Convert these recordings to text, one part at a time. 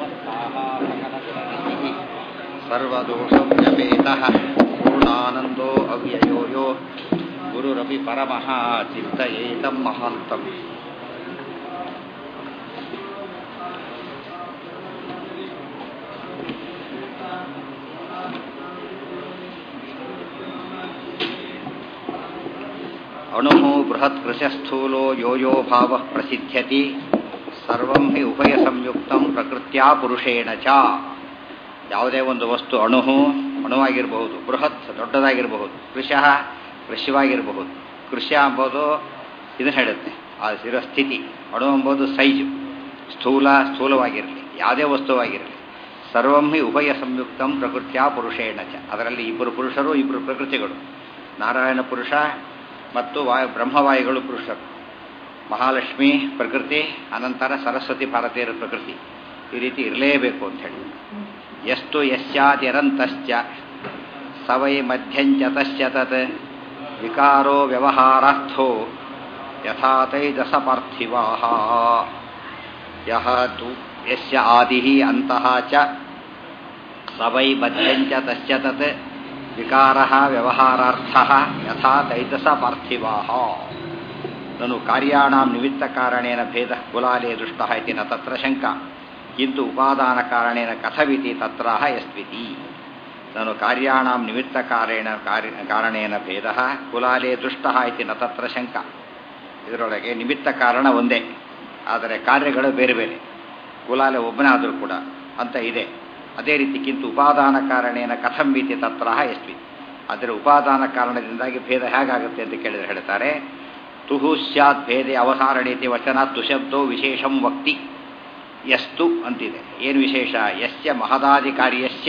समर्थाः सकलगुणनिधिः सर्वदोषव्यपेतः पूर्णानन्दो अव्ययो यो गुरुरपि परमः चिन्तयेतं महान्तम् अणुः बृहत्कृशस्थूलो यो यो भावः प्रसिद्ध्यति ಸರ್ವಂ ಹಿ ಉಭಯ ಸಂಯುಕ್ತಂ ಪ್ರಕೃತ್ಯ ಪುರುಷೇಣ ಚ ಯಾವುದೇ ಒಂದು ವಸ್ತು ಅಣುಹು ಅಣುವಾಗಿರಬಹುದು ಬೃಹತ್ ದೊಡ್ಡದಾಗಿರಬಹುದು ಕೃಶಃ ಕೃಶ್ಯವಾಗಿರಬಹುದು ಕೃಷ್ಯ ಎಂಬುದು ಇದನ್ನು ಹೇಳುತ್ತೆ ಆ ಇರೋ ಸ್ಥಿತಿ ಅಣು ಎಂಬುದು ಸೈಜು ಸ್ಥೂಲ ಸ್ಥೂಲವಾಗಿರಲಿ ಯಾವುದೇ ವಸ್ತುವಾಗಿರಲಿ ಸರ್ವಂ ಹಿ ಉಭಯ ಸಂಯುಕ್ತಂ ಪ್ರಕೃತ್ಯ ಪುರುಷೇಣ ಚ ಅದರಲ್ಲಿ ಇಬ್ಬರು ಪುರುಷರು ಇಬ್ಬರು ಪ್ರಕೃತಿಗಳು ನಾರಾಯಣ ಪುರುಷ ಮತ್ತು ವಾಯು ಬ್ರಹ್ಮವಾಯುಗಳು ಪುರುಷರು ಮಹಾಲಕ್ಷ್ಮಿ ಪ್ರಕೃತಿ ಅನಂತರ ಸರಸ್ವತಿ ಭಾರತೀಯರ ಪ್ರಕೃತಿ ಈ ರೀತಿ ಇರಲೇಬೇಕು ಅಂತ ಹೇಳಿ ಎಷ್ಟು ಯಶ್ಚಾತಿರಂತಶ್ಚ ಸವೈ ಮಧ್ಯಂಚ ತಶ್ಚ ತತ್ ವಿಕಾರೋ ವ್ಯವಹಾರಾರ್ಥೋ ಯಥಾ ತೈಜಸ ಪಾರ್ಥಿವಾಹ ಯಹ ತು ಯಸ್ಯ ಆದಿ ಅಂತಃ ಚ ಸವೈ ಮಧ್ಯಂಚ ತಶ್ಚ ತತ್ ವಿಕಾರ ವ್ಯವಹಾರಾರ್ಥ ಯಥಾ ತೈಜಸ ಪಾರ್ಥಿವಾಹ ನನು ಕಾರ್ಯಾಣಾಂ ನಿಮಿತ್ತ ಕಾರಣೇನ ಭೇದ ಕುಲಾಲೇ ದೃಷ್ಟ ಇತಿ ನ ತತ್ರ ಶಂಕ ಕಿಂತು ಉಪಾದಾನ ಕಾರಣೇನ ಕಥವಿತಿ ತತ್ರ ಯಸ್ವಿತಿ ನಾನು ಕಾರ್ಯಾಣಾಂ ನಿಮಿತ್ತ ಕಾರೇಣ ಕಾರಣೇನ ಭೇದ ಕುಲಾಲೇ ದೃಷ್ಟ ಇತಿ ನ ತತ್ರ ಶಂಕ ಇದರೊಳಗೆ ನಿಮಿತ್ತ ಕಾರಣ ಒಂದೇ ಆದರೆ ಕಾರ್ಯಗಳು ಬೇರೆ ಬೇರೆ ಕುಲಾಲೆ ಒಬ್ಬನೇ ಆದರೂ ಕೂಡ ಅಂತ ಇದೆ ಅದೇ ರೀತಿ ಕಿಂತು ಉಪಾದಾನ ಕಾರಣೇನ ಕಥಂ ಇತಿ ತತ್ರ ಯಸ್ವಿತಿ ಆದರೆ ಉಪಾದಾನ ಕಾರಣದಿಂದಾಗಿ ಭೇದ ಹೇಗಾಗುತ್ತೆ ಅಂತ ಕೇಳಿದರೆ ಹೇಳ್ತಾರೆ ತುಹು ಸ್ಯಾತ್ ಭೇದೆ ಅವಸಾರಣೀತಿ ವಚನ ತುಶಬ್ದೋ ವಿಶೇಷಂ ವಕ್ತಿ ಯಸ್ತು ಅಂತಿದೆ ಏನು ವಿಶೇಷ ಯಸ್ಯ ಮಹದಾದಿ ಕಾರ್ಯಸ್ಯ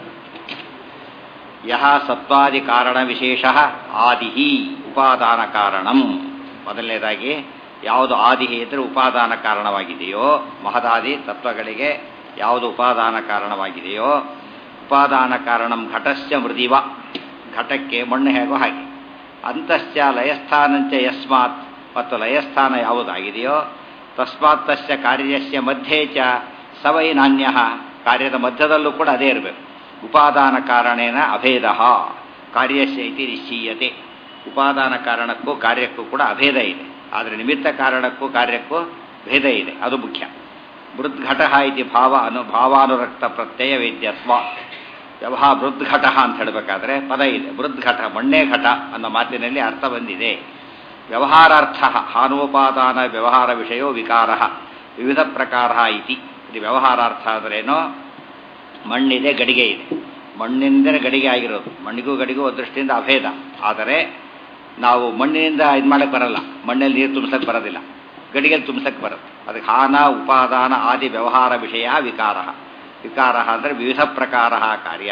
ಯಹ ಸತ್ವಾದಿ ಕಾರಣ ವಿಶೇಷ ಆದಿ ಉಪಾದಾನ ಕಾರಣಂ ಮೊದಲನೇದಾಗಿ ಯಾವುದು ಆದಿ ಇದ್ರೆ ಉಪಾದಾನ ಕಾರಣವಾಗಿದೆಯೋ ಮಹದಾದಿ ತತ್ವಗಳಿಗೆ ಯಾವುದು ಉಪಾದಾನ ಕಾರಣವಾಗಿದೆಯೋ ಉಪಾದಾನ ಕಾರಣಂ ಘಟಸ್ಯ ಮೃದಿವ ಘಟಕ್ಕೆ ಮಣ್ಣು ಹೇಗೋ ಹಾಗೆ ಅಂತಶ್ಚ ಲಯಸ್ಥಾನಂಚ ಯಸ್ಮಾತ್ ಮತ್ತು ಲಯಸ್ಥಾನ ಯಾವುದಾಗಿದೆಯೋ ತಸ್ಮಾತ್ ತಸ್ಯ ಕಾರ್ಯಸ್ಯ ಮಧ್ಯೆ ಚ ಸವೈ ನಾಣ್ಯ ಕಾರ್ಯದ ಮಧ್ಯದಲ್ಲೂ ಕೂಡ ಅದೇ ಇರಬೇಕು ಉಪಾದಾನ ಕಾರಣೇನ ಅಭೇದ ಕಾರ್ಯಸ್ಯ ಇತಿ ನಿಶ್ಚೀಯತೆ ಉಪಾದಾನ ಕಾರಣಕ್ಕೂ ಕಾರ್ಯಕ್ಕೂ ಕೂಡ ಅಭೇದ ಇದೆ ಆದರೆ ನಿಮಿತ್ತ ಕಾರಣಕ್ಕೂ ಕಾರ್ಯಕ್ಕೂ ಭೇದ ಇದೆ ಅದು ಮುಖ್ಯ ಮೃದ್ಘಟ ಇತಿ ಭಾವ ಅನು ಭಾವಾನುರಕ್ತ ಪ್ರತ್ಯಯ ವೇದ್ಯತ್ವ ವ್ಯವಹಾರ ಮೃದ್ಘಟ ಅಂತ ಹೇಳಬೇಕಾದ್ರೆ ಪದ ಇದೆ ಮೃದ್ಘಟ ಮಣ್ಣೆ ಘಟ ಅನ್ನೋ ಮಾತಿನಲ್ಲಿ ಅರ್ಥ ಬಂದಿದೆ ವ್ಯವಹಾರಾರ್ಥ ಹಾನೋಪಾದಾನ ವ್ಯವಹಾರ ವಿಷಯೋ ವಿಕಾರ ವಿವಿಧ ಪ್ರಕಾರ ಇತಿ ಇದು ವ್ಯವಹಾರಾರ್ಥ ಅಂದ್ರೇನೋ ಮಣ್ಣಿದೆ ಗಡಿಗೆ ಇದೆ ಮಣ್ಣಿಂದಲೇ ಗಡಿಗೆ ಆಗಿರೋದು ಮಣ್ಣಿಗೂ ಗಡಿಗೂ ದೃಷ್ಟಿಯಿಂದ ಅಭೇದ ಆದರೆ ನಾವು ಮಣ್ಣಿನಿಂದ ಇದು ಮಾಡಕ್ಕೆ ಬರಲ್ಲ ಮಣ್ಣಲ್ಲಿ ನೀರು ತುಂಬಿಸಕ್ಕೆ ಬರೋದಿಲ್ಲ ಗಡಿಗೆಲ್ಲಿ ತುಂಬಿಸಕ್ಕೆ ಬರುತ್ತೆ ಅದಕ್ಕೆ ಹಾನ ಉಪಾದಾನ ಆದಿ ವ್ಯವಹಾರ ವಿಷಯ ವಿಕಾರ ವಿಕಾರ ಅಂದರೆ ವಿವಿಧ ಪ್ರಕಾರ ಕಾರ್ಯ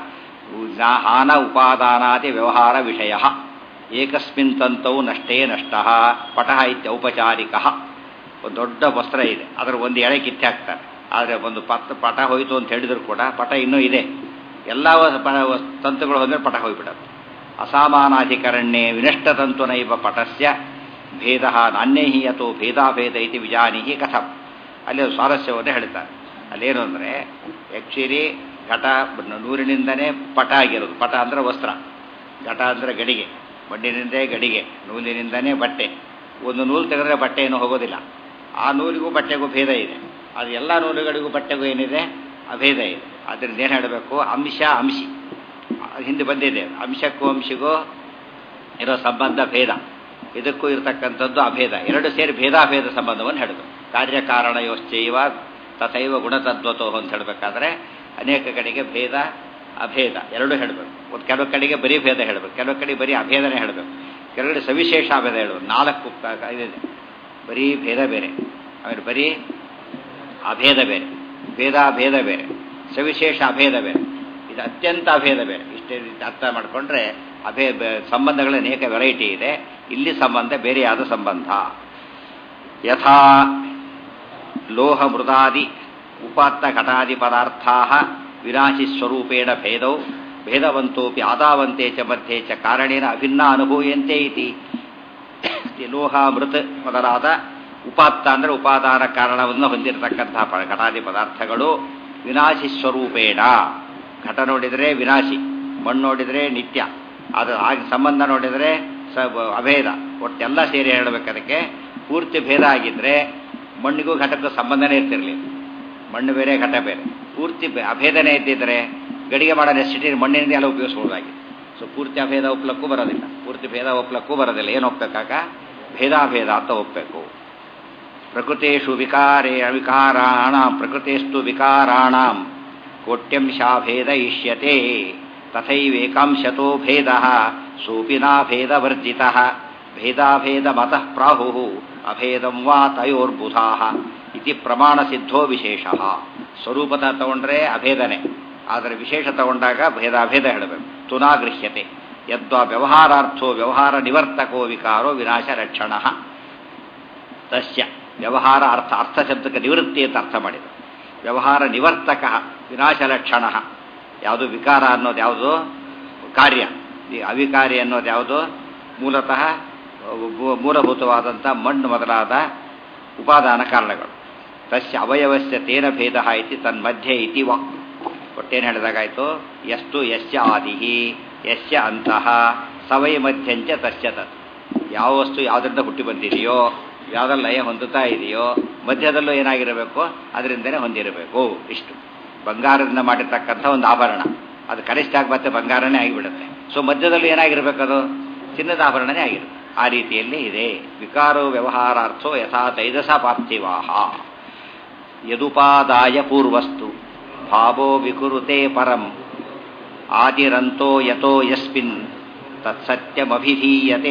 ಹಾನ ಉಪಾದಾನಾದಿ ವ್ಯವಹಾರ ವಿಷಯ ಏಕಸ್ಮಿನ್ ತಂತೌ ನಷ್ಟೇ ನಷ್ಟ ಪಟ ಇತ್ಯೌಪಚಾರಿಕ ಒಂದು ದೊಡ್ಡ ವಸ್ತ್ರ ಇದೆ ಅದರ ಒಂದು ಎಳೆ ಕಿತ್ತೆ ಹಾಕ್ತಾರೆ ಆದರೆ ಒಂದು ಪತ್ ಪಟ ಹೋಯಿತು ಅಂತ ಹೇಳಿದ್ರು ಕೂಡ ಪಟ ಇನ್ನೂ ಇದೆ ಎಲ್ಲ ತಂತುಗಳು ಹೋದರೆ ಪಟ ಹೋಗಿಬಿಡುತ್ತೆ ಅಸಾಮಾನಾಧಿಕರಣ್ಯೇ ವಿನಷ್ಟ ತಂತು ನೈವ ಪಟಸ್ಯ ಭೇದ ನಾಣ್ಯಹಿ ಅಥವಾ ಭೇದಾಭೇದ ಇತಿ ವಿಜಾನಿಹಿ ಕಥಂ ಅಲ್ಲಿ ಸ್ವಾರಸ್ಯವನ್ನು ಹೇಳ್ತಾರೆ ಅಲ್ಲೇನು ಅಂದರೆ ಆ್ಯಕ್ಚುಲಿ ಘಟ ನೂರಿನಿಂದನೇ ಪಟ ಆಗಿರೋದು ಪಟ ಅಂದರೆ ವಸ್ತ್ರ ಘಟ ಅಂದರೆ ಗಡಿಗೆ ಮಣ್ಣಿನಿಂದೇ ಗಡಿಗೆ ನೂಲಿನಿಂದನೇ ಬಟ್ಟೆ ಒಂದು ನೂಲು ತೆಗೆದ್ರೆ ಬಟ್ಟೆ ಏನೂ ಹೋಗೋದಿಲ್ಲ ಆ ನೂಲಿಗೂ ಬಟ್ಟೆಗೂ ಭೇದ ಇದೆ ಅದು ಎಲ್ಲ ನೂಲುಗಳಿಗೂ ಬಟ್ಟೆಗೂ ಏನಿದೆ ಅಭೇದ ಇದೆ ಅದರಿಂದ ಏನು ಹೇಳಬೇಕು ಅಂಶ ಅಂಶಿ ಹಿಂದೆ ಬಂದಿದೆ ಅಂಶಕ್ಕೂ ಅಂಶಿಗೂ ಇರೋ ಸಂಬಂಧ ಭೇದ ಇದಕ್ಕೂ ಇರತಕ್ಕಂಥದ್ದು ಅಭೇದ ಎರಡು ಸೇರಿ ಭೇದಾಭೇದ ಸಂಬಂಧವನ್ನು ಹೇಳಬೇಕು ಕಾರ್ಯಕಾರಣ ಯೋಶ್ಚೈವ ತಥೈವ ಗುಣತದ್ವತೋ ಅಂತ ಹೇಳಬೇಕಾದ್ರೆ ಅನೇಕ ಕಡೆಗೆ ಭೇದ ಅಭೇದ ಎರಡೂ ಹೇಳಬೇಕು ಒಂದು ಕೆಲವು ಕಡೆಗೆ ಬರೀ ಭೇದ ಹೇಳಬೇಕು ಕೆಲವು ಕಡೆ ಬರೀ ಅಭೇದನೇ ಹೇಳಬೇಕು ಕೆಲವು ಕಡೆ ಸವಿಶೇಷ ಅಭೇದ ಹೇಳಬೇಕು ನಾಲ್ಕು ಇದಿದೆ ಬರೀ ಭೇದ ಬೇರೆ ಆಮೇಲೆ ಬರೀ ಅಭೇದ ಬೇರೆ ಭೇದಾಭೇದ ಬೇರೆ ಸವಿಶೇಷ ಅಭೇದ ಬೇರೆ ಇದು ಅತ್ಯಂತ ಅಭೇದ ಬೇರೆ ಇಷ್ಟೇ ಅರ್ಥ ಮಾಡಿಕೊಂಡ್ರೆ ಅಭೇ ಸಂಬಂಧಗಳ ಅನೇಕ ವೆರೈಟಿ ಇದೆ ಇಲ್ಲಿ ಸಂಬಂಧ ಬೇರೆಯಾದ ಸಂಬಂಧ ಯಥಾ ಲೋಹ ಮೃದಾದಿ ಉಪಾತ್ತ ಘಟಾದಿ ಪದಾರ್ಥಾ ವಿನಾಶಿ ಸ್ವರೂಪೇಣ ಭೇದೌ ಭೇದವಂತೋಪಿ ಆದಾವಂತೆ ಚ ಮಧ್ಯೆ ಚ ಕಾರಣೇನ ಅಭಿನ್ನ ಅನುಭೂಯಂತೆ ಇತಿ ಲೋಹ ಮೃತ್ ಮೊದಲಾದ ಉಪಾತ್ತ ಅಂದರೆ ಉಪಾದಾನ ಕಾರಣವನ್ನು ಹೊಂದಿರತಕ್ಕಂತಹ ಪ- ಘಟಾದಿ ಪದಾರ್ಥಗಳು ವಿನಾಶಿ ಸ್ವರೂಪೇಣ ಘಟ ನೋಡಿದರೆ ವಿನಾಶಿ ಮಣ್ಣು ನೋಡಿದರೆ ನಿತ್ಯ ಅದು ಆಗ ಸಂಬಂಧ ನೋಡಿದರೆ ಸ ಅಭೇದ ಒಟ್ಟೆಲ್ಲ ಸೇರಿ ಹೇಳಬೇಕು ಅದಕ್ಕೆ ಪೂರ್ತಿ ಭೇದ ಆಗಿದ್ರೆ ಮಣ್ಣಿಗೂ ಘಟಕ್ಕೂ ಸಂಬಂಧನೇ ಇರ್ತಿರ್ಲಿಲ್ಲ ಮಣ್ಣು ಬೇರೆ ಘಟ ಬೇರೆ ಪೂರ್ತಿ ಬೆ- ಅಭೇದನೇ ಇದ್ದಿದ್ರೆ ಗಡಿಗೆ ಮಾಡೋ ನೆಸಿಟಿ ಮಣ್ಣಿನಿಂದ ಎಲ್ಲ ಉಪಯೋಗಿಸ್ಬೋದಾಗಿದೆ ಸೊ ಪೂರ್ತಿ ಅಭೇದ ಒಪ್ಲಕ್ಕೂ ಬರೋದಿಲ್ಲ ಪೂರ್ತಿ ಭೇದ ಒಪ್ಲಕ್ಕೂ ಬರೋದಿಲ್ಲ ಏನು ಒಪ್ಪಬೇಕಾಗ ಭೇದಾಭೇದ ಅಂತ ಒಪ್ಪಬೇಕು ಪ್ರಕೃತೇಷು ವಿಕಾರೇ ಅವಿಕಾರಾಣ ಪ್ರಕೃತಿಸ್ತು ವಿಕಾರಾಣಾಂ ಕೋಟ್ಯಂಶಾಭೇದ ಇಷ್ಯತೆ ತಥೈವೇಕಾಂಶತೋ ಭೇದ ಸೋಪಿ ನಾಭೇದವರ್ಜಿತ ಭೇದಾಭೇದ ಮತಃ ಪ್ರಾಹು ಅಭೇದಂ ವಾ ತಯೋರ್ಬುಧಾ ಇತಿ ಪ್ರಮಾಣ ಸಿದ್ಧೋ ವಿಶೇಷ ಸ್ವರೂಪದ ತಗೊಂಡ್ರೆ ಅಭೇದನೆ ಆದರೆ ವಿಶೇಷ ತಗೊಂಡಾಗ ಭೇದಾಭೇದ ಹೇಳಬೇಕು ತುನಾಗೃಹ್ಯತೆ ಯದ್ವಾ ವ್ಯವಹಾರಾರ್ಥೋ ವ್ಯವಹಾರ ನಿವರ್ತಕೋ ವಿಕಾರೋ ವಿನಾಶ ಲಕ್ಷಣ ತಸ್ಯ ವ್ಯವಹಾರ ಅರ್ಥ ಅರ್ಥ ಶಬ್ದಕ್ಕೆ ನಿವೃತ್ತಿ ಅಂತ ಅರ್ಥ ಮಾಡಿದರು ವ್ಯವಹಾರ ನಿವರ್ತಕ ವಿನಾಶ ಲಕ್ಷಣ ಯಾವುದು ವಿಕಾರ ಅನ್ನೋದು ಯಾವುದು ಕಾರ್ಯ ಈ ಅವಿಕಾರಿ ಅನ್ನೋದು ಯಾವುದು ಮೂಲತಃ ಮೂ- ಮೂಲಭೂತವಾದಂಥ ಮಣ್ಣು ಮೊದಲಾದ ಉಪಾದಾನ ಕಾರಣಗಳು ತಸ್ಯ ಅವಯವಸ್ಯ ತೇನ ಭೇದ ಇತಿ ತನ್ಮಧ್ಯೆ ಇತಿ ವಾ ಒಟ್ಟೇನು ಹೇಳಿದಾಗಾಯ್ತು ಎಷ್ಟು ಯಸ್ಯ ಆದಿಹಿ ಯಸ್ಯ ಅಂತಹ ಸವಯ ಮಧ್ಯಂಚ ತಸ್ಯ ತತ್ ಯಾವ ವಸ್ತು ಯಾವುದರಿಂದ ಹುಟ್ಟಿ ಬಂದಿದೆಯೋ ಯಾವುದ್ರಲ್ಲಿ ಲಯ ಹೊಂದುತ್ತಾ ಇದೆಯೋ ಮಧ್ಯದಲ್ಲೂ ಏನಾಗಿರಬೇಕು ಅದರಿಂದನೇ ಹೊಂದಿರಬೇಕು ಇಷ್ಟು ಬಂಗಾರದಿಂದ ಮಾಡಿರ್ತಕ್ಕಂಥ ಒಂದು ಆಭರಣ ಅದು ಕನಿಷ್ಠ ಆಗಿ ಮತ್ತೆ ಬಂಗಾರನೇ ಆಗಿಬಿಡುತ್ತೆ ಸೊ ಮಧ್ಯದಲ್ಲಿ ಏನಾಗಿರ್ಬೇಕು ಅದು ಚಿನ್ನದ ಆಭರಣನೇ ಆಗಿರುತ್ತೆ ಆ ರೀತಿಯಲ್ಲಿ ಇದೆ ವಿಕಾರೋ ವ್ಯವಹಾರಾರ್ಥೋ ಯಥಾ ತೈಜಸ ಪಾರ್ಥಿವಾಹ ಯದುಪಾದಾಯ ಪೂರ್ವಸ್ತು ಭಾವೋ ವಿಕುರುತೆ ಪರಂ ಆದಿರಂತೋ ಯತೋ ಯಸ್ಮಿನ್ ತತ್ಸತ್ಯಮಭಿಧೀಯತೆ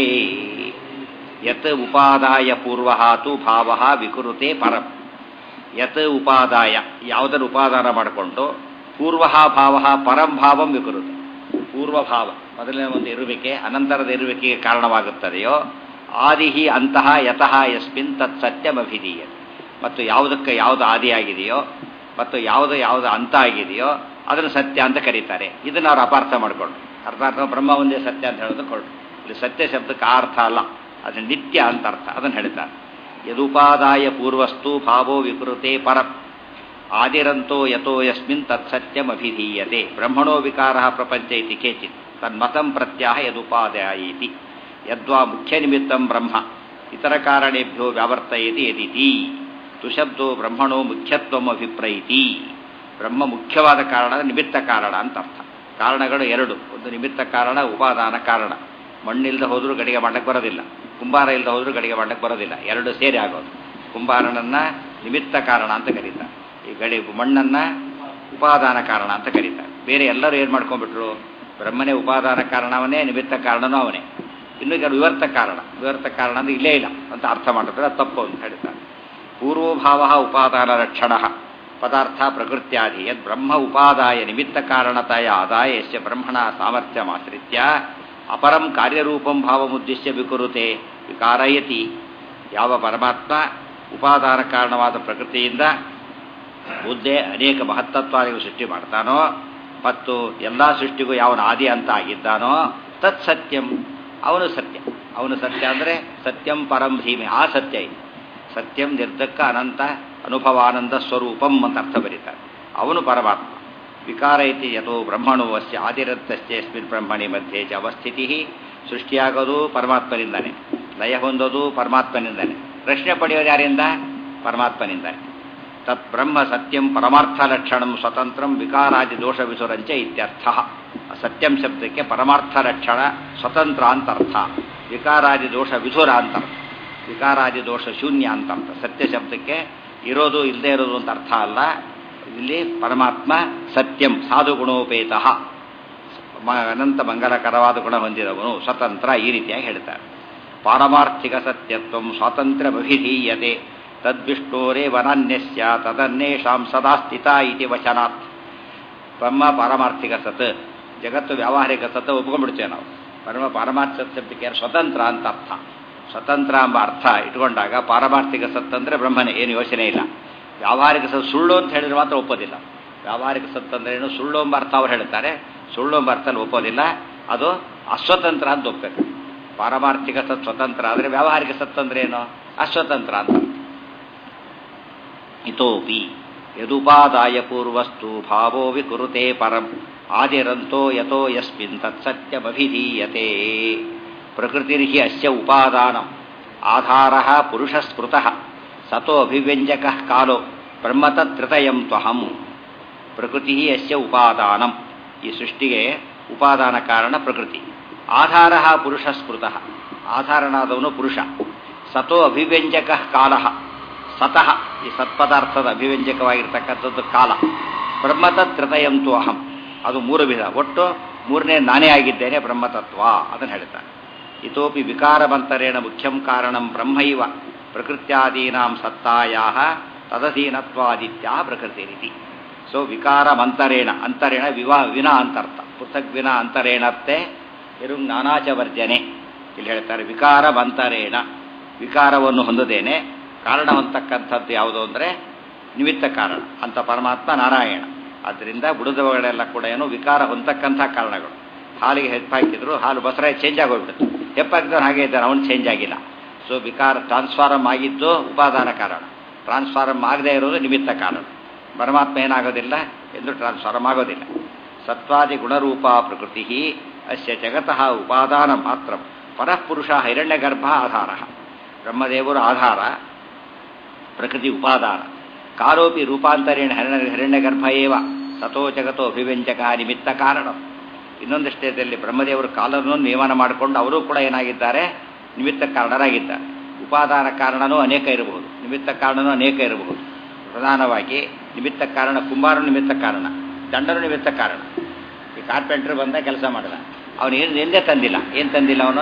ಯತ್ ಉಪಾದಾಯ ಪೂರ್ವ ತು ಭಾವ ವಿಕುರುತೆ ಪರಂ ಯತ್ ಉಪಾದಾಯ ಯಾವುದನ್ನು ಉಪಾದಾನ ಮಾಡಿಕೊಂಡು ಪೂರ್ವ ಭಾವ ಪರಂ ಭಾವಂ ವಿಕುರುತೆ ಪೂರ್ವಭಾವ ಮೊದಲನೇ ಒಂದು ಇರುವಿಕೆ ಅನಂತರದ ಇರುವಿಕೆಗೆ ಕಾರಣವಾಗುತ್ತದೆಯೋ ಆದಿಹಿ ಅಂತಹ ಯತಃ ಯಸ್ಮಿನ್ ತತ್ ಸತ್ಯಮಭಿಧೀಯತೆ ಮತ್ತು ಯಾವುದಕ್ಕೆ ಯಾವುದು ಆದಿಯಾಗಿದೆಯೋ ಮತ್ತು ಯಾವುದು ಯಾವುದು ಅಂತ ಆಗಿದೆಯೋ ಅದನ್ನು ಸತ್ಯ ಅಂತ ಕರೀತಾರೆ ಇದನ್ನು ಅವ್ರು ಅಪಾರ್ಥ ಮಾಡಿಕೊಂಡು ಅರ್ಥಾರ್ಥ ಬ್ರಹ್ಮ ಒಂದೇ ಸತ್ಯ ಅಂತ ಹೇಳೋದು ಕೊಂಡು ಇಲ್ಲಿ ಸತ್ಯ ಶಬ್ದಕ್ಕೆ ಆ ಅರ್ಥ ಅಲ್ಲ ಅದು ನಿತ್ಯ ಅಂತ ಅರ್ಥ ಅದನ್ನು ಹೇಳ್ತಾರೆ ಯದುಪಾದಾಯ ಪೂರ್ವಸ್ತು ಭಾವೋ ವಿಕೃತೆ ಪರ ಆದಿರಂತೋ ಯಥೋ ಯಸ್ಮಿನ್ ತತ್ಸತ್ಯಮಭಿಧೀಯತೆ ಬ್ರಹ್ಮಣೋ ವಿಕಾರ ಪ್ರಪಂಚ ಇತಿ ಕೇಚಿತ್ ತನ್ಮತಂ ಪ್ರತ್ಯಾಹ ಯದುಪಾದಾಯ ಇತಿ ಯದ್ವಾ ಮುಖ್ಯ ನಿಮಿತ್ತಂ ಬ್ರಹ್ಮ ಇತರ ಕಾರಣೇಭ್ಯೋ ವ್ಯಾವರ್ತಯತಿ ಯದಿತಿ ತುಶಬ್ದೋ ಬ್ರಹ್ಮಣೋ ಮುಖ್ಯತ್ವಂ ಅಭಿಪ್ರೈತಿ ಬ್ರಹ್ಮ ಮುಖ್ಯವಾದ ಕಾರಣ ನಿಮಿತ್ತ ಕಾರಣ ಅಂತ ಅರ್ಥ ಕಾರಣಗಳು ಎರಡು ಒಂದು ನಿಮಿತ್ತ ಕಾರಣ ಉಪಾದಾನ ಕಾರಣ ಮಣ್ಣಿಲ್ದ ಹೋದರೂ ಗಡಿಗೆ ಮಾಡಕ್ಕೆ ಬರೋದಿಲ್ಲ ಕುಂಬಾರ ಇಲ್ಲದ ಹೋದರೂ ಗಡಿಗೆ ಮಾಡಕ್ಕೆ ಬರೋದಿಲ್ಲ ಎರಡು ಸೇರಿ ಆಗೋದು ಕುಂಬಾರನನ್ನ ನಿಮಿತ್ತ ಕಾರಣ ಅಂತ ಕರೀತಾರೆ ಈ ಗಡಿ ಮಣ್ಣನ್ನ ಉಪಾದಾನ ಕಾರಣ ಅಂತ ಕರೀತಾರೆ ಬೇರೆ ಎಲ್ಲರೂ ಏನು ಮಾಡ್ಕೊಂಡ್ಬಿಟ್ರು ಬ್ರಹ್ಮನೇ ಉಪಾದಾನ ಕಾರಣವನ್ನೇ ನಿಮಿತ್ತ ಕಾರಣನೂ ಅವನೇ ಇನ್ನು ಕೆಲವು ವಿವರ್ತ ಕಾರಣ ವಿವರ್ತ ಕಾರಣ ಅಂದ್ರೆ ಇಲ್ಲೇ ಇಲ್ಲ ಅಂತ ಅರ್ಥ ಮಾಡಿದ್ರೆ ಅದು ತಪ್ಪು ಅಂತ ಹೇಳ್ತಾರೆ ಪೂರ್ವಭಾವ ಉಪಾದಾನ ಲಕ್ಷಣ ಪದಾರ್ಥ ಪ್ರಕೃತ್ಯಾದಿ ಯದ್ ಬ್ರಹ್ಮ ಉಪಾದಾಯ ನಿಮಿತ್ತ ಕಾರಣತೆಯ ಆದಾಯ ಯಶ್ಯ ಬ್ರಹ್ಮಣ ಸಾಮರ್ಥ್ಯಮಾಶ್ರಿತ್ಯ ಅಪರಂ ಕಾರ್ಯರೂಪಂ ಭಾವಮುದ್ದೇಶ್ಯ ವಿಕುರುತೆ ವಿಕಾರಯತಿ ಯಾವ ಪರಮಾತ್ಮ ಉಪಾದಾನ ಕಾರಣವಾದ ಪ್ರಕೃತಿಯಿಂದ ಬುದ್ಧೆ ಅನೇಕ ಮಹತ್ತತ್ವಾದಿಗಳು ಸೃಷ್ಟಿ ಮಾಡ್ತಾನೋ ಮತ್ತು ಎಲ್ಲ ಸೃಷ್ಟಿಗೂ ಯಾವನ ಆದಿ ಅಂತ ಆಗಿದ್ದಾನೋ ತತ್ ಸತ್ಯಂ ಅವನು ಸತ್ಯ ಅವನು ಸತ್ಯ ಅಂದರೆ ಸತ್ಯಂ ಪರಂ ಧೀಮೆ ಆ ಸತ್ಯ ಇದೆ ಸತ್ಯಂ ನಿರ್ಧಕ್ಕ ಅನಂತ ಅನುಭವಾನಂದ ಸ್ವರೂಪಂ ಅಂತ ಅರ್ಥ ಬರೀತಾರೆ ಅವನು ಪರಮಾತ್ಮ ವಿಕಾರ ಇತಿ ಯಥೋ ಬ್ರಹ್ಮಣೋ ಅಸ್ಯ ಆದಿರತ್ತಸ್ಯಸ್ಮಿನ್ ಬ್ರಹ್ಮಣಿ ಮಧ್ಯೆ ಚ ಅವಸ್ಥಿತಿ ಸೃಷ್ಟಿಯಾಗೋದು ಪರಮಾತ್ಮನಿಂದಾನೆ ಲಯ ಹೊಂದೋದು ಪರಮಾತ್ಮನಿಂದಾನೆ ರಕ್ಷಣೆ ಪಡೆಯೋದು ಯಾರಿಂದ ಪರಮಾತ್ಮನಿಂದಾನೆ ತತ್ ಬ್ರಹ್ಮ ಸತ್ಯಂ ಪರಮಾರ್ಥ ಲಕ್ಷಣಂ ಸ್ವತಂತ್ರಂ ವಿಕಾರಾದಿ ದೋಷ ವಿಸುರಂಚ ಇತ್ಯರ್ಥ ಸತ್ಯಂ ಶಬ್ದಕ್ಕೆ ಪರಮಾರ್ಥ ಲಕ್ಷಣ ಸ್ವತಂತ್ರ ಅಂತ ಅರ್ಥ ವಿಕಾರಾದಿ ದೋಷ ವಿಧುರ ಅಂತ ಅರ್ಥ ವಿಕಾರಾದಿ ದೋಷ ಶೂನ್ಯ ಅಂತ ಅರ್ಥ ಸತ್ಯ ಶಬ್ದಕ್ಕೆ ಇರೋದು ಇಲ್ಲದೆ ಇರೋದು ಅಂತ ಅರ್ಥ ಅಲ್ಲ ಇಲ್ಲಿ ಪರಮಾತ್ಮ ಸತ್ಯಂ ಸಾಧು ಗುಣೋಪೇತ ಅನಂತ ಮಂಗಲಕರವಾದ ಗುಣ ಹೊಂದಿದವನು ಸ್ವತಂತ್ರ ಈ ರೀತಿಯಾಗಿ ಹೇಳ್ತಾರೆ ಪಾರಮಾರ್ಥಿಕ ಸತ್ಯತ್ವ ಸ್ವಾತಂತ್ರ್ಯ ಅಭಿಧೀಯತೆ ತದ್ವಿಷ್ಣೋರೇವನನ್ಯಸ್ಯ ತದನ್ನೇಷಾಂ ಸದಾ ಸ್ಥಿತ ಇತಿ ವಚನಾತ್ ಬ್ರಹ್ಮ ಪಾರಮಾರ್ಥಿಕ ಸತ್ ಜಗತ್ತು ವ್ಯಾವಹಾರಿಕ ಸತ್ ಒಪ್ಕೊಂಡ್ಬಿಡ್ತೇವೆ ನಾವು ಪರಮ ಪಾರಮಾರ್ಥಿಕ ಶಬ್ದಕ್ಕೆ ಸ್ವತಂತ್ರ ಅಂತ ಅರ್ಥ ಸ್ವತಂತ್ರ ಎಂಬ ಅರ್ಥ ಇಟ್ಕೊಂಡಾಗ ಪಾರಮಾರ್ಥಿಕ ಸತ್ ಅಂದರೆ ಬ್ರಹ್ಮನೇ ಏನು ಯೋಚನೆ ಇಲ್ಲ ವ್ಯಾವಹಾರಿಕ ಸತ್ ಸುಳ್ಳು ಅಂತ ಹೇಳಿದ್ರೆ ಮಾತ್ರ ಒಪ್ಪೋದಿಲ್ಲ ವ್ಯಾವಹಾರಿಕ ಸತ್ ಅಂದ್ರೆ ಏನು ಸುಳ್ಳು ಎಂಬ ಅರ್ಥ ಅವ್ರು ಹೇಳ್ತಾರೆ ಸುಳ್ಳು ಎಂಬ ಅರ್ಥದಲ್ಲಿ ಒಪ್ಪೋದಿಲ್ಲ ಅದು ಅಸ್ವತಂತ್ರ ಅಂತ ಒಪ್ಪಬೇಕು ಪಾರಮಾರ್ಥಿಕ ಸತ್ ಸ್ವತಂತ್ರ ಆದರೆ ವ್ಯಾವಹಾರಿಕ ಸತ್ ಅಂದ್ರೆ ಏನು ಅಸ್ವತಂತ್ರ ಅಂತ ಇತೋಪಿ ಯದುಪಾದಾಯ ಪೂರ್ವಸ್ತು ಭಾವೋ ವಿಕುರುತೆ ಪರಂ ಆದಿರಂತೋ ಯತೋ ಯಸ್ಮಿನ್ ತತ್ಸತ್ಯಮಭಿಧೀಯತೆ ಪ್ರಕೃತಿರ್ಹಿ ಅಸ್ಯ ಉಪಾದಾನಂ ಆಧಾರಃ ಪುರುಷಸ್ಮೃತಃ ಸತೋ ಅಭಿವ್ಯಂಜಕಃ ಕಾಲೋ ಬ್ರಹ್ಮತತ್ರಿತಯಂ ತ್ವಹಂ ಪ್ರಕೃತಿ ಅಸ್ಯ ಉಪಾದಾನಂ ಈ ಸೃಷ್ಟಿಗೆ ಉಪಾದಾನ ಕಾರಣ ಪ್ರಕೃತಿ ಆಧಾರ ಪುರುಷ ಸ್ಮೃತಃ ಆಧಾರನಾದವನು ಪುರುಷ ಸತೋ ಅಭಿವ್ಯಂಜಕ ಕಾಲ ಸತಃ ಈ ಸತ್ಪದಾರ್ಥದ ಅಭಿವ್ಯಂಜಕವಾಗಿರ್ತಕ್ಕಂಥದ್ದು ಕಾಲ ಬ್ರಹ್ಮತತ್ರಿತಯಂತು ಅಹಂ ಅದು ಮೂರು ವಿಧ ಒಟ್ಟು ಮೂರನೇ ನಾನೇ ಆಗಿದ್ದೇನೆ ಬ್ರಹ್ಮತತ್ವ ಅದನ್ನು ಹೇಳ್ತಾನೆ ಇತೋಪಿ ವಿಕಾರಮಂತರೇಣ ಮುಖ್ಯಂ ಕಾರಣಂ ಬ್ರಹ್ಮೈವ ಪ್ರಕೃತ್ಯಾದೀನಾಂ ಸತ್ತಾಯಾ ತದಧೀನತ್ವಾದಿತ್ಯ ಪ್ರಕೃತಿ ರೀತಿ ಸೊ ವಿಕಾರಮಂತರೇಣ ಅಂತರೇಣ ವಿವಾ ವಿನ ಅಂತರ್ಥ ಪೃಥಕ್ ವಿನ ಅಂತರೇಣರ್ತೆ ಇರು ನಾನಾಚ ವರ್ಜನೆ ಇಲ್ಲಿ ಹೇಳ್ತಾರೆ ವಿಕಾರಮಂತರೇಣ ವಿಕಾರವನ್ನು ಹೊಂದದೇನೆ ಕಾರಣ ಹೊಂದತಕ್ಕಂಥದ್ದು ಯಾವುದು ಅಂದರೆ ನಿಮಿತ್ತ ಕಾರಣ ಅಂತ ಪರಮಾತ್ಮ ನಾರಾಯಣ ಆದ್ದರಿಂದ ಬುಡದವುಗಳೆಲ್ಲ ಕೂಡ ಏನು ವಿಕಾರ ಹೊಂದತಕ್ಕಂಥ ಕಾರಣಗಳು ಹಾಲಿಗೆ ಹೆಪ್ಪಾಕಿದ್ರು ಹಾಲು ಬಸರ ಚೇಂಜ್ ಆಗೋಗ್ಬಿಡುತ್ತೆ ಹೆಪ್ಪಾಕಿದವನು ಹಾಗೆ ಇದ್ದಾನೆ ಅವನು ಚೇಂಜ್ ಆಗಿಲ್ಲ ಸೊ ವಿಕಾರ ಟ್ರಾನ್ಸ್ಫಾರಮ್ ಆಗಿದ್ದು ಉಪಾದಾನ ಕಾರಣ ಟ್ರಾನ್ಸ್ಫಾರಮ್ ಆಗದೇ ಇರೋದು ನಿಮಿತ್ತ ಕಾರಣ ಪರಮಾತ್ಮ ಏನಾಗೋದಿಲ್ಲ ಎಂದು ಟ್ರಾನ್ಸ್ಫಾರಮ್ ಆಗೋದಿಲ್ಲ ಸತ್ವಾದಿ ಗುಣರೂಪ ಪ್ರಕೃತಿ ಅಸ್ಯ ಜಗತಃ ಉಪಾದಾನ ಮಾತ್ರ ಪರಃಪುರುಷ ಹಿರಣ್ಯಗರ್ಭ ಆಧಾರ ಬ್ರಹ್ಮದೇವರು ಆಧಾರ ಪ್ರಕೃತಿ ಉಪಾದಾನ ಕಾರೋಪಿ ರೂಪಾಂತರೇಣ ಹಿರಣ್ಯ ಹಿರಣ್ಯಗರ್ಭ ಏವ ಸತೋ ಜಗತೋ ಅಭಿವ್ಯಂಜಕ ನಿಮಿತ್ತ ಕಾರಣ ಇನ್ನೊಂದು ಸ್ಟೇಜಲ್ಲಿ ಬ್ರಹ್ಮದೇವರು ಕಾಲವನ್ನು ನಿಯಮನ ಮಾಡಿಕೊಂಡು ಅವರು ಕೂಡ ಏನಾಗಿದ್ದಾರೆ ನಿಮಿತ್ತ ಕಾರಣರಾಗಿದ್ದಾರೆ ಉಪಾದಾನ ಕಾರಣನೂ ಅನೇಕ ಇರಬಹುದು ನಿಮಿತ್ತ ಕಾರಣನೂ ಅನೇಕ ಇರಬಹುದು ಪ್ರಧಾನವಾಗಿ ನಿಮಿತ್ತ ಕಾರಣ ಕುಂಬಾರ ನಿಮಿತ್ತ ಕಾರಣ ದಂಡನು ನಿಮಿತ್ತ ಕಾರಣ ಈ ಕಾರ್ಪೆಂಟರ್ ಬಂದ ಕೆಲಸ ಮಾಡಿದ ಅವನು ಏನು ಎಂದೇ ತಂದಿಲ್ಲ ಏನು ತಂದಿಲ್ಲ ಅವನು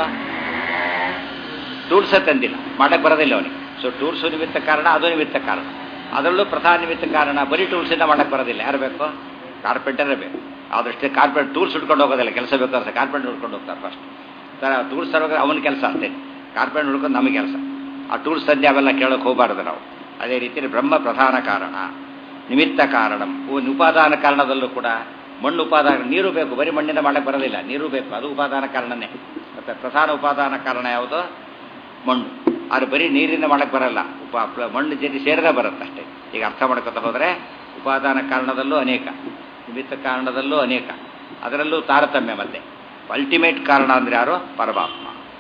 ಟೂಲ್ಸ ತಂದಿಲ್ಲ ಮಾಡಕ್ಕೆ ಬರೋದಿಲ್ಲ ಅವನಿಗೆ ಸೊ ಟೂಲ್ಸು ನಿಮಿತ್ತ ಕಾರಣ ಅದು ನಿಮಿತ್ತ ಕಾರಣ ಅದರಲ್ಲೂ ಪ್ರಧಾನ ನಿಮಿತ್ತ ಕಾರಣ ಬರೀ ಟೂಲ್ಸಿಂದ ಮಾಡಕ್ಕೆ ಬರೋದಿಲ್ಲ ಯಾರು ಬೇಕು ಕಾರ್ಪೆಂಟರೇ ಬೇಕು ಆದಷ್ಟೇ ಕಾರ್ಪೆಂಟ್ ಟೂಲ್ಸ್ ಉಟ್ಕೊಂಡು ಹೋಗೋದಿಲ್ಲ ಕೆಲಸ ಬೇಕಾದ್ರೆ ಕಾರ್ಪೆಂಟರ್ ಉಟ್ಕೊಂಡು ಹೋಗ್ತಾರೆ ಫಸ್ಟ್ ಸರ್ ಆ ಟೂಲ್ಸ್ ತರೋಕೆ ಅವನ ಕೆಲಸ ಅಷ್ಟೇ ಕಾರ್ಪೆಂಟ್ ಹುಡ್ಕೊಂಡು ನಮಗೆ ಕೆಲಸ ಆ ಟೂಲ್ಸ್ ತಂದೆ ಅವೆಲ್ಲ ಕೇಳೋಕೆ ಹೋಗಬಾರ್ದು ನಾವು ಅದೇ ರೀತಿ ಬ್ರಹ್ಮ ಪ್ರಧಾನ ಕಾರಣ ನಿಮಿತ್ತ ಕಾರಣ ಉಪಾದಾನ ಕಾರಣದಲ್ಲೂ ಕೂಡ ಮಣ್ಣು ಉಪಾದಾನ ನೀರು ಬೇಕು ಬರೀ ಮಣ್ಣಿಂದ ಮಾಡಕ್ಕೆ ಬರೋದಿಲ್ಲ ನೀರು ಬೇಕು ಅದು ಉಪಾದಾನ ಕಾರಣನೇ ಮತ್ತು ಪ್ರಧಾನ ಉಪಾದಾನ ಕಾರಣ ಯಾವುದು ಮಣ್ಣು ಅದು ಬರೀ ನೀರಿಂದ ಮಾಡಕ್ಕೆ ಬರಲ್ಲ ಉಪ ಮಣ್ಣು ಜೊತೆ ಸೇರದೆ ಬರುತ್ತೆ ಅಷ್ಟೇ ಈಗ ಅರ್ಥ ಮಾಡ್ಕೊತ ಹೋದರೆ ಉಪಾದಾನ ಕಾರಣದಲ್ಲೂ ಅನೇಕ ನಿಮಿತ್ತ ಕಾರಣದಲ್ಲೂ ಅನೇಕ ಅದರಲ್ಲೂ ತಾರತಮ್ಯ ಮತ್ತೆ ಅಲ್ಟಿಮೇಟ್ ಕಾರಣ ಅಂದರೆ ಯಾರು ಪರಮಾತ್ಮ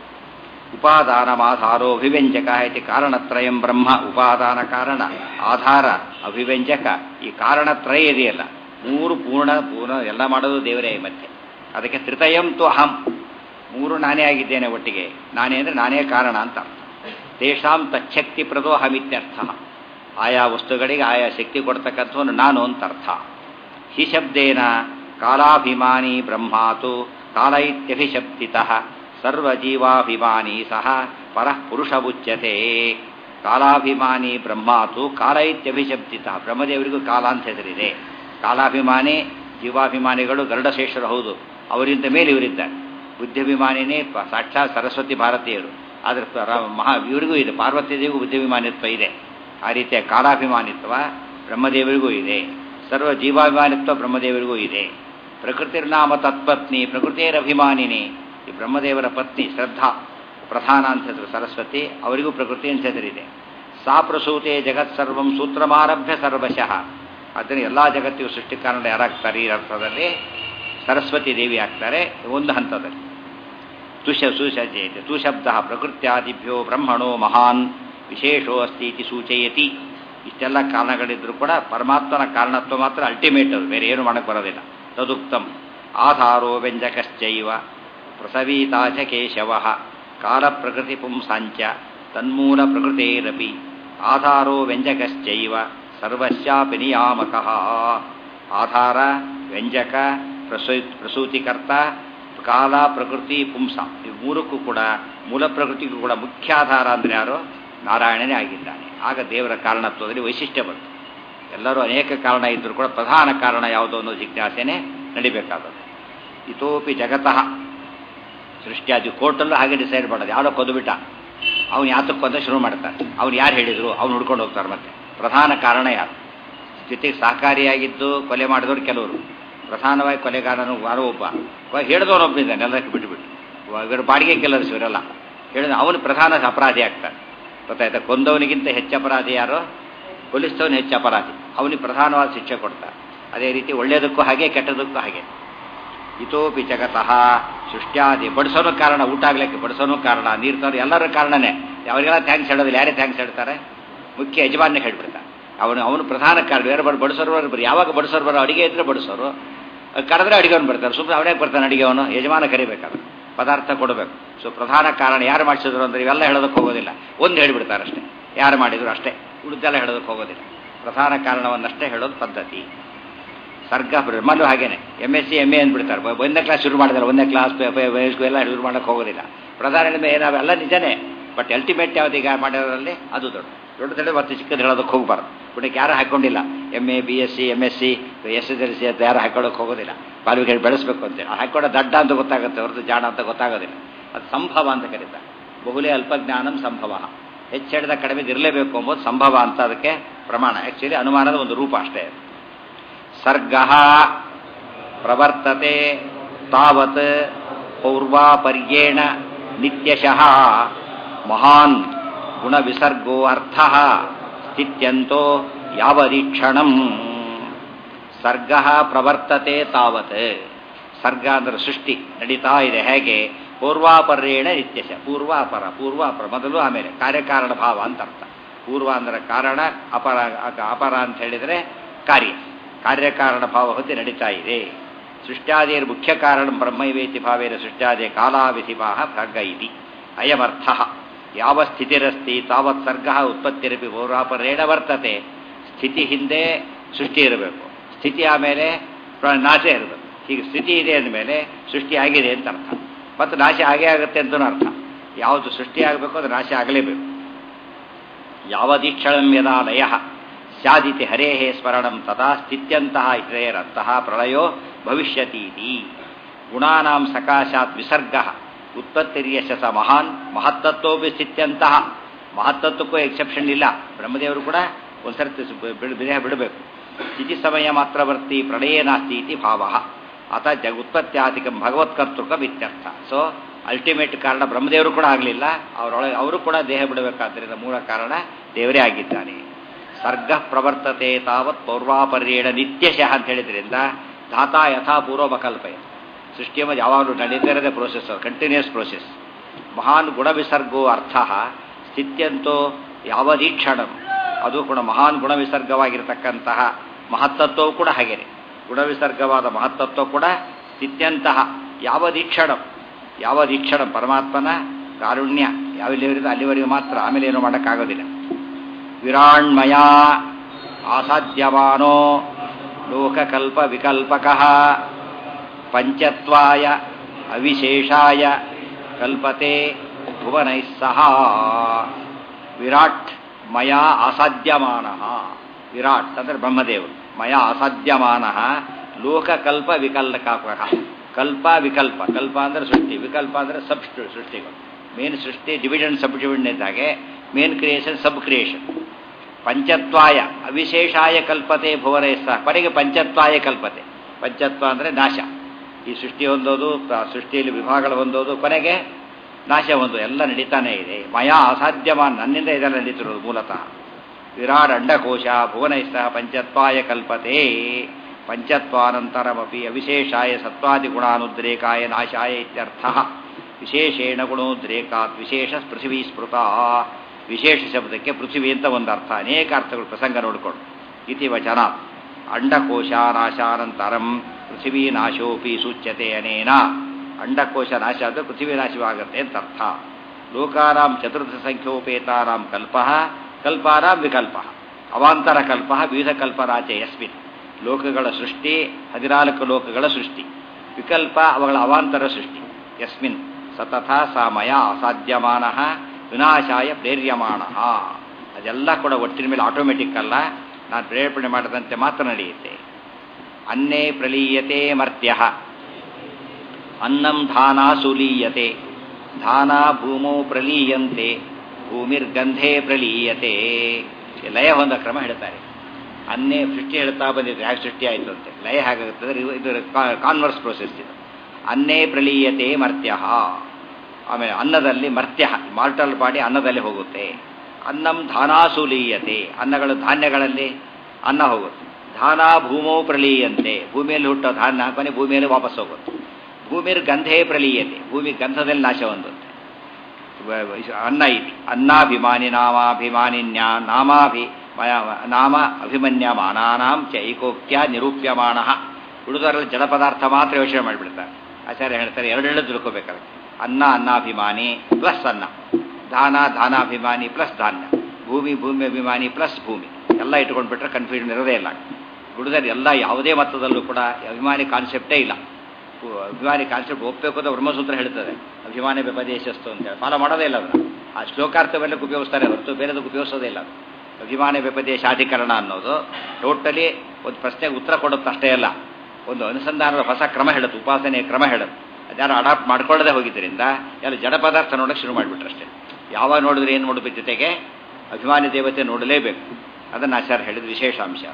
ಉಪಾದಾನಮಾಧಾರೋ ಅಭಿವ್ಯಂಜಕ ಇತಿ ಕಾರಣತ್ರಯಂ ಬ್ರಹ್ಮ ಉಪಾದಾನ ಕಾರಣ ಆಧಾರ ಅಭಿವ್ಯಂಜಕ ಈ ಕಾರಣತ್ರಯ ಇದೆಯಲ್ಲ ಮೂರು ಪೂರ್ಣ ಪೂರ್ಣ ಎಲ್ಲ ಮಾಡೋದು ದೇವರೇ ಮತ್ತೆ ಅದಕ್ಕೆ ತ್ರಿತಯಂ ತು ಅಹಂ ಮೂರು ನಾನೇ ಆಗಿದ್ದೇನೆ ಒಟ್ಟಿಗೆ ನಾನೇ ಅಂದರೆ ನಾನೇ ಕಾರಣ ಅಂತ ತೇಷಾಂ ತಚ್ಛಕ್ತಿ ಪ್ರದೋಹಮಿತ್ಯರ್ಥ ಆಯಾ ವಸ್ತುಗಳಿಗೆ ಆಯಾ ಶಕ್ತಿ ಕೊಡ್ತಕ್ಕಂಥವನು ನಾನು ಅಂತ ಅರ್ಥ ಹಿ ಶಬ್ದೇನ ಕಾಲಾಭಿಮಾನಿ ಬ್ರಹ್ಮಾತು ಕಾಲ ಇತ್ಯಭಿಶಬ್ದಿತಃ ಸರ್ವಜೀವಾಭಿಮಾನಿ ಸಹ ಪರಃ ಪುರುಷ ಉಚ್ಯತೆ ಕಾಲಾಭಿಮಾನಿ ಬ್ರಹ್ಮಾತು ಕಾಲ ಇತ್ಯಭಿಶಬ್ದಿತ ಬ್ರಹ್ಮದೇವರಿಗೂ ಕಾಲ ಅಂತ ಹೆಸರಿದೆ ಕಾಲಾಭಿಮಾನಿ ಜೀವಾಭಿಮಾನಿಗಳು ಗರುಡಶ್ರೇಷ್ಠರು ಹೌದು ಅವರಿಂದ ಮೇಲೆ ಇವರಿದ್ದಾರೆ ಬುದ್ಧಿಭಿಮಾನಿನೇ ಸಾಕ್ಷಾತ್ ಸರಸ್ವತಿ ಭಾರತೀಯರು ಆದರೆ ಮಹಾ ಇವರಿಗೂ ಇದೆ ಪಾರ್ವತಿ ದೇವಿಗೂ ಬುದ್ಧಿಭಿಮಾನಿತ್ವ ಇದೆ ಆ ರೀತಿಯ ಕಾಲಾಭಿಮಾನಿತ್ವ ಬ್ರಹ್ಮದೇವರಿಗೂ ಇದೆ ಸರ್ವ ಜೀವಾಭಿಮಾನಿತ್ವ ಬ್ರಹ್ಮದೇವರಿಗೂ ಇದೆ ಪ್ರಕೃತಿರ್ನಾಮ ತತ್ಪತ್ನಿ ಪ್ರಕೃತಿಯರಭಿಮಾನಿನಿ ಈ ಬ್ರಹ್ಮದೇವರ ಪತ್ನಿ ಶ್ರದ್ಧಾ ಪ್ರಧಾನ ಅಂತ ಹೆಸರು ಸರಸ್ವತಿ ಅವರಿಗೂ ಪ್ರಕೃತಿ ಅಂತ ಹೆಸರಿದೆ ಸಾ ಪ್ರಸೂತೆ ಜಗತ್ಸರ್ವಂ ಸೂತ್ರಮಾರಭ್ಯ ಸರ್ವಶಃ ಅದನ್ನು ಎಲ್ಲ ಜಗತ್ತಿಗೂ ಸೃಷ್ಟಿ ಕಾರಣ ಯಾರಾಗ್ತಾರೆ ಈ ಅರ್ಥದಲ್ಲಿ ಸರಸ್ವತಿ ದೇವಿ ಆಗ್ತಾರೆ ಒಂದು ಹಂತದಲ್ಲಿ ತುಷ ಸುಸಜ್ಜಯತೆ ತು ಶಬ್ದ ಪ್ರಕೃತ್ಯಾದಿಭ್ಯೋ ಬ್ರಹ್ಮಣೋ ಮಹಾನ್ ವಿಶೇಷೋ ಅಸ್ತಿ ಇತಿ ಸೂಚಯತಿ ಇಷ್ಟೆಲ್ಲ ಕಾರಣಗಳಿದ್ರೂ ಕೂಡ ಪರಮಾತ್ಮನ ಕಾರಣತ್ವ ಮಾತ್ರ ಅಲ್ಟಿಮೇಟ್ ಅದು ಬೇರೆ ಏನು ಮಾಡಕ್ಕೆ ಬರೋದಿಲ್ಲ ತದುಕ್ತಂ ಆಧಾರೋ ವ್ಯಂಜಕಶ್ಚೈವ ಪ್ರಸವೀತಾಚ ಕೇಶವ ಕಾಲ ಪ್ರಕೃತಿ ಪುಂಸಾಂಚ ತನ್ಮೂಲ ಪ್ರಕೃತೇರಪಿ ಆಧಾರೋ ವ್ಯಂಜಕಶ್ಚೈವ ಸರ್ವಸ್ಯಾಪಿ ನಿಯಾಮಕ ಆಧಾರ ವ್ಯಂಜಕ ಪ್ರಸೂ ಪ್ರಸೂತಿಕರ್ತ ಕಾಲ ಪ್ರಕೃತಿ ಪುಂಸ ಈ ಮೂರಕ್ಕೂ ಕೂಡ ಮೂಲ ಪ್ರಕೃತಿಗೂ ಕೂಡ ಮುಖ್ಯ ಆಧಾರ ಅಂದರೆ ಯಾರು ನಾರಾಯಣನೇ ಆಗಿದ್ದಾನೆ ಆಗ ದೇವರ ಕಾರಣತ್ವದಲ್ಲಿ ವೈಶಿಷ್ಟ್ಯ ಬಂತು ಎಲ್ಲರೂ ಅನೇಕ ಕಾರಣ ಇದ್ದರೂ ಕೂಡ ಪ್ರಧಾನ ಕಾರಣ ಯಾವುದೋ ಅನ್ನೋ ಜಿಜ್ಞಾಸೆನೇ ನಡಿಬೇಕಾದದ್ದು ಇತೋಪಿ ಜಗತಃ ಸೃಷ್ಟಿಯಾದಿ ಕೋರ್ಟಲ್ಲೂ ಹಾಗೆ ಡಿಸೈಡ್ ಮಾಡೋದು ಯಾರೋ ಕೊಂದುಬಿಟ್ಟ ಅವ್ನು ಯಾತಕ್ಕೆ ಕೊಂದ ಶುರು ಮಾಡ್ತಾರೆ ಅವ್ನು ಯಾರು ಹೇಳಿದ್ರು ಅವ್ನು ಹುಡ್ಕೊಂಡು ಹೋಗ್ತಾರೆ ಮತ್ತೆ ಪ್ರಧಾನ ಕಾರಣ ಯಾರು ಜೊತೆಗೆ ಸಹಕಾರಿಯಾಗಿದ್ದು ಕೊಲೆ ಮಾಡಿದವರು ಕೆಲವರು ಪ್ರಧಾನವಾಗಿ ಕೊಲೆಗಾರನು ಯಾರೋ ಒಬ್ಬ ಹೇಳಿದವನು ಒಬ್ಬನಿದ್ದಾನೆ ಎಲ್ಲದಕ್ಕೆ ಬಿಟ್ಟುಬಿಟ್ಟು ಇವರು ಬಾಡಿಗೆ ಕೆಲಸ ಇವರೆಲ್ಲ ಹೇಳಿದ ಅವನು ಪ್ರಧಾನ ಅಪರಾಧಿ ಆಗ್ತಾನೆ ಗೊತ್ತಾಯ್ತಾ ಕೊಂದವನಿಗಿಂತ ಹೆಚ್ಚು ಅಪರಾಧಿ ಯಾರು ಕೊಲಿಸ್ತವನು ಹೆಚ್ಚು ಅಪರಾಧಿ ಅವನಿಗೆ ಪ್ರಧಾನವಾದ ಶಿಕ್ಷೆ ಕೊಡ್ತಾರೆ ಅದೇ ರೀತಿ ಒಳ್ಳೆಯದಕ್ಕೂ ಹಾಗೆ ಕೆಟ್ಟದಕ್ಕೂ ಹಾಗೆ ಇತೋಪಿ ಜಗತಃ ಸೃಷ್ಟ್ಯಾದಿ ಬಡಿಸೋನು ಕಾರಣ ಊಟ ಆಗ್ಲಿಕ್ಕೆ ಬಡಿಸೋನು ಕಾರಣ ನೀರು ತರೋ ಎಲ್ಲರ ಕಾರಣನೇ ಅವರಿಗೆಲ್ಲ ಥ್ಯಾಂಕ್ಸ್ ಹೇಳೋದಿಲ್ಲ ಯಾರೇ ಥ್ಯಾಂಕ್ಸ್ ಹೇಳ್ತಾರೆ ಮುಖ್ಯ ಯಜಮಾನ್ಯ ಹೇಳ್ಬಿಡ್ತಾರೆ ಅವನು ಅವನು ಪ್ರಧಾನ ಕಾರಣ ಯಾರು ಬರ್ ಬಡಿಸೋರು ಬರ್ ಯಾವಾಗ ಬಡಿಸೋರು ಬರೋ ಅಡಿಗೆ ಇದ್ರೆ ಬಡಿಸೋರು ಕರೆದ್ರೆ ಅಡಿಗೆವನು ಬರ್ತಾರೆ ಸುಮ್ಮನೆ ಅವನೇ ಬರ್ತಾನೆ ಅಡಿಗೆ ಅವನು ಯಜಮಾನ ಕರಿಬೇಕಾದ್ರೆ ಪದಾರ್ಥ ಕೊಡಬೇಕು ಸೊ ಪ್ರಧಾನ ಕಾರಣ ಯಾರು ಮಾಡಿಸಿದ್ರು ಅಂದ್ರೆ ಇವೆಲ್ಲ ಹೇಳೋದಕ್ಕೆ ಹೋಗೋದಿಲ್ಲ ಒಂದು ಹೇಳಿಬಿಡ್ತಾರೆ ಅಷ್ಟೇ ಯಾರು ಮಾಡಿದ್ರು ಅಷ್ಟೇ ಉಳಿದೆಲ್ಲ ಹೇಳೋದಕ್ಕೆ ಹೋಗೋದಿಲ್ಲ ಪ್ರಧಾನ ಕಾರಣವನ್ನಷ್ಟೇ ಹೇಳೋದು ಪದ್ಧತಿ ಸರ್ಗ ಬ್ರಹ್ಮಲ್ಲೂ ಹಾಗೇನೆ M S C M A ಅಂದ್ಬಿಡ್ತಾರೆ ಬ- ಒಂದನೇ ಕ್ಲಾಸ್ ಶುರು ಮಾಡಿದ್ರೆ ಒಂದನೇ ಕ್ಲಾಸ್ ವಯಸ್ಸು ಎಲ್ಲ ಶುರು ಮಾಡೋಕ್ಕೆ ಹೋಗೋದಿಲ್ಲ ಪ್ರಧಾನ ಏನಾವೆಲ್ಲ ನಿಜನೇ ಬಟ್ ಅಲ್ಟಿಮೇಟ್ ಯಾವ್ದು ಈಗ ಮಾಡಿರೋದ್ರಲ್ಲಿ ಅದು ದೊಡ್ಡ ದೊಡ್ಡದಲ್ಲೇ ಮತ್ತೆ ಚಿಕ್ಕದು ಹೇಳೋದಕ್ಕೆ ಹೋಗ್ಬಾರ್ದು ಪುಣ್ಯಕ್ಕೆ ಯಾರು ಹಾಕೊಂಡಿಲ್ಲ M A B S C M S C S S L C ಅಂತ ಯಾರು ಹಾಕೊಳ್ಳೋಕೆ ಹೋಗೋದಿಲ್ಲ ಕ್ವಾಲಿಫಿಕೇಟ್ ಬೆಳೆಸಬೇಕು ಅಂತೇಳಿ ಆ ಹಾಕೊಳ್ಳೋ ದಡ್ಡ ಅಂತ ಗೊತ್ತಾಗುತ್ತೆ ಹೊರತು ಜಾಣ ಅಂತ ಗೊತ್ತಾಗೋದಿಲ್ಲ ಅದು ಸಂಭವ ಅಂತ ಕರೀತಾರೆ ಬಹುಲೇ ಅಲ್ಪಜ್ಞಾನಂ ಸಂಭವ ಹೆಚ್ಚು ಹೇಳಿದ ಕಡಿಮೆ ಇರಲೇಬೇಕು ಎಂಬುದು ಸಂಭವ ಅಂತ ಅದಕ್ಕೆ ಪ್ರಮಾಣ ಆ್ಯಕ್ಚುಲಿ ಅನುಮಾನದ ಒಂದು ರೂಪ ಅಷ್ಟೇ ಅದು. ಸರ್ಗ ಪ್ರವರ್ತತೆ ತಾವತ್ ಪೌರ್ವಾಪರ್ಯೇಣ ನಿತ್ಯಶಃ ಮಹಾನ್ ಗುಣವಿಸರ್ಗೋ ಅರ್ಥ ಸ್ಥಿತ್ಯಂತೋ ಯಾವದೀಕ್ಷಣಂ ಸರ್ಗ ಪ್ರವರ್ತತೆ ತಾವತ್ ಸರ್ಗ ಅಂದ್ರೆ ಸೃಷ್ಟಿ ನಡೀತಾ ಇದೆ ಹೇಗೆ ಪೂರ್ವಾಪರ್ಯೇಣ ನಿತ್ಯಶ ಪೂರ್ವಾಪರ ಪೂರ್ವಾಪರ ಮೊದಲು ಆಮೇಲೆ ಕಾರ್ಯಕಾರಣ ಭಾವ ಅಂತ ಅರ್ಥ ಪೂರ್ವ ಅಂದ್ರೆ ಕಾರಣ ಅಪರ ಅಪರ ಅಂತ ಹೇಳಿದರೆ ಕಾರ್ಯ ಕಾರ್ಯಕಾರಣ ಭಾವ ಹೊತ್ತಿ ನಡೀತಾ ಇದೆ ಸೃಷ್ಟ್ಯಾದಿಯ ಮುಖ್ಯ ಕಾರಣ ಬ್ರಹ್ಮೈವೇತಿ ಭಾವೇನ ಸೃಷ್ಟ್ಯಾದಿ ಕಾಲಾವಿಧಿಭಾಹ ಸರ್ಗ ಇತಿ ಅಯಮರ್ಥ ಯಾವ ಸ್ಥಿತಿರಸ್ತಿ ತಾವತ್ ಸರ್ಗ ಉತ್ಪತ್ತಿರಪಿ ಪೌರಾಪರೇಣ ವರ್ತತೆ ಸ್ಥಿತಿ ಹಿಂದೆ ಸೃಷ್ಟಿ ಇರಬೇಕು ಸ್ಥಿತಿ ಆಮೇಲೆ ಪ್ರ- ನಾಶ ಇರಬೇಕು ಹೀಗೆ ಸ್ಥಿತಿ ಇದೆ ಅಂದಮೇಲೆ ಸೃಷ್ಟಿ ಆಗಿದೆ ಅಂತ ಅರ್ಥ ಮತ್ತು ನಾಶ ಆಗೇ ಆಗುತ್ತೆ ಅಂತಲೂ ಅರ್ಥ ಯಾವುದು ಸೃಷ್ಟಿ ಆಗಬೇಕು ಅದು ನಾಶ ಆಗಲೇಬೇಕು ಯಾವದೀಕ್ಷಣಂ ಯದಾ ಲಯ ಸ್ಯಾದಿತಿ ಹರೇಃ ಸ್ಮರಣಂ ತದಾ ಸ್ಥಿತ್ಯಂತಹ ಇತರೇರಂತಹ ಪ್ರಳಯೋ ಭವಿಷ್ಯತೀತಿ ಗುಣಾನಾಂ ಸಕಾಶಾತ್ ವಿಸರ್ಗ ಉತ್ಪತ್ತಿರ್ಯಶಸ ಮಹಾನ್ ಮಹತ್ತತ್ವೋಪಿ ಸ್ಥಿತ್ಯಂತಹ ಮಹತ್ತತ್ವಕ್ಕೂ ಎಕ್ಸೆಪ್ಷನ್ ಇಲ್ಲ ಬ್ರಹ್ಮದೇವರು ಕೂಡ ಒಂದ್ಸರ್ತಿ ಬಿಡ ಬಿಡಬೇಕು ಸ್ಥಿತಿ ಸಮಯ ಮಾತ್ರವರ್ತಿ ಪ್ರಳಯೇ ನಾಸ್ತಿ ಇತಿ ಭಾವ ಅಥ ಜಗ ಉತ್ಪತ್ತಿಯಾದಿಕಂ ಭಗವತ್ಕರ್ತೃಕಂ ಇತ್ಯರ್ಥ ಸೊ ಅಲ್ಟಿಮೇಟ್ ಕಾರಣ ಬ್ರಹ್ಮದೇವರು ಕೂಡ ಆಗಲಿಲ್ಲ ಅವರೊಳಗೆ ಅವರು ಕೂಡ ದೇಹ ಬಿಡಬೇಕಾದ್ದರಿಂದ ಮೂಲ ಕಾರಣ ದೇವರೇ ಆಗಿದ್ದಾನೆ ಸರ್ಗ ಪ್ರವರ್ತತೆ ತಾವತ್ ಪೌರ್ವಾಪರ್ಯೇಣ ನಿತ್ಯಶಃ ಅಂತ ಹೇಳಿದ್ರಿಂದ ಧಾತಾ ಯಥಾ ಪೂರ್ವಮಕಲ್ಪಯ ಸೃಷ್ಟಿಯ ಮೇಲೆ ಯಾವಾಗಲೂ ನಡೀತಾ ಇರೋದೇ ಪ್ರೋಸೆಸ್ ಕಂಟಿನ್ಯೂಸ್ ಪ್ರೋಸೆಸ್ ಮಹಾನ್ ಗುಣವಿಸರ್ಗೋ ಅರ್ಥ ಸ್ಥಿತ್ಯಂತೋ ಯಾವದೀಕ್ಷಣಂ ಅದು ಕೂಡ ಮಹಾನ್ ಗುಣವಿಸರ್ಗವಾಗಿರತಕ್ಕಂತಹ ಮಹತ್ತತ್ವವು ಕೂಡ ಹಾಗೇನೆ ಗುಣವಿಸರ್ಗವಾದ ಮಹತ್ತತ್ವ ಕೂಡ ಸ್ಥಿತ್ಯಂತಹ ಯಾವದೀಕ್ಷಣಂ ಯಾವದೀಕ್ಷಣಂ ಪರಮಾತ್ಮನ ಕಾರುಣ್ಯ ಯಾವೆಲ್ಲಿವರಿದೆ ಅಲ್ಲಿವರೆಗೂ ಮಾತ್ರ ಆಮೇಲೆ ಏನು ಮಾಡೋಕ್ಕಾಗೋದಿಲ್ಲ ವಿರಾಣ್ಮಯ ಆಸಾಧ್ಯಮಾನೋ ಲೋಕಕಲ್ಪ ವಿಕಲ್ಪಕ ಪಂಚತ್ವಾಯ ಅವಿಶೇಷಾಯ ಕಲ್ಪತೆ ಭುವನೈಃ ಸಹ ವಿರಾಟ್ ಮಯ ಅಸಾಧ್ಯಮಾನ ವಿರಾಟ್ ಅಂದರೆ ಬ್ರಹ್ಮದೇವರು ಮಯ ಅಸಾಧ್ಯಮಾನ ಲೋಕಕಲ್ಪ ವಿಕಲ್ಪಕ ಕಲ್ಪ ವಿಕಲ್ಪ ಕಲ್ಪ ಅಂದರೆ ಸೃಷ್ಟಿ ವಿಕಲ್ಪ ಅಂದರೆ ಸಬ್ ಸೃಷ್ಟಿಗಳು ಮೇನ್ ಸೃಷ್ಟಿ ಡಿವಿಷನ್ ಸಬ್ ಡಿವಿಷನ್ ಇದ್ದಾಗೆ ಮೇನ್ ಕ್ರಿಯೇಷನ್ ಸಬ್ ಕ್ರಿಯೇಷನ್ ಪಂಚತ್ವಾಯ ಅವಿಶೇಷಾಯ ಕಲ್ಪತೆ ಭುವನೇ ಸಹ ಕೊನೆಗೆ ಪಂಚತ್ವಾಯ ಕಲ್ಪತೆ ಪಂಚತ್ವ ಅಂದರೆ ನಾಶ ಈ ಸೃಷ್ಟಿ ಹೊಂದೋದು ತ- ಸೃಷ್ಟಿಯಲ್ಲಿ ವಿಭಾಗಗಳು ಹೊಂದೋದು ಕೊನೆಗೆ ನಾಶ ಹೊಂದೋದು ಎಲ್ಲ ನಡೀತಾನೇ ಇದೆ ಮಯ ಅಸಾಧ್ಯಮಾನ ನನ್ನಿಂದ ಇದೆಲ್ಲ ನಡೀತಿರೋದು ಮೂಲತಃ ವಿರಾಟ್ ಅಂಡಕೋಶ ಭುವನೈಸ್ತ ಪಂಚತ್ವಾಯ ಕಲ್ಪತೆ ಪಂಚತ್ವಾನಂತರಮಪಿ ಅವಿಶೇಷಾಯ ಸತ್ವಾದಿ ಗುಣಾನುದ್ರೇಕಾಯ ನಾಶಾಯ ಇತ್ಯರ್ಥ ವಿಶೇಷೇಣ ಗುಣೋದ್ರೇಕಾತ್ ವಿಶೇಷ ಪೃಥಿವೀ ಸ್ಮೃತ ವಿಶೇಷ ಶಬ್ದಕ್ಕೆ ಪೃಥ್ವಿ ಅಂತ ಒಂದು ಅರ್ಥ ಅನೇಕ ಅರ್ಥಗಳು ಪ್ರಸಂಗ ನೋಡಿಕೊಂಡು ಇತಿ ವಚನ ಅಂಡಕೋಶ ನಾಶಾನಂತರಂ ಪೃಥಿವೀ ನಾಶೋಪಿ ಸೂಚ್ಯತೆ ಅನೇನ ಅಂಡಕೋಶ ನಾಶ ಆದರೆ ಪೃಥ್ವಿ ನಾಶವಾಗುತ್ತೆ ಅಂತ ಅರ್ಥ ಲೋಕಾನಾಂ ಚತುರ್ಥ ಸಂಖ್ಯೋಪೇತಾನಾಂ ಕಲ್ಪ ಕಲ್ಪಾನಾಂ ವಿಕಲ್ಪ ಅವಾಂತರ ಕಲ್ಪ ವಿವಿಧ ಕಲ್ಪರಾಚೆ ಯಸ್ಮಿನ್ ಲೋಕಗಳ ಸೃಷ್ಟಿ ಹದಿನಾಲ್ಕು ಲೋಕಗಳ ಸೃಷ್ಟಿ ವಿಕಲ್ಪ ಅವುಗಳ ಅವಾಂತರ ಸೃಷ್ಟಿ ಯಸ್ಮಿನ್ ಸತತ ಸಾಮಯ ಅಸಾಧ್ಯಮಾನ ವಿನಾಶಾಯ ಪ್ರೇರ್ಯಮಾಣ ಅದೆಲ್ಲ ಕೂಡ ಒಟ್ಟಿನ ಮೇಲೆ ಆಟೋಮೆಟಿಕ್ ಅಲ್ಲ ನಾನು ಪ್ರೇರೇಪಣೆ ಮಾಡದಂತೆ ಮಾತ್ರ ನಡೆಯುತ್ತೆ ಅನ್ನೇ ಪ್ರಲೀಯತೆ ಮರ್ತ್ಯ ಅನ್ನಂ ಧಾನಾ ಸುಲೀಯತೆ ಧಾನ ಭೂಮೋ ಪ್ರಲೀಯಂತೆ ಭೂಮಿರ್ಗಂಧೆ ಪ್ರಲೀಯತೆ ಈ ಲಯ ಹೊಂದ ಕ್ರಮ ಹೇಳ್ತಾರೆ ಅನ್ನೇ ಸೃಷ್ಟಿ ಹೇಳ್ತಾ ಬಂದಿದ್ರೆ ಹೇಗೆ ಸೃಷ್ಟಿ ಆಯಿತು ಅಂತೆ ಲಯ ಹೇಗಾಗುತ್ತದೆ ಇದು- ಇದು ಕಾನ್ವರ್ಸ್ ಪ್ರೋಸೆಸ್ ಇದು ಅನ್ನೇ ಪ್ರಲೀಯತೆ ಮರ್ತ್ಯ ಆಮೇಲೆ ಅನ್ನದಲ್ಲಿ ಮರ್ತ್ಯ ಮಾರ್ಟಲ್ ಬಾಡಿ ಅನ್ನದಲ್ಲಿ ಹೋಗುತ್ತೆ ಅನ್ನಂ ಧಾನಾಸುಲೀಯತೆ ಅನ್ನಗಳು ಧಾನ್ಯಗಳಲ್ಲಿ ಅನ್ನ ಹೋಗುತ್ತೆ ಧಾನ ಭೂಮೋ ಪ್ರಲೀಯಂತೆ ಭೂಮಿಯಲ್ಲಿ ಹುಟ್ಟೋ ಧಾನ್ಯ ಕೊನೆ ಭೂಮಿಯಲ್ಲಿ ವಾಪಸ್ ಹೋಗುತ್ತೆ ಭೂಮಿಯ ಗಂಧೇ ಪ್ರಲೀಯತೆ ಭೂಮಿ ಗಂಧದಲ್ಲಿ ನಾಶ ಹೊಂದುತ್ತೆ ವ- ವ- ಅನ್ನ ಇತಿ ಅನ್ನಾಭಿಮಾನಿ ನಾಮಾಭಿಮಾನಿನ್ಯಾ ನಾಮಾಭಿ ಮ- ನಾಮ ಅಭಿಮನ್ಯಮಾನಾನಾಂ ಚ ಏಕೋಕ್ತ್ಯ ನಿರೂಪ್ಯಮಾಣ ಉಳಿದವರಲ್ಲಿ ಜಡ ಪದಾರ್ಥ ಮಾತ್ರ ಯೋಚನೆ ಮಾಡಿಬಿಡ್ತಾರೆ ಆಚಾರ್ಯ ಹೇಳ್ತಾರೆ ಎರಡೆರಡು ತಿಳ್ಕೋಬೇಕಾದ್ರೆ ಅನ್ನ ಅನ್ನಾಭಿಮಾನಿ ಪ್ಲಸ್ ಅನ್ನ ಧಾನ ಧಾನಾಭಿಮಾನಿ ಪ್ಲಸ್ ಧಾನ್ಯ ಭೂಮಿ ಭೂಮಿ ಅಭಿಮಾನಿ ಪ್ಲಸ್ ಭೂಮಿ ಎಲ್ಲ ಇಟ್ಕೊಂಡ್ಬಿಟ್ರೆ ಕನ್ಫ್ಯೂಷನ್ ಇರೋದೇ ಇಲ್ಲ ಉಳಿದರೆ ಎಲ್ಲ ಯಾವುದೇ ಮಟ್ಟದಲ್ಲೂ ಕೂಡ ಅಭಿಮಾನಿ ಕಾನ್ಸೆಪ್ಟೇ ಇಲ್ಲ ಅಭಿಮಾನಿ ಕಾನ್ಸೆಪ್ಟ್ ಒಪ್ಪಬೇಕು ಅಂತ ಬ್ರಹ್ಮಸೂತ್ರ ಹೇಳ್ತದೆ ಅಭಿಮಾನಿ ವ್ಯಪದೇಶಸ್ತು ಅಂತೇಳಿ ಫಾಲೋ ಮಾಡೋದೇ ಇಲ್ಲ ಅದನ್ನು ಆ ಶ್ಲೋಕಾರ್ಥವೆಲ್ಲಕ್ಕೆ ಉಪಯೋಗಿಸ್ತಾರೆ ಹೊರತು ಬೇರೆದಕ್ಕೆ ಉಪಯೋಗಿಸೋದೇ ಇಲ್ಲ ಅದು ಅಭಿಮಾನಿ ವ್ಯಪದೇಶಾಧಿಕರಣ ಅನ್ನೋದು ಟೋಟಲಿ ಒಂದು ಪ್ರಶ್ನೆಗೆ ಉತ್ತರ ಕೊಡುತ್ತೆ ಅಷ್ಟೇ ಅಲ್ಲ ಒಂದು ಅನುಸಂಧಾನದ ಹೊಸ ಕ್ರಮ ಹೇಳುತ್ತೆ ಉಪಾಸನೆಯ ಕ್ರಮ ಹೇಳುತ್ತೆ ಅದ್ಯಾರು ಅಡಾಪ್ಟ್ ಮಾಡ್ಕೊಳ್ಳದೆ ಹೋಗಿದ್ದರಿಂದ ಎಲ್ಲ ಜಡ ಪದಾರ್ಥ ನೋಡೋಕೆ ಶುರು ಮಾಡಿಬಿಟ್ರು ಅಷ್ಟೇ ಯಾವಾಗ ನೋಡಿದ್ರೆ ಏನು ನೋಡಬೇಕು ಜೊತೆಗೆ ಅಭಿಮಾನಿ ದೇವತೆ ನೋಡಲೇಬೇಕು ಅದನ್ನು ಆಚಾರ್ಯ ಹೇಳಿದ ವಿಶೇಷ ಅಂಶ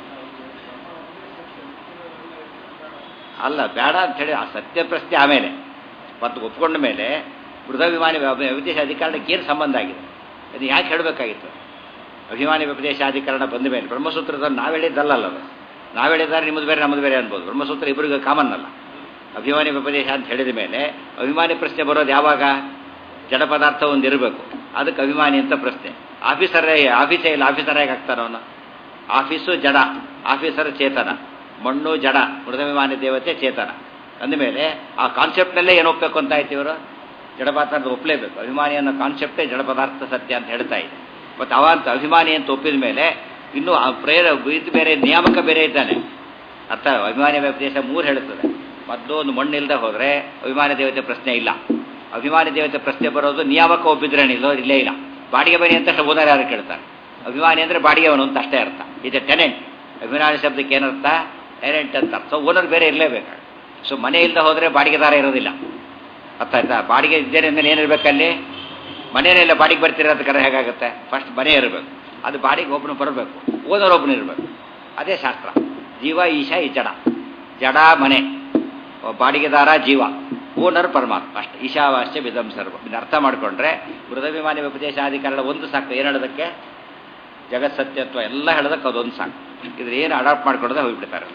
ಅಲ್ಲ ಬೇಡ ಅಂಥೇಳಿ ಆ ಸತ್ಯ ಪ್ರಶ್ನೆ ಆಮೇಲೆ ಮತ್ತು ಒಪ್ಕೊಂಡ ಮೇಲೆ ಮೃದಾಭಿಮಾನಿ ವ್ಯಪದೇಶ ಅಧಿಕಾರಕ್ಕೆ ಏನು ಸಂಬಂಧ ಆಗಿದೆ ಅದು ಯಾಕೆ ಹೇಳಬೇಕಾಗಿತ್ತು ಅಭಿಮಾನಿ ವ್ಯಪದೇಶಾಧಿಕರಣ ಬಂದ ಮೇಲೆ ಬ್ರಹ್ಮಸೂತ್ರದಲ್ಲಿ ನಾವು ಹೇಳಿದ್ದಲ್ಲ ಅದು ನಾವು ಹೇಳಿದ್ದಾರೆ ನಿಮ್ಮದು ಬೇರೆ ನಮ್ಮದು ಬೇರೆ ಅನ್ಬೋದು ಬ್ರಹ್ಮಸೂತ್ರ ಇಬ್ಬರಿಗೂ ಕಾಮನ್ ಅಲ್ಲ ಅಭಿಮಾನಿ ವ್ಯಪದೇಶ ಅಂತ ಹೇಳಿದ ಮೇಲೆ ಅಭಿಮಾನಿ ಪ್ರಶ್ನೆ ಬರೋದು ಯಾವಾಗ ಜಡ ಪದಾರ್ಥ ಒಂದು ಇರಬೇಕು ಅದಕ್ಕೆ ಅಭಿಮಾನಿ ಅಂತ ಪ್ರಶ್ನೆ ಆಫೀಸರೇ ಆಫೀಸೇ ಇಲ್ಲ ಆಫೀಸರಾಗಿ ಆಗ್ತಾನೆ ಅವನು ಆಫೀಸು ಜಡ ಆಫೀಸರ್ ಚೇತನ ಮಣ್ಣು ಜಡ ಮೃದಭಿಮಾನಿ ದೇವತೆ ಚೇತನ ಅಂದಮೇಲೆ ಆ ಕಾನ್ಸೆಪ್ಟ್ನಲ್ಲೇ ಏನು ಒಪ್ಪಬೇಕು ಅಂತ ಆಯ್ತು ಇವರು ಜಡ ಪದಾರ್ಥ ಒಪ್ಪಲೇಬೇಕು ಅಭಿಮಾನಿ ಅನ್ನೋ ಕಾನ್ಸೆಪ್ಟೇ ಜಡ ಪದಾರ್ಥ ಸತ್ಯ ಅಂತ ಹೇಳ್ತಾ ಇದೆ ಮತ್ತು ಅವ ಅಂತ ಅಭಿಮಾನಿ ಅಂತ ಒಪ್ಪಿದ ಮೇಲೆ ಇನ್ನೂ ಆ ಪ್ರೇರ ಇದು ಬೇರೆ ನಿಯಾಮಕ ಬೇರೆ ಇದ್ದಾನೆ ಅರ್ಥ ಅಭಿಮಾನಿ ದೇಶ ಮೂರು ಹೇಳುತ್ತದೆ ಮೊದಲು ಒಂದು ಮಣ್ಣಿಲ್ಲದೆ ಹೋದರೆ ಅಭಿಮಾನಿ ದೇವತೆ ಪ್ರಶ್ನೆ ಇಲ್ಲ ಅಭಿಮಾನಿ ದೇವತೆ ಪ್ರಶ್ನೆ ಬರೋದು ನಿಯಾಮಕ ಒಪ್ಪಿದ್ರೆ ನಿಲ್ಲೋ ಇಲ್ಲೇ ಇಲ್ಲ ಬಾಡಿಗೆ ಬನ್ನಿ ಅಂತ ಅಷ್ಟೇ ಓದಾರ ಯಾರು ಕೇಳ್ತಾರೆ ಅಭಿಮಾನಿ ಅಂದರೆ ಬಾಡಿಗೆವನು ಅಂತ ಅಷ್ಟೇ ಅರ್ಥ ಇದು ಟೆನೆಂಟ್ ಅಭಿಮಾನಿ ಶಬ್ದಕ್ಕೆ ಏನರ್ಥ ಟೆನೆಂಟ್ ಅಂತ ಅರ್ಥ ಓನರ್ ಬೇರೆ ಇರಲೇಬೇಕು ಸೊ ಮನೆ ಇಲ್ಲದೆ ಹೋದರೆ ಬಾಡಿಗೆದಾರ ಇರೋದಿಲ್ಲ ಅರ್ಥ ಆಯ್ತಾ ಬಾಡಿಗೆ ಇದ್ದೇನೆ ಅಂದರೆ ಏನಿರ್ಬೇಕಲ್ಲಿ ಮನೆಯಲ್ಲ ಬಾಡಿಗೆ ಬರ್ತೀರ ಅಂತ ಕರೆ ಹೇಗಾಗುತ್ತೆ ಫಸ್ಟ್ ಮನೆ ಇರಬೇಕು ಅದು ಬಾಡಿಗೆ ಒಬ್ಬನು ಬರಬೇಕು ಓನರ್ ಒಬ್ಬನು ಇರಬೇಕು ಅದೇ ಶಾಸ್ತ್ರ ಜೀವ ಈಶ ಈ ಜಡ ಜಡ ಮನೆ ಬಾಡಿಗೆದಾರ ಜೀವ ಓನರ್ ಪರಮಾತ್ಮ ಅಷ್ಟು ಈಶಾವಾಸ್ಯ ವಿಧಂ ಸರ್ವ ಇದನ್ನ ಅರ್ಥ ಮಾಡಿಕೊಂಡ್ರೆ ಮೃದಭಿಮಾನಿ ಉಪದೇಶಾಧಿಕರಣ ಒಂದು ಸಾಕು ಏನು ಹೇಳೋದಕ್ಕೆ ಜಗತ್ ಸತ್ಯತ್ವ ಎಲ್ಲ ಹೇಳೋದಕ್ಕೆ ಅದೊಂದು ಸಾಕು ಇದ್ರ ಏನು ಅಡಾಪ್ಟ್ ಮಾಡ್ಕೊಳ್ಳೋದೇ ಹೋಗ್ಬಿಡ್ತಾರಲ್ಲ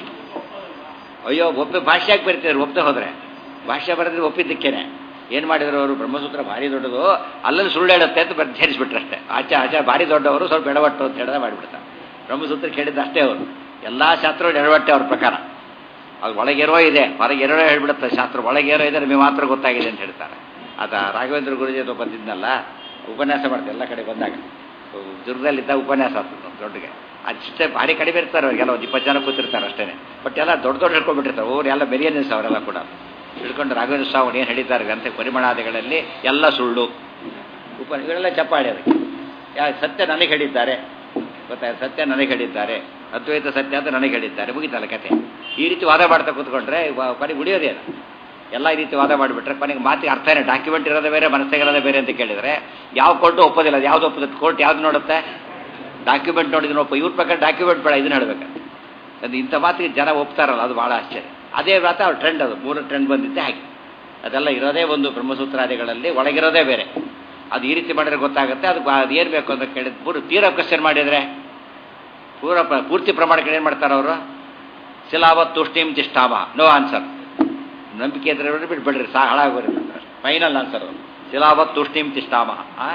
ಅಯ್ಯೋ ಒಬ್ಬ ಭಾಷ್ಯಕ್ಕೆ ಬರ್ತಿದ್ರು ಒಪ್ಪದೆ ಹೋದ್ರೆ ಭಾಷ್ಯ ಬರೆದ್ರೆ ಒಪ್ಪಿದ್ದಕ್ಕೇನೆ ಏನು ಮಾಡಿದ್ರು ಅವರು ಬ್ರಹ್ಮಸೂತ್ರ ಭಾರಿ ದೊಡ್ಡದು ಅಲ್ಲಲ್ಲಿ ಸುಳ್ಳು ಹೇಳುತ್ತೆ ಅಂತ ಬರ್ ಸೇರಿಸ್ಬಿಟ್ರು ಅಷ್ಟೇ ಆಚೆ ಆಚೆ ಭಾರಿ ದೊಡ್ಡವರು ಸ್ವಲ್ಪ ಎಡವಟ್ಟು ಅಂತ ಹೇಳಿದ ಮಾಡಿಬಿಡ್ತಾರೆ ಬ್ರಹ್ಮಸೂತ್ರ ಕೇಳಿದ್ದು ಅಷ್ಟೇ ಅವರು ಎಲ್ಲ ಶಾಸ್ತ್ರಗಳು ಎಡವಟ್ಟೆ ಅವ್ರ ಪ್ರಕಾರ ಅದು ಒಳಗೇರೋ ಇದೆ ಹೊರಗೇರೋ ಹೇಳ್ಬಿಡುತ್ತೆ ಶಾಸ್ತ್ರ ಒಳಗೇರೋ ಇದೆ ನಮಗೆ ಮಾತ್ರ ಗೊತ್ತಾಗಿದೆ ಅಂತ ಹೇಳ್ತಾರೆ ಅದ ರಾಘವೇಂದ್ರ ಗುರುಜಿ ಅಥವಾ ಬಂದಿದ್ನಲ್ಲ ಉಪನ್ಯಾಸ ಮಾಡ್ತಾರೆ ಎಲ್ಲ ಕಡೆ ಬಂದಾಗ ದುರ್ಗದಲ್ಲಿದ್ದ ಉಪನ್ಯಾಸ ಆಗ್ತದೆ ದೊಡ್ಡಗೆ ಅಷ್ಟೇ ಭಾರಿ ಕಡಿಮೆ ಇರ್ತಾರೆ ಅವ್ರಿಗೆಲ್ಲ ಒಂದು ಇಪ್ಪತ್ತು ಜನ ಕೂತಿರ್ತಾರೆ ಅಷ್ಟೇ ಬಟ್ ಎಲ್ಲ ದೊಡ್ಡ ದೊಡ್ಡ ಹಿಡ್ಕೊಂಡ್ಬಿಟ್ಟಿರ್ತಾರೆ ಅವ್ರು ಎಲ್ಲ ಬೆರಿಯ ನಿಲ್ಸ ಅವರೆಲ್ಲ ಕೂಡ ಹಿಡ್ಕೊಂಡು ರಾಘವೇಂದ್ರ ಸ್ವಾಮಿ ಏನು ಹೇಳಿದ್ದಾರೆ ಗ್ರಂಥ ಪರಿಮಳಾದಿಗಳಲ್ಲಿ ಎಲ್ಲ ಸುಳ್ಳು ಉಪ ಇವರೆಲ್ಲ ಚಪ್ಪಾಳಿ ಅದಕ್ಕೆ ಯಾ ಸತ್ಯ ನನಗೆ ಹೇಳಿದ್ದಾರೆ ಗೊತ್ತಾಯ್ತು ಸತ್ಯ ನನಗೆ ಹೇಳಿದ್ದಾರೆ ಅದ್ವೈತ ಸತ್ಯ ಅಂತ ನನಗೆ ಹೇಳಿದ್ದಾರೆ ಮುಗಿತಲ್ಲ ಕತೆ ಈ ರೀತಿ ವಾದ ಮಾಡ್ತಾ ಕೂತ್ಕೊಂಡ್ರೆ ಕೊನೆಗೆ ಉಳಿಯೋದೇ ಇಲ್ಲ ಎಲ್ಲ ಈ ರೀತಿ ವಾದ ಮಾಡಿಬಿಟ್ರೆ ಕೊನೆಗೆ ಮಾತಿಗೆ ಅರ್ಥ ಏನು ಡಾಕ್ಯುಮೆಂಟ್ ಇರೋದೇ ಬೇರೆ ಮನಸ್ಸಿಗಿರೋದೇ ಬೇರೆ ಅಂತ ಕೇಳಿದರೆ ಯಾವ ಕೋರ್ಟು ಒಪ್ಪೋದಿಲ್ಲ ಯಾವ್ದು ಒಪ್ಪದ ಕೋರ್ಟ್ ಯಾವ್ದು ನೋಡುತ್ತೆ ಡಾಕ್ಯುಮೆಂಟ್ ನೋಡಿದ್ರೆ ಒಪ್ಪ ಇವ್ರ ಪ್ರಕಾರ ಡಾಕ್ಯುಮೆಂಟ್ ಬೇಡ ಇದನ್ನ ಹೇಳ್ಬೇಕು ಅದು ಇಂಥ ಮಾತಿಗೆ ಜನ ಒಪ್ತಾರಲ್ಲ ಅದು ಭಾಳ ಆಶ್ಚರ್ಯ ಅದೇ ಮಾತು ಅವ್ರ ಟ್ರೆಂಡ್ ಅದು ಮೂರು ಟ್ರೆಂಡ್ ಬಂದಿದ್ದೆ ಹಾಗೆ ಅದೆಲ್ಲ ಇರೋದೇ ಒಂದು ಬ್ರಹ್ಮಸೂತ್ರಾದಿಗಳಲ್ಲಿ ಒಳಗಿರೋದೇ ಬೇರೆ ಅದು ಈ ರೀತಿ ಮಾಡಿದ್ರೆ ಗೊತ್ತಾಗುತ್ತೆ ಅದು ಅದು ಏನು ಬೇಕು ಅಂತ ಕೇಳಿದ್ ಪೂರ ತೀರ ಕ್ವಶನ್ ಮಾಡಿದರೆ ಪೂರ ಪೂರ್ತಿ ಪ್ರಮಾಣಕ್ಕೆ ಏನು ಮಾಡ್ತಾರೆ ಅವರು ಶಿಲಾವತ್ ತುಷ್ಟೀಂ ತಿಷ್ಠಾಮ ನೋ ಆನ್ಸರ್ ನಂಬಿಕೆ ಇದ್ರೆ ಬಿಟ್ಬಿಡ್ರಿ ಸಾ ಹಾಳಾಗೋರಿ ಫೈನಲ್ ಆನ್ಸರ್ ಅವರು ಶಿಲಾವತ್ ತುಷ್ಟೀಂ ತಿಷ್ಠಾಮ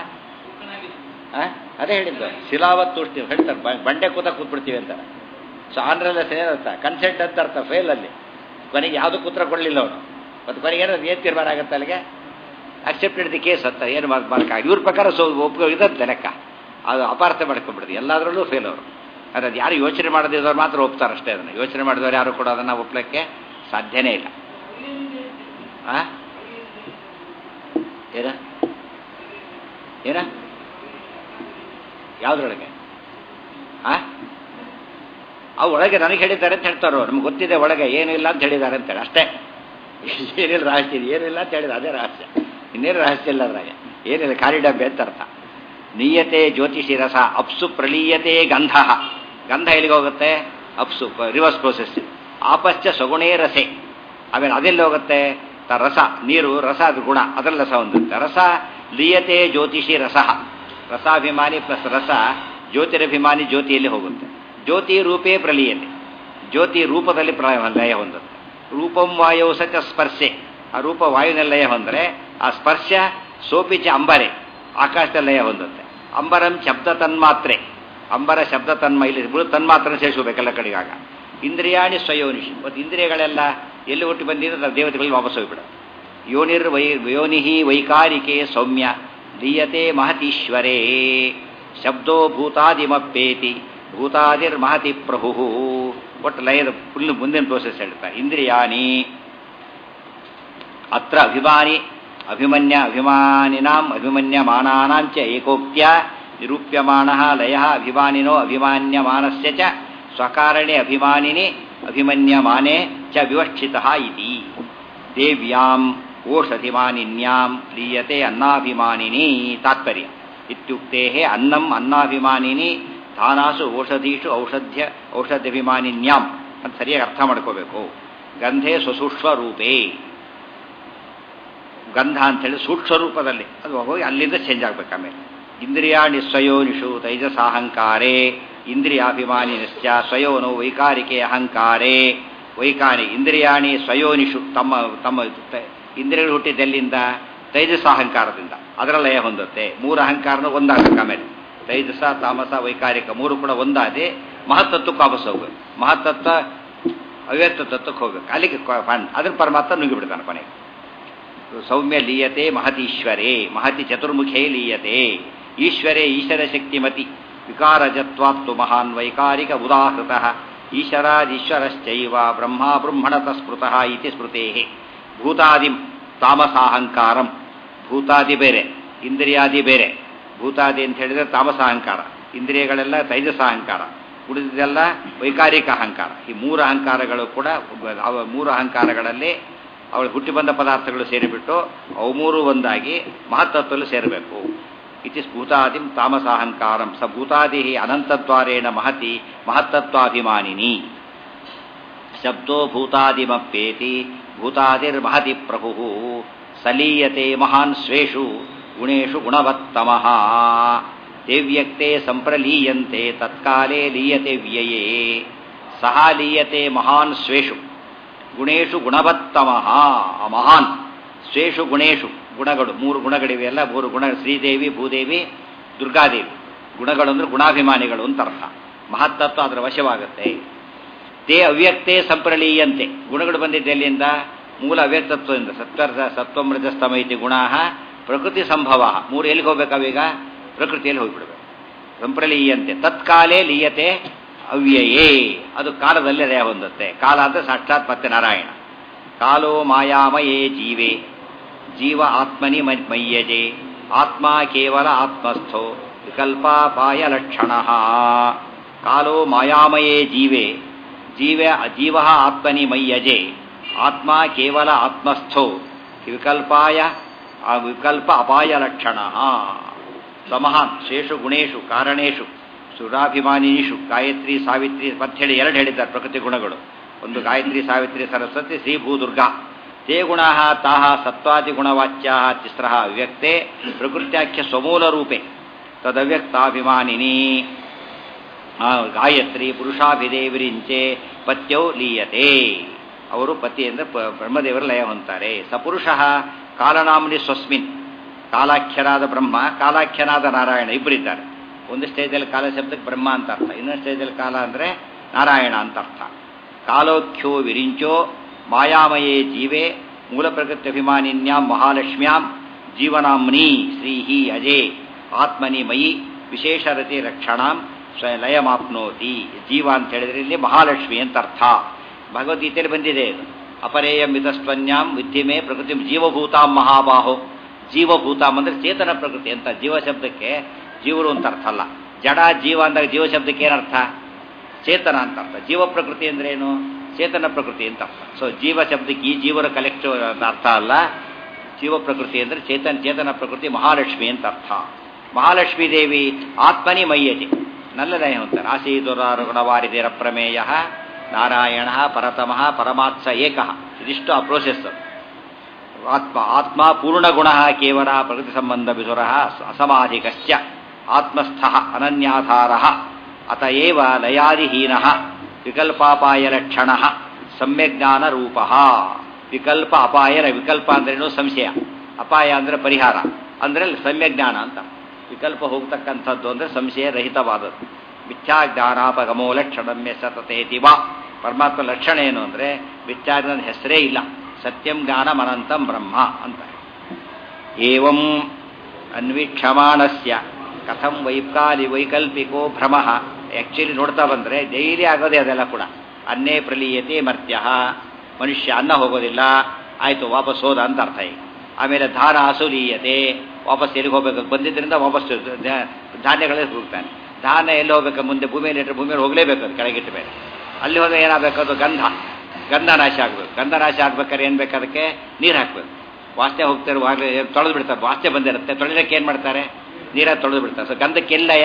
ಅದೇ ಹೇಳಿದ್ದು ಶಿಲಾವತ್ ತುಷ್ಟೀಂ ಹೇಳ್ತಾರೆ ಬಂಡೆ ಕೂತ ಕೂತ್ಬಿಡ್ತೀವಿ ಅಂತ ಸೊ ಆಂಧ್ರದಲ್ಲಿ ಏನರ್ಥ ಕನ್ಸೆಂಟ್ ಅಂತ ಅರ್ಥ ಫೇಲ್ ಅಲ್ಲಿ ಕೊನೆಗೆ ಯಾವುದು ಕೂತ್ರ ಕೊಡಲಿಲ್ಲ ಅವನು ಮತ್ತು ಕೊನೆಗೆ ಏನಾದ್ರು ಏನು ತೀರ್ಮಾನ ಆಗುತ್ತೆ ಅಲ್ಲಿಗೆ ಅಕ್ಸೆಪ್ಟೆಡ್ ದಿ ಕೇಸ್ ಅಂತ ಏನು ಮಾಡಕ್ಕ ಇವ್ರ ಪ್ರಕಾರ ಸೊ ಒಪ್ಕೊ ಇದಂತೆ ಲೆಕ್ಕ ಅದು ಅಪಾರ್ಥ ಮಾಡ್ಕೊಂಡ್ಬಿಡ್ದು ಎಲ್ಲದರಲ್ಲೂ ಫೇಲ್ ಅವರು ಅದು ಅದು ಯಾರು ಯೋಚನೆ ಮಾಡದಿದ್ದವ್ರು ಮಾತ್ರ ಒಪ್ತಾರೆ ಅಷ್ಟೇ ಅದನ್ನು ಯೋಚನೆ ಮಾಡಿದವ್ರು ಯಾರು ಕೂಡ ಅದನ್ನು ಒಪ್ಲಿಕ್ಕೆ ಸಾಧ್ಯನೇ ಇಲ್ಲ ಆ ಏನ ಏನ ಯಾವುದ್ರೊಳಗೆ ಆ ಅವು ಒಳಗೆ ನನಗೆ ಹೇಳಿದ್ದಾರೆ ಅಂತ ಹೇಳ್ತಾರೋ ನಮ್ಗೆ ಗೊತ್ತಿದೆ ಒಳಗೆ ಏನೂ ಇಲ್ಲ ಅಂತ ಹೇಳಿದ್ದಾರೆ ಅಂತೇಳಿ ಅಷ್ಟೇ ಏನಿಲ್ಲ ರಹಸ್ಯ ಇದೆ ಏನಿಲ್ಲ ಅಂತ ಹೇಳಿದ್ರೆ ಅದೇ ರಹಸ್ಯ ಇನ್ನೇನು ರಹಸ್ಯ ಇಲ್ಲ ಅದ್ರಾಗೆ ಏನಿಲ್ಲ ಖಾಲಿ ಡಬ್ಬೆ ಅಂತ ಅರ್ಥ ನೀಯತೆ ಜ್ಯೋತಿಷಿ ರಸ ಅಪ್ಸು ಪ್ರಲೀಯತೆ ಗಂಧ ಗಂಧ ಎಲ್ಲಿಗೆ ಹೋಗುತ್ತೆ ಅಪ್ಸು ರಿವರ್ಸ್ ಪ್ರೋಸೆಸ್ ಆಪಶ್ಚ ಸಗುಣೇ ರಸೆ ಆಮೇಲೆ ಅದೆಲ್ಲಿ ಹೋಗುತ್ತೆ ತ ರಸ ನೀರು ರಸ ಅದು ಗುಣ ಅದರಲ್ಲಿ ರಸ ಹೊಂದುತ್ತೆ ರಸ ಲೀಯತೆ ಜ್ಯೋತಿಷಿ ರಸ ರಸಾಭಿಮಾನಿ ಪ್ಲಸ್ ರಸ ಜ್ಯೋತಿರಭಿಮಾನಿ ಜ್ಯೋತಿಯಲ್ಲಿ ಹೋಗುತ್ತೆ ಜ್ಯೋತಿ ರೂಪೇ ಪ್ರಲೀಯತೆ ಜ್ಯೋತಿ ರೂಪದಲ್ಲಿ ಪ್ರ ಲಯ ಹೊಂದುತ್ತೆ ರೂಪಂ ವಾಯು ಸಚ ಸ್ಪರ್ಶೆ ಆ ರೂಪ ವಾಯುವಿನಲ್ಲಿ ಲಯ ಹೊಂದರೆ ಆ ಸ್ಪರ್ಶ ಸೋಪಿಚ ಅಂಬರೆ ಆಕಾಶದಲ್ಲಿ ಲಯ ಹೊಂದುತ್ತೆ ಅಂಬರಂ ಶಬ್ದ ತನ್ಮಾತ್ರೆ ಅಂಬರ ಶಬ್ದ ತನ್ಮ ಇಲ್ಲಿ ಬಿಡು ತನ್ಮಾತ್ರ ಸೇರಿಸಬೇಕೆಲ್ಲ ಕಡೆಗಾಗ ಇಂದ್ರಿಯಾಣಿ ಸ್ವಯೋನಿಷಿ ಮತ್ತು ಇಂದ್ರಿಯಗಳೆಲ್ಲ ಎಲ್ಲಿ ಹುಟ್ಟಿ ಬಂದಿದ್ರೆ ನಾವು ದೇವತೆಗಳಿಗೆ ವಾಪಸ್ ಹೋಗ್ಬಿಡ ಯೋನಿರ್ ವೈ ಯೋನಿಹಿ ವೈಕಾರಿಕೆ ಸೌಮ್ಯ ಲೀಯತೆ ಮಹತೀಶ್ವರೇ ಶಬ್ದೋ ಭೂತಾದಿಮಪ್ಪೇತಿ ಭೂತಾದಿರ್ ಮಹತಿ ಪ್ರಭು ಒಟ್ಟು ಲಯದ ಫುಲ್ ಮುಂದಿನ ಪ್ರೋಸೆಸ್ ಹೇಳ್ತಾರೆ ಇಂದ್ರಿಯಾಣಿ ಅತ್ರ ಅಭಿಮಾನಿ ಅಭಿಮನ್ಯ ಅಭಿಮಾನಿನಾಂ ಅಭಿಮನ್ಯಮಾನಾನಾಂ ಚ ಏಕೋಕ್ತ್ಯ ನಿರೂಪ್ಯಮಾಣ ಲಯ ಅಭಿಮಾನಿನೋ ಅಭಿಮಾನ್ಯಮಾನಸ್ಯ ಚ ಸ್ವಕಾರಣೆ ಅಭಿಮಾನಿನಿ ಅಭಿಮನ್ಯಮಾನೆ ಚ ವಿವಕ್ಷಿತ ಇತಿ ದೇವ್ಯಾಂ ಓಷಧಿಮಾನಿನ್ಯಾಂ ಲೀಯತೆ ಅನ್ನಾಭಿಮಾನಿನಿ ತಾತ್ಪರ್ಯ ಇತ್ಯುಕ್ತೆ ಅನ್ನಂ ಅನ್ನಾಭಿಮಾನಿನಿ ಧಾನಾಸು ಓಷಧೀಷು ಔಷಧ್ಯ ಔಷಧ್ಯಭಿಮಾನಿನ್ಯಾಂ ಅಂತ ಸರಿಯಾಗಿ ಅರ್ಥ ಮಾಡ್ಕೋಬೇಕು ಗಂಧೆ ಸ್ವಸೂಕ್ಷ್ಮ ರೂಪೇ ಗಂಧ ಅಂತೇಳಿ ಸೂಕ್ಷ್ಮ ರೂಪದಲ್ಲಿ ಅದು ಹೋಗಿ ಅಲ್ಲಿಂದ ಚೇಂಜ್ ಆಗ್ಬೇಕು ಆಮೇಲೆ ಇಂದ್ರಿಯಾಣಿ ಸ್ವಯೋನಿಷು ತೈಜಸಾಹಂಕಾರೇ ಇಂದ್ರಿಯಾಭಿಮಾನಿನಶ್ಚ ಸ್ವಯೋನು ವೈಕಾರಿಕೆ ಅಹಂಕಾರೇ ವೈಕಾರಿ ಇಂದ್ರಿಯಾಣಿ ಸ್ವಯೋನಿಷು ತಮ್ಮ ತಮ್ಮ ಇಂದ್ರಿಯಗಳು ಹುಟ್ಟಿದ್ದೆಲ್ಲಿಂದ ತೈಜಸ ಅಹಂಕಾರದಿಂದ ಅದರ ಲಯ ಹೊಂದುತ್ತೆ ಮೂರು ಅಹಂಕಾರನ ಒಂದಾಗಬೇಕು ಆಮೇಲೆ ತೈಜಸ ತಾಮಸ ವೈಕಾರಿಕ ಮೂರು ಕೂಡ ಒಂದಾದೆ ಮಹತ್ತತ್ವಕ್ಕೆ ವಾಪಸ್ ಹೋಗ್ಬೇಕು ಮಹತ್ತತ್ವ ಅವ್ಯಕ್ತ ತತ್ವಕ್ಕೆ ಹೋಗ್ಬೇಕು ಅಲ್ಲಿಗೆ ಅದ್ರ ಪರಮಾತ್ಮ ನುಗ್ಗಿಬಿಡ್ತಾನೆ ಕೊನೆಗೆ ಸೌಮ್ಯ ಲೀಯತೆ ಮಹತೀಶ್ವರೇ ಮಹತಿ ಚತುರ್ಮುಖೇ ಲೀಯತೆ ಈಶ್ವರೇ ಈಶ್ವರ ಶಕ್ತಿಮತಿ ವಿಕಾರಜತ್ವಾತ್ತು ಮಹಾನ್ ವೈಕಾರಿಕ ಉದಾಹೃತ ಈಶ್ವರಾದೀಶ್ವರಶ್ಚೈವ ಬ್ರಹ್ಮ ಬ್ರಹ್ಮಣತ ಸ್ಮೃತಃ ಇತಿ ಸ್ಮೃತೇ ಭೂತಾದಿಂ ತಾಮಸಾಹಂಕಾರಂ ಭೂತಾದಿ ಬೇರೆ ಇಂದ್ರಿಯಾದಿ ಬೇರೆ ಭೂತಾದಿ ಅಂತ ಹೇಳಿದ್ರೆ ತಾಮಸಾಹಂಕಾರ ಇಂದ್ರಿಯಗಳೆಲ್ಲ ತೈಜಸಾಹಂಕಾರ ಉಳಿದಿದ್ದೆಲ್ಲ ವೈಕಾರಿಕ ಅಹಂಕಾರ ಈ ಮೂರು ಅಹಂಕಾರಗಳು ಕೂಡ ಅವ ಮೂರು ಅಹಂಕಾರಗಳಲ್ಲಿ ಅವಳು ಹುಟ್ಟಿ ಬಂದ ಪದಾರ್ಥಗಳು ಸೇರಿಬಿಟ್ಟು ಅವು ಮೂರು ಒಂದಾಗಿ ಮಹತ್ತತ್ವದಲ್ಲಿ ಸೇರಬೇಕು ಇತಿ ಭೂತಾದಿಂ ತಾಮಸಾಹಂಕಾರಂ ಸ ಭೂತಾದಿ ಅನಂತದ್ವಾರೇಣ ಮಹತಿ ಮಹತ್ತತ್ವಾಭಿಮಾನಿನಿ ಶಬ್ದೋ ಭೂತಾದಿಮಪ್ಪೇತಿ ಭೂತಾದಿರ್ಮಹತಿ ಪ್ರಭು ಸಲೀಯತೆ ಮಹಾನ್ ಸ್ವೇಷು ಗುಣೇಶು ಗುಣವತ್ತಮಃ ದೇವ್ಯಕ್ತೆ ಸಂಪ್ರಲೀಯಂತೆ ತತ್ಕಾಲೇ ಲೀಯತೆ ವ್ಯಯೇ ಸಹ ಲೀಯತೆ ಮಹಾನ್ ಸ್ವೇಷು ಗುಣೇಶು ಗುಣವತ್ತಮಃ ಮಹಾನ್ ಸ್ವೇಷು ಗುಣೇಶು ಗುಣಗಳು ಮೂರು ಗುಣಗಳಿವೆ ಅಲ್ಲ ಮೂರು ಗುಣ ಶ್ರೀದೇವಿ ಭೂದೇವಿ ದುರ್ಗಾದೇವಿ ಗುಣಗಳು ಅಂದ್ರೆ ಗುಣಾಭಿಮಾನಿಗಳು ಅಂತ ಅರ್ಥ ಮಹತ್ತತ್ವ ಅದರ ವಶವಾಗುತ್ತೆ ತೇ ಅವ್ಯಕ್ತೇ ಸಂಪ್ರಲೀಯಂತೆ ಗುಣಗಳು ಬಂದಿದ್ದೆ ಎಲ್ಲಿಂದ ಮೂಲ ಅವ್ಯಕ್ತತ್ವದಿಂದ ಸತ್ವರ್ಧ ಸತ್ವಮೃತಸ್ತಮೈತಿ ಗುಣ ಪ್ರಕೃತಿ ಸಂಭವ ಮೂರು ಎಲ್ಲಿಗೆ ಹೋಗ್ಬೇಕಾವೀಗ ಪ್ರಕೃತಿಯಲ್ಲಿ ಹೋಗ್ಬಿಡ್ಬೇಕು ಸಂಪ್ರಲೀಯಂತೆ ತತ್ಕಾಲೇ ಲೀಯತೆ ಅವ್ಯಯೇ ಅದು ಕಾಲದಲ್ಲಿ ಲಯ ಹೊಂದುತ್ತೆ ಕಾಲ ಅಂದ್ರೆ ಸಾಕ್ಷಾತ್ ಮತ್ತೆ ನಾರಾಯಣ ಕಾಲೋ ಮಾಯಾಮಯೇ ಜೀವೆ ಜೀವ ಆತ್ಮನಿ ಮಯ್ಯಜೆ ಆತ್ಮ ಕೇವಲ ಆತ್ಮಸ್ಥೋ ವಿಕಲ್ಪಾಪಾಯ ಲಕ್ಷಣ ಕಾಲೋ ಮಾಯಾಮಯೇ ಜೀವೆ ಜೀವ ಜೀವ ಆತ್ಮನಿ ಮಯ್ಯಜೆ ಆತ್ಮ ಕೇವಲ ಆತ್ಮಸ್ಥೋ ವಿಕಲ್ಪಾಯ ವಿಕಲ್ಪ ಅಪಾಯ ಲಕ್ಷಣ ಸಮಹಾನ್ ಶೇಷು ಗುಣೇಶು ಕಾರಣೇಶು ಸುರಾಭಿಮಾನಿಷು ಗಾಯತ್ರಿ ಸಾವಿತ್ರಿ ಮತ್ತೆ ಹೇಳಿ ಎರಡು ಹೇಳಿದ್ದಾರೆ ಪ್ರಕೃತಿ ಗುಣಗಳು ಒಂದು ಗಾಯತ್ರಿ ಸಾವಿತ್ರಿ ಸರಸ್ವತಿ ಶ್ರೀ ಭೂದುರ್ಗಾ ತೇ ಗುಣ ತಾಹ ಸತ್ವಾದಿ ಗುಣವಾಚ್ಯಾ ತಿಸ್ರ ಅವ್ಯಕ್ತೆ ಪ್ರಕೃತ್ಯಾಖ್ಯ ಸ್ವಮೂಲ ರೂಪೆ ತದವ್ಯಕ್ತಾಭಿಮಾನಿನಿ ಗಾಯತ್ರಿ ಪುರುಷಾಭಿದೇವರಿಂಚೆ ಪತ್ಯೌ ಲೀಯತೆ ಅವರು ಪತಿ ಅಂದರೆ ಬ್ರಹ್ಮದೇವರ ಲಯ ಹೊಂತಾರೆ ಸ ಪುರುಷ ಕಾಲನಾಮನಿ ಸ್ವಸ್ಮಿನ್ ಕಾಲಾಖ್ಯರಾದ ಬ್ರಹ್ಮ ಕಾಲಾಖ್ಯನಾದ ನಾರಾಯಣ ಇಬ್ಬರಿದ್ದಾರೆ ಒಂದು ಸ್ಟೇಜಲ್ಲಿ ಕಾಲ ಶಬ್ದಕ್ಕೆ ಬ್ರಹ್ಮ ಅಂತ ಅರ್ಥ ಇನ್ನೊಂದು ಸ್ಟೇಜಲ್ಲಿ ಕಾಲ ಅಂದರೆ ನಾರಾಯಣ ಅಂತ ಅರ್ಥ ಕಾಲೋಖ್ಯೋ ವಿರಿಂಚೋ ಮಾಯಾಮಯೇ ಜೀವೆ ಮೂಲ ಪ್ರಕೃತ್ಯಭಿಮಾನಿನ್ಯಾಂ ಮಹಾಲಕ್ಷ್ಮ್ಯಾಂ ಜೀವನಾಮ್ನಿ ಶ್ರೀಹಿ ಅಜೇ ಆತ್ಮನಿ ಮಯಿ ವಿಶೇಷ ರತಿ ರಕ್ಷಣಾಂ ಲಯಮಾಪ್ನೋತಿ ಜೀವ ಅಂತ ಹೇಳಿದ್ರೆ ಇಲ್ಲಿ ಮಹಾಲಕ್ಷ್ಮಿ ಅಂತ ಅರ್ಥ ಭಗವದ್ಗೀತೆಯಲ್ಲಿ ಬಂದಿದೆ ಇದು ಅಪರೇಯ ಮಿತಸ್ತ್ವನ್ಯಾಂ ವಿದ್ಯಮೆ ಪ್ರಕೃತಿ ಜೀವಭೂತಾಂ ಮಹಾಬಾಹೋ ಜೀವಭೂತಾಂ ಅಂದ್ರೆ ಚೇತನ ಪ್ರಕೃತಿ ಅಂತ ಜೀವ ಶಬ್ದಕ್ಕೆ ಜೀವರು ಅಂತ ಅರ್ಥ ಅಲ್ಲ ಜಡ ಜೀವ ಅಂದಾಗ ಜೀವ ಶಬ್ದಕ್ಕೆ ಏನರ್ಥ ಚೇತನ ಅಂತ ಅರ್ಥ ಜೀವ ಪ್ರಕೃತಿ ಅಂದ್ರೆ ಏನು ಚೇತನ ಪ್ರಕೃತಿ ಅಂತ ಅರ್ಥ ಸೊ ಜೀವ ಶಬ್ದಕ್ಕೆ ಈ ಜೀವರ ಕಲೆಕ್ಟಿವ್ ಅಂತ ಅರ್ಥ ಅಲ್ಲ ಜೀವ ಪ್ರಕೃತಿ ಅಂದ್ರೆ ಚೇತನ ಚೇತನ ಪ್ರಕೃತಿ ಮಹಾಲಕ್ಷ್ಮಿ ಅಂತ ಅರ್ಥ ಮಹಾಲಕ್ಷ್ಮೀ ದೇವಿ ಆತ್ಮನಿ ಮಯ್ಯಜೆ ನಲ್ಲದಯ ಅಂತಾರೆ ಆಸೀದುರಾರುಗುಣವಾರಿದಿರ ಪ್ರಮೇಯ ನಾರಾಯಣ ಪರತಮಃ ಪರಮಾತ್ಸ ಏಕಃ ಇದಿಷ್ಟು ಆ ಪ್ರೋಸೆಸ್ ಆತ್ಮ ಆತ್ಮ ಪೂರ್ಣಗುಣ ಕೇವಲ ಪ್ರಕೃತಿ ಸಂಬಂಧ ವಿಸುರ ಅಸಮಾಧಿಕಶ್ಚ ಆತ್ಮಸ್ಥ ಅನನ್ಯಾಧಾರ ಅತಏವ ಲಯಾದಿಹೀನ ವಿಕಲ್ಪಾಪಾಯ ಲಕ್ಷಣ ಸಮ್ಯಜ್ಞಾನ ರೂಪ ವಿಕಲ್ಪ ಅಪಾಯನ ವಿಕಲ್ಪ ಅಂದ್ರೇನು ಸಂಶಯ ಅಪಾಯ ಅಂದ್ರೆ ಪರಿಹಾರ ಅಂದ್ರೆ ಸಮ್ಯಜ್ಞಾನ ಅಂತ ವಿಕಲ್ಪ ಹೋಗ್ತಕ್ಕಂಥದ್ದು ಅಂದ್ರೆ ಸಂಶಯ ರಹಿತವಾದದ್ದು ಮಿಥ್ಯಾಜ್ಞಾನಾಪಗಮೋ ಲಕ್ಷಣಮ್ಯ ಸತತೇತಿ ವಾ ಪರಮಾತ್ಮ ಲಕ್ಷಣ ಏನು ಅಂದ್ರೆ ಮಿಥ್ಯಾಜ್ಞಾನದ ಹೆಸರೇ ಇಲ್ಲ ಸತ್ಯಂ ಜ್ಞಾನಂ ಅನಂತಂ ಬ್ರಹ್ಮ ಅಂತ ಏವಂ ಅನ್ವೀಕ್ಷಮಾಣಸ್ಯ ಕಥಂ ವೈಕಾಲಿ ವೈಕಲ್ಪಿಕೋ ಭ್ರಮ ಆ್ಯಕ್ಚುಲಿ ನೋಡ್ತಾ ಬಂದರೆ ಡೈಲಿ ಆಗೋದೇ ಅದೆಲ್ಲ ಕೂಡ ಅನ್ನೇ ಪ್ರಲೀಯತೆ ಮರ್ತ್ಯ ಮನುಷ್ಯ ಅನ್ನ ಹೋಗೋದಿಲ್ಲ ಆಯಿತು ವಾಪಸ್ ಹೋದ ಅಂತ ಅರ್ಥ ಈಗ ಆಮೇಲೆ ಧಾನ ಅಸುಲೀಯತೆ ವಾಪಸ್ ಎಲ್ಲಿಗೆ ಹೋಗ್ಬೇಕು ಬಂದಿದ್ದರಿಂದ ವಾಪಸ್ ಧಾನ್ಯಗಳೇ ಹೋಗ್ತಾನೆ ಧಾನ್ಯ ಎಲ್ಲಿ ಹೋಗ್ಬೇಕು ಮುಂದೆ ಭೂಮಿಯಲ್ಲಿ ಇಟ್ಟರೆ ಭೂಮಿಯಲ್ಲಿ ಹೋಗಲೇಬೇಕು ಅದು ಕೆಳಗಿಟ್ಟ ಮೇಲೆ ಅಲ್ಲಿ ಹೋದ್ರೆ ಏನಾಗಬೇಕು ಅದು ಗಂಧ ಗಂಧ ನಾಶ ಆಗಬೇಕು ಗಂಧ ನಾಶ ಆಗ್ಬೇಕಾದ್ರೆ ಏನು ಬೇಕು ಅದಕ್ಕೆ ನೀರು ಹಾಕಬೇಕು ವಾಸನೆ ಹೋಗ್ತಿರುವಾಗಲೇ ತೊಳೆದು ಬಿಡ್ತಾರೆ ವಾಸನೆ ಬಂದಿರುತ್ತೆ ತೊಳೆದಕ್ಕೆ ಏನು ಮಾಡ್ತಾರೆ ನೀರಾಗಿ ತೊಳೆದು ಬಿಡ್ತಾರೆ ಸೊ ಗಂಧಕ್ಕೆ ಲಯ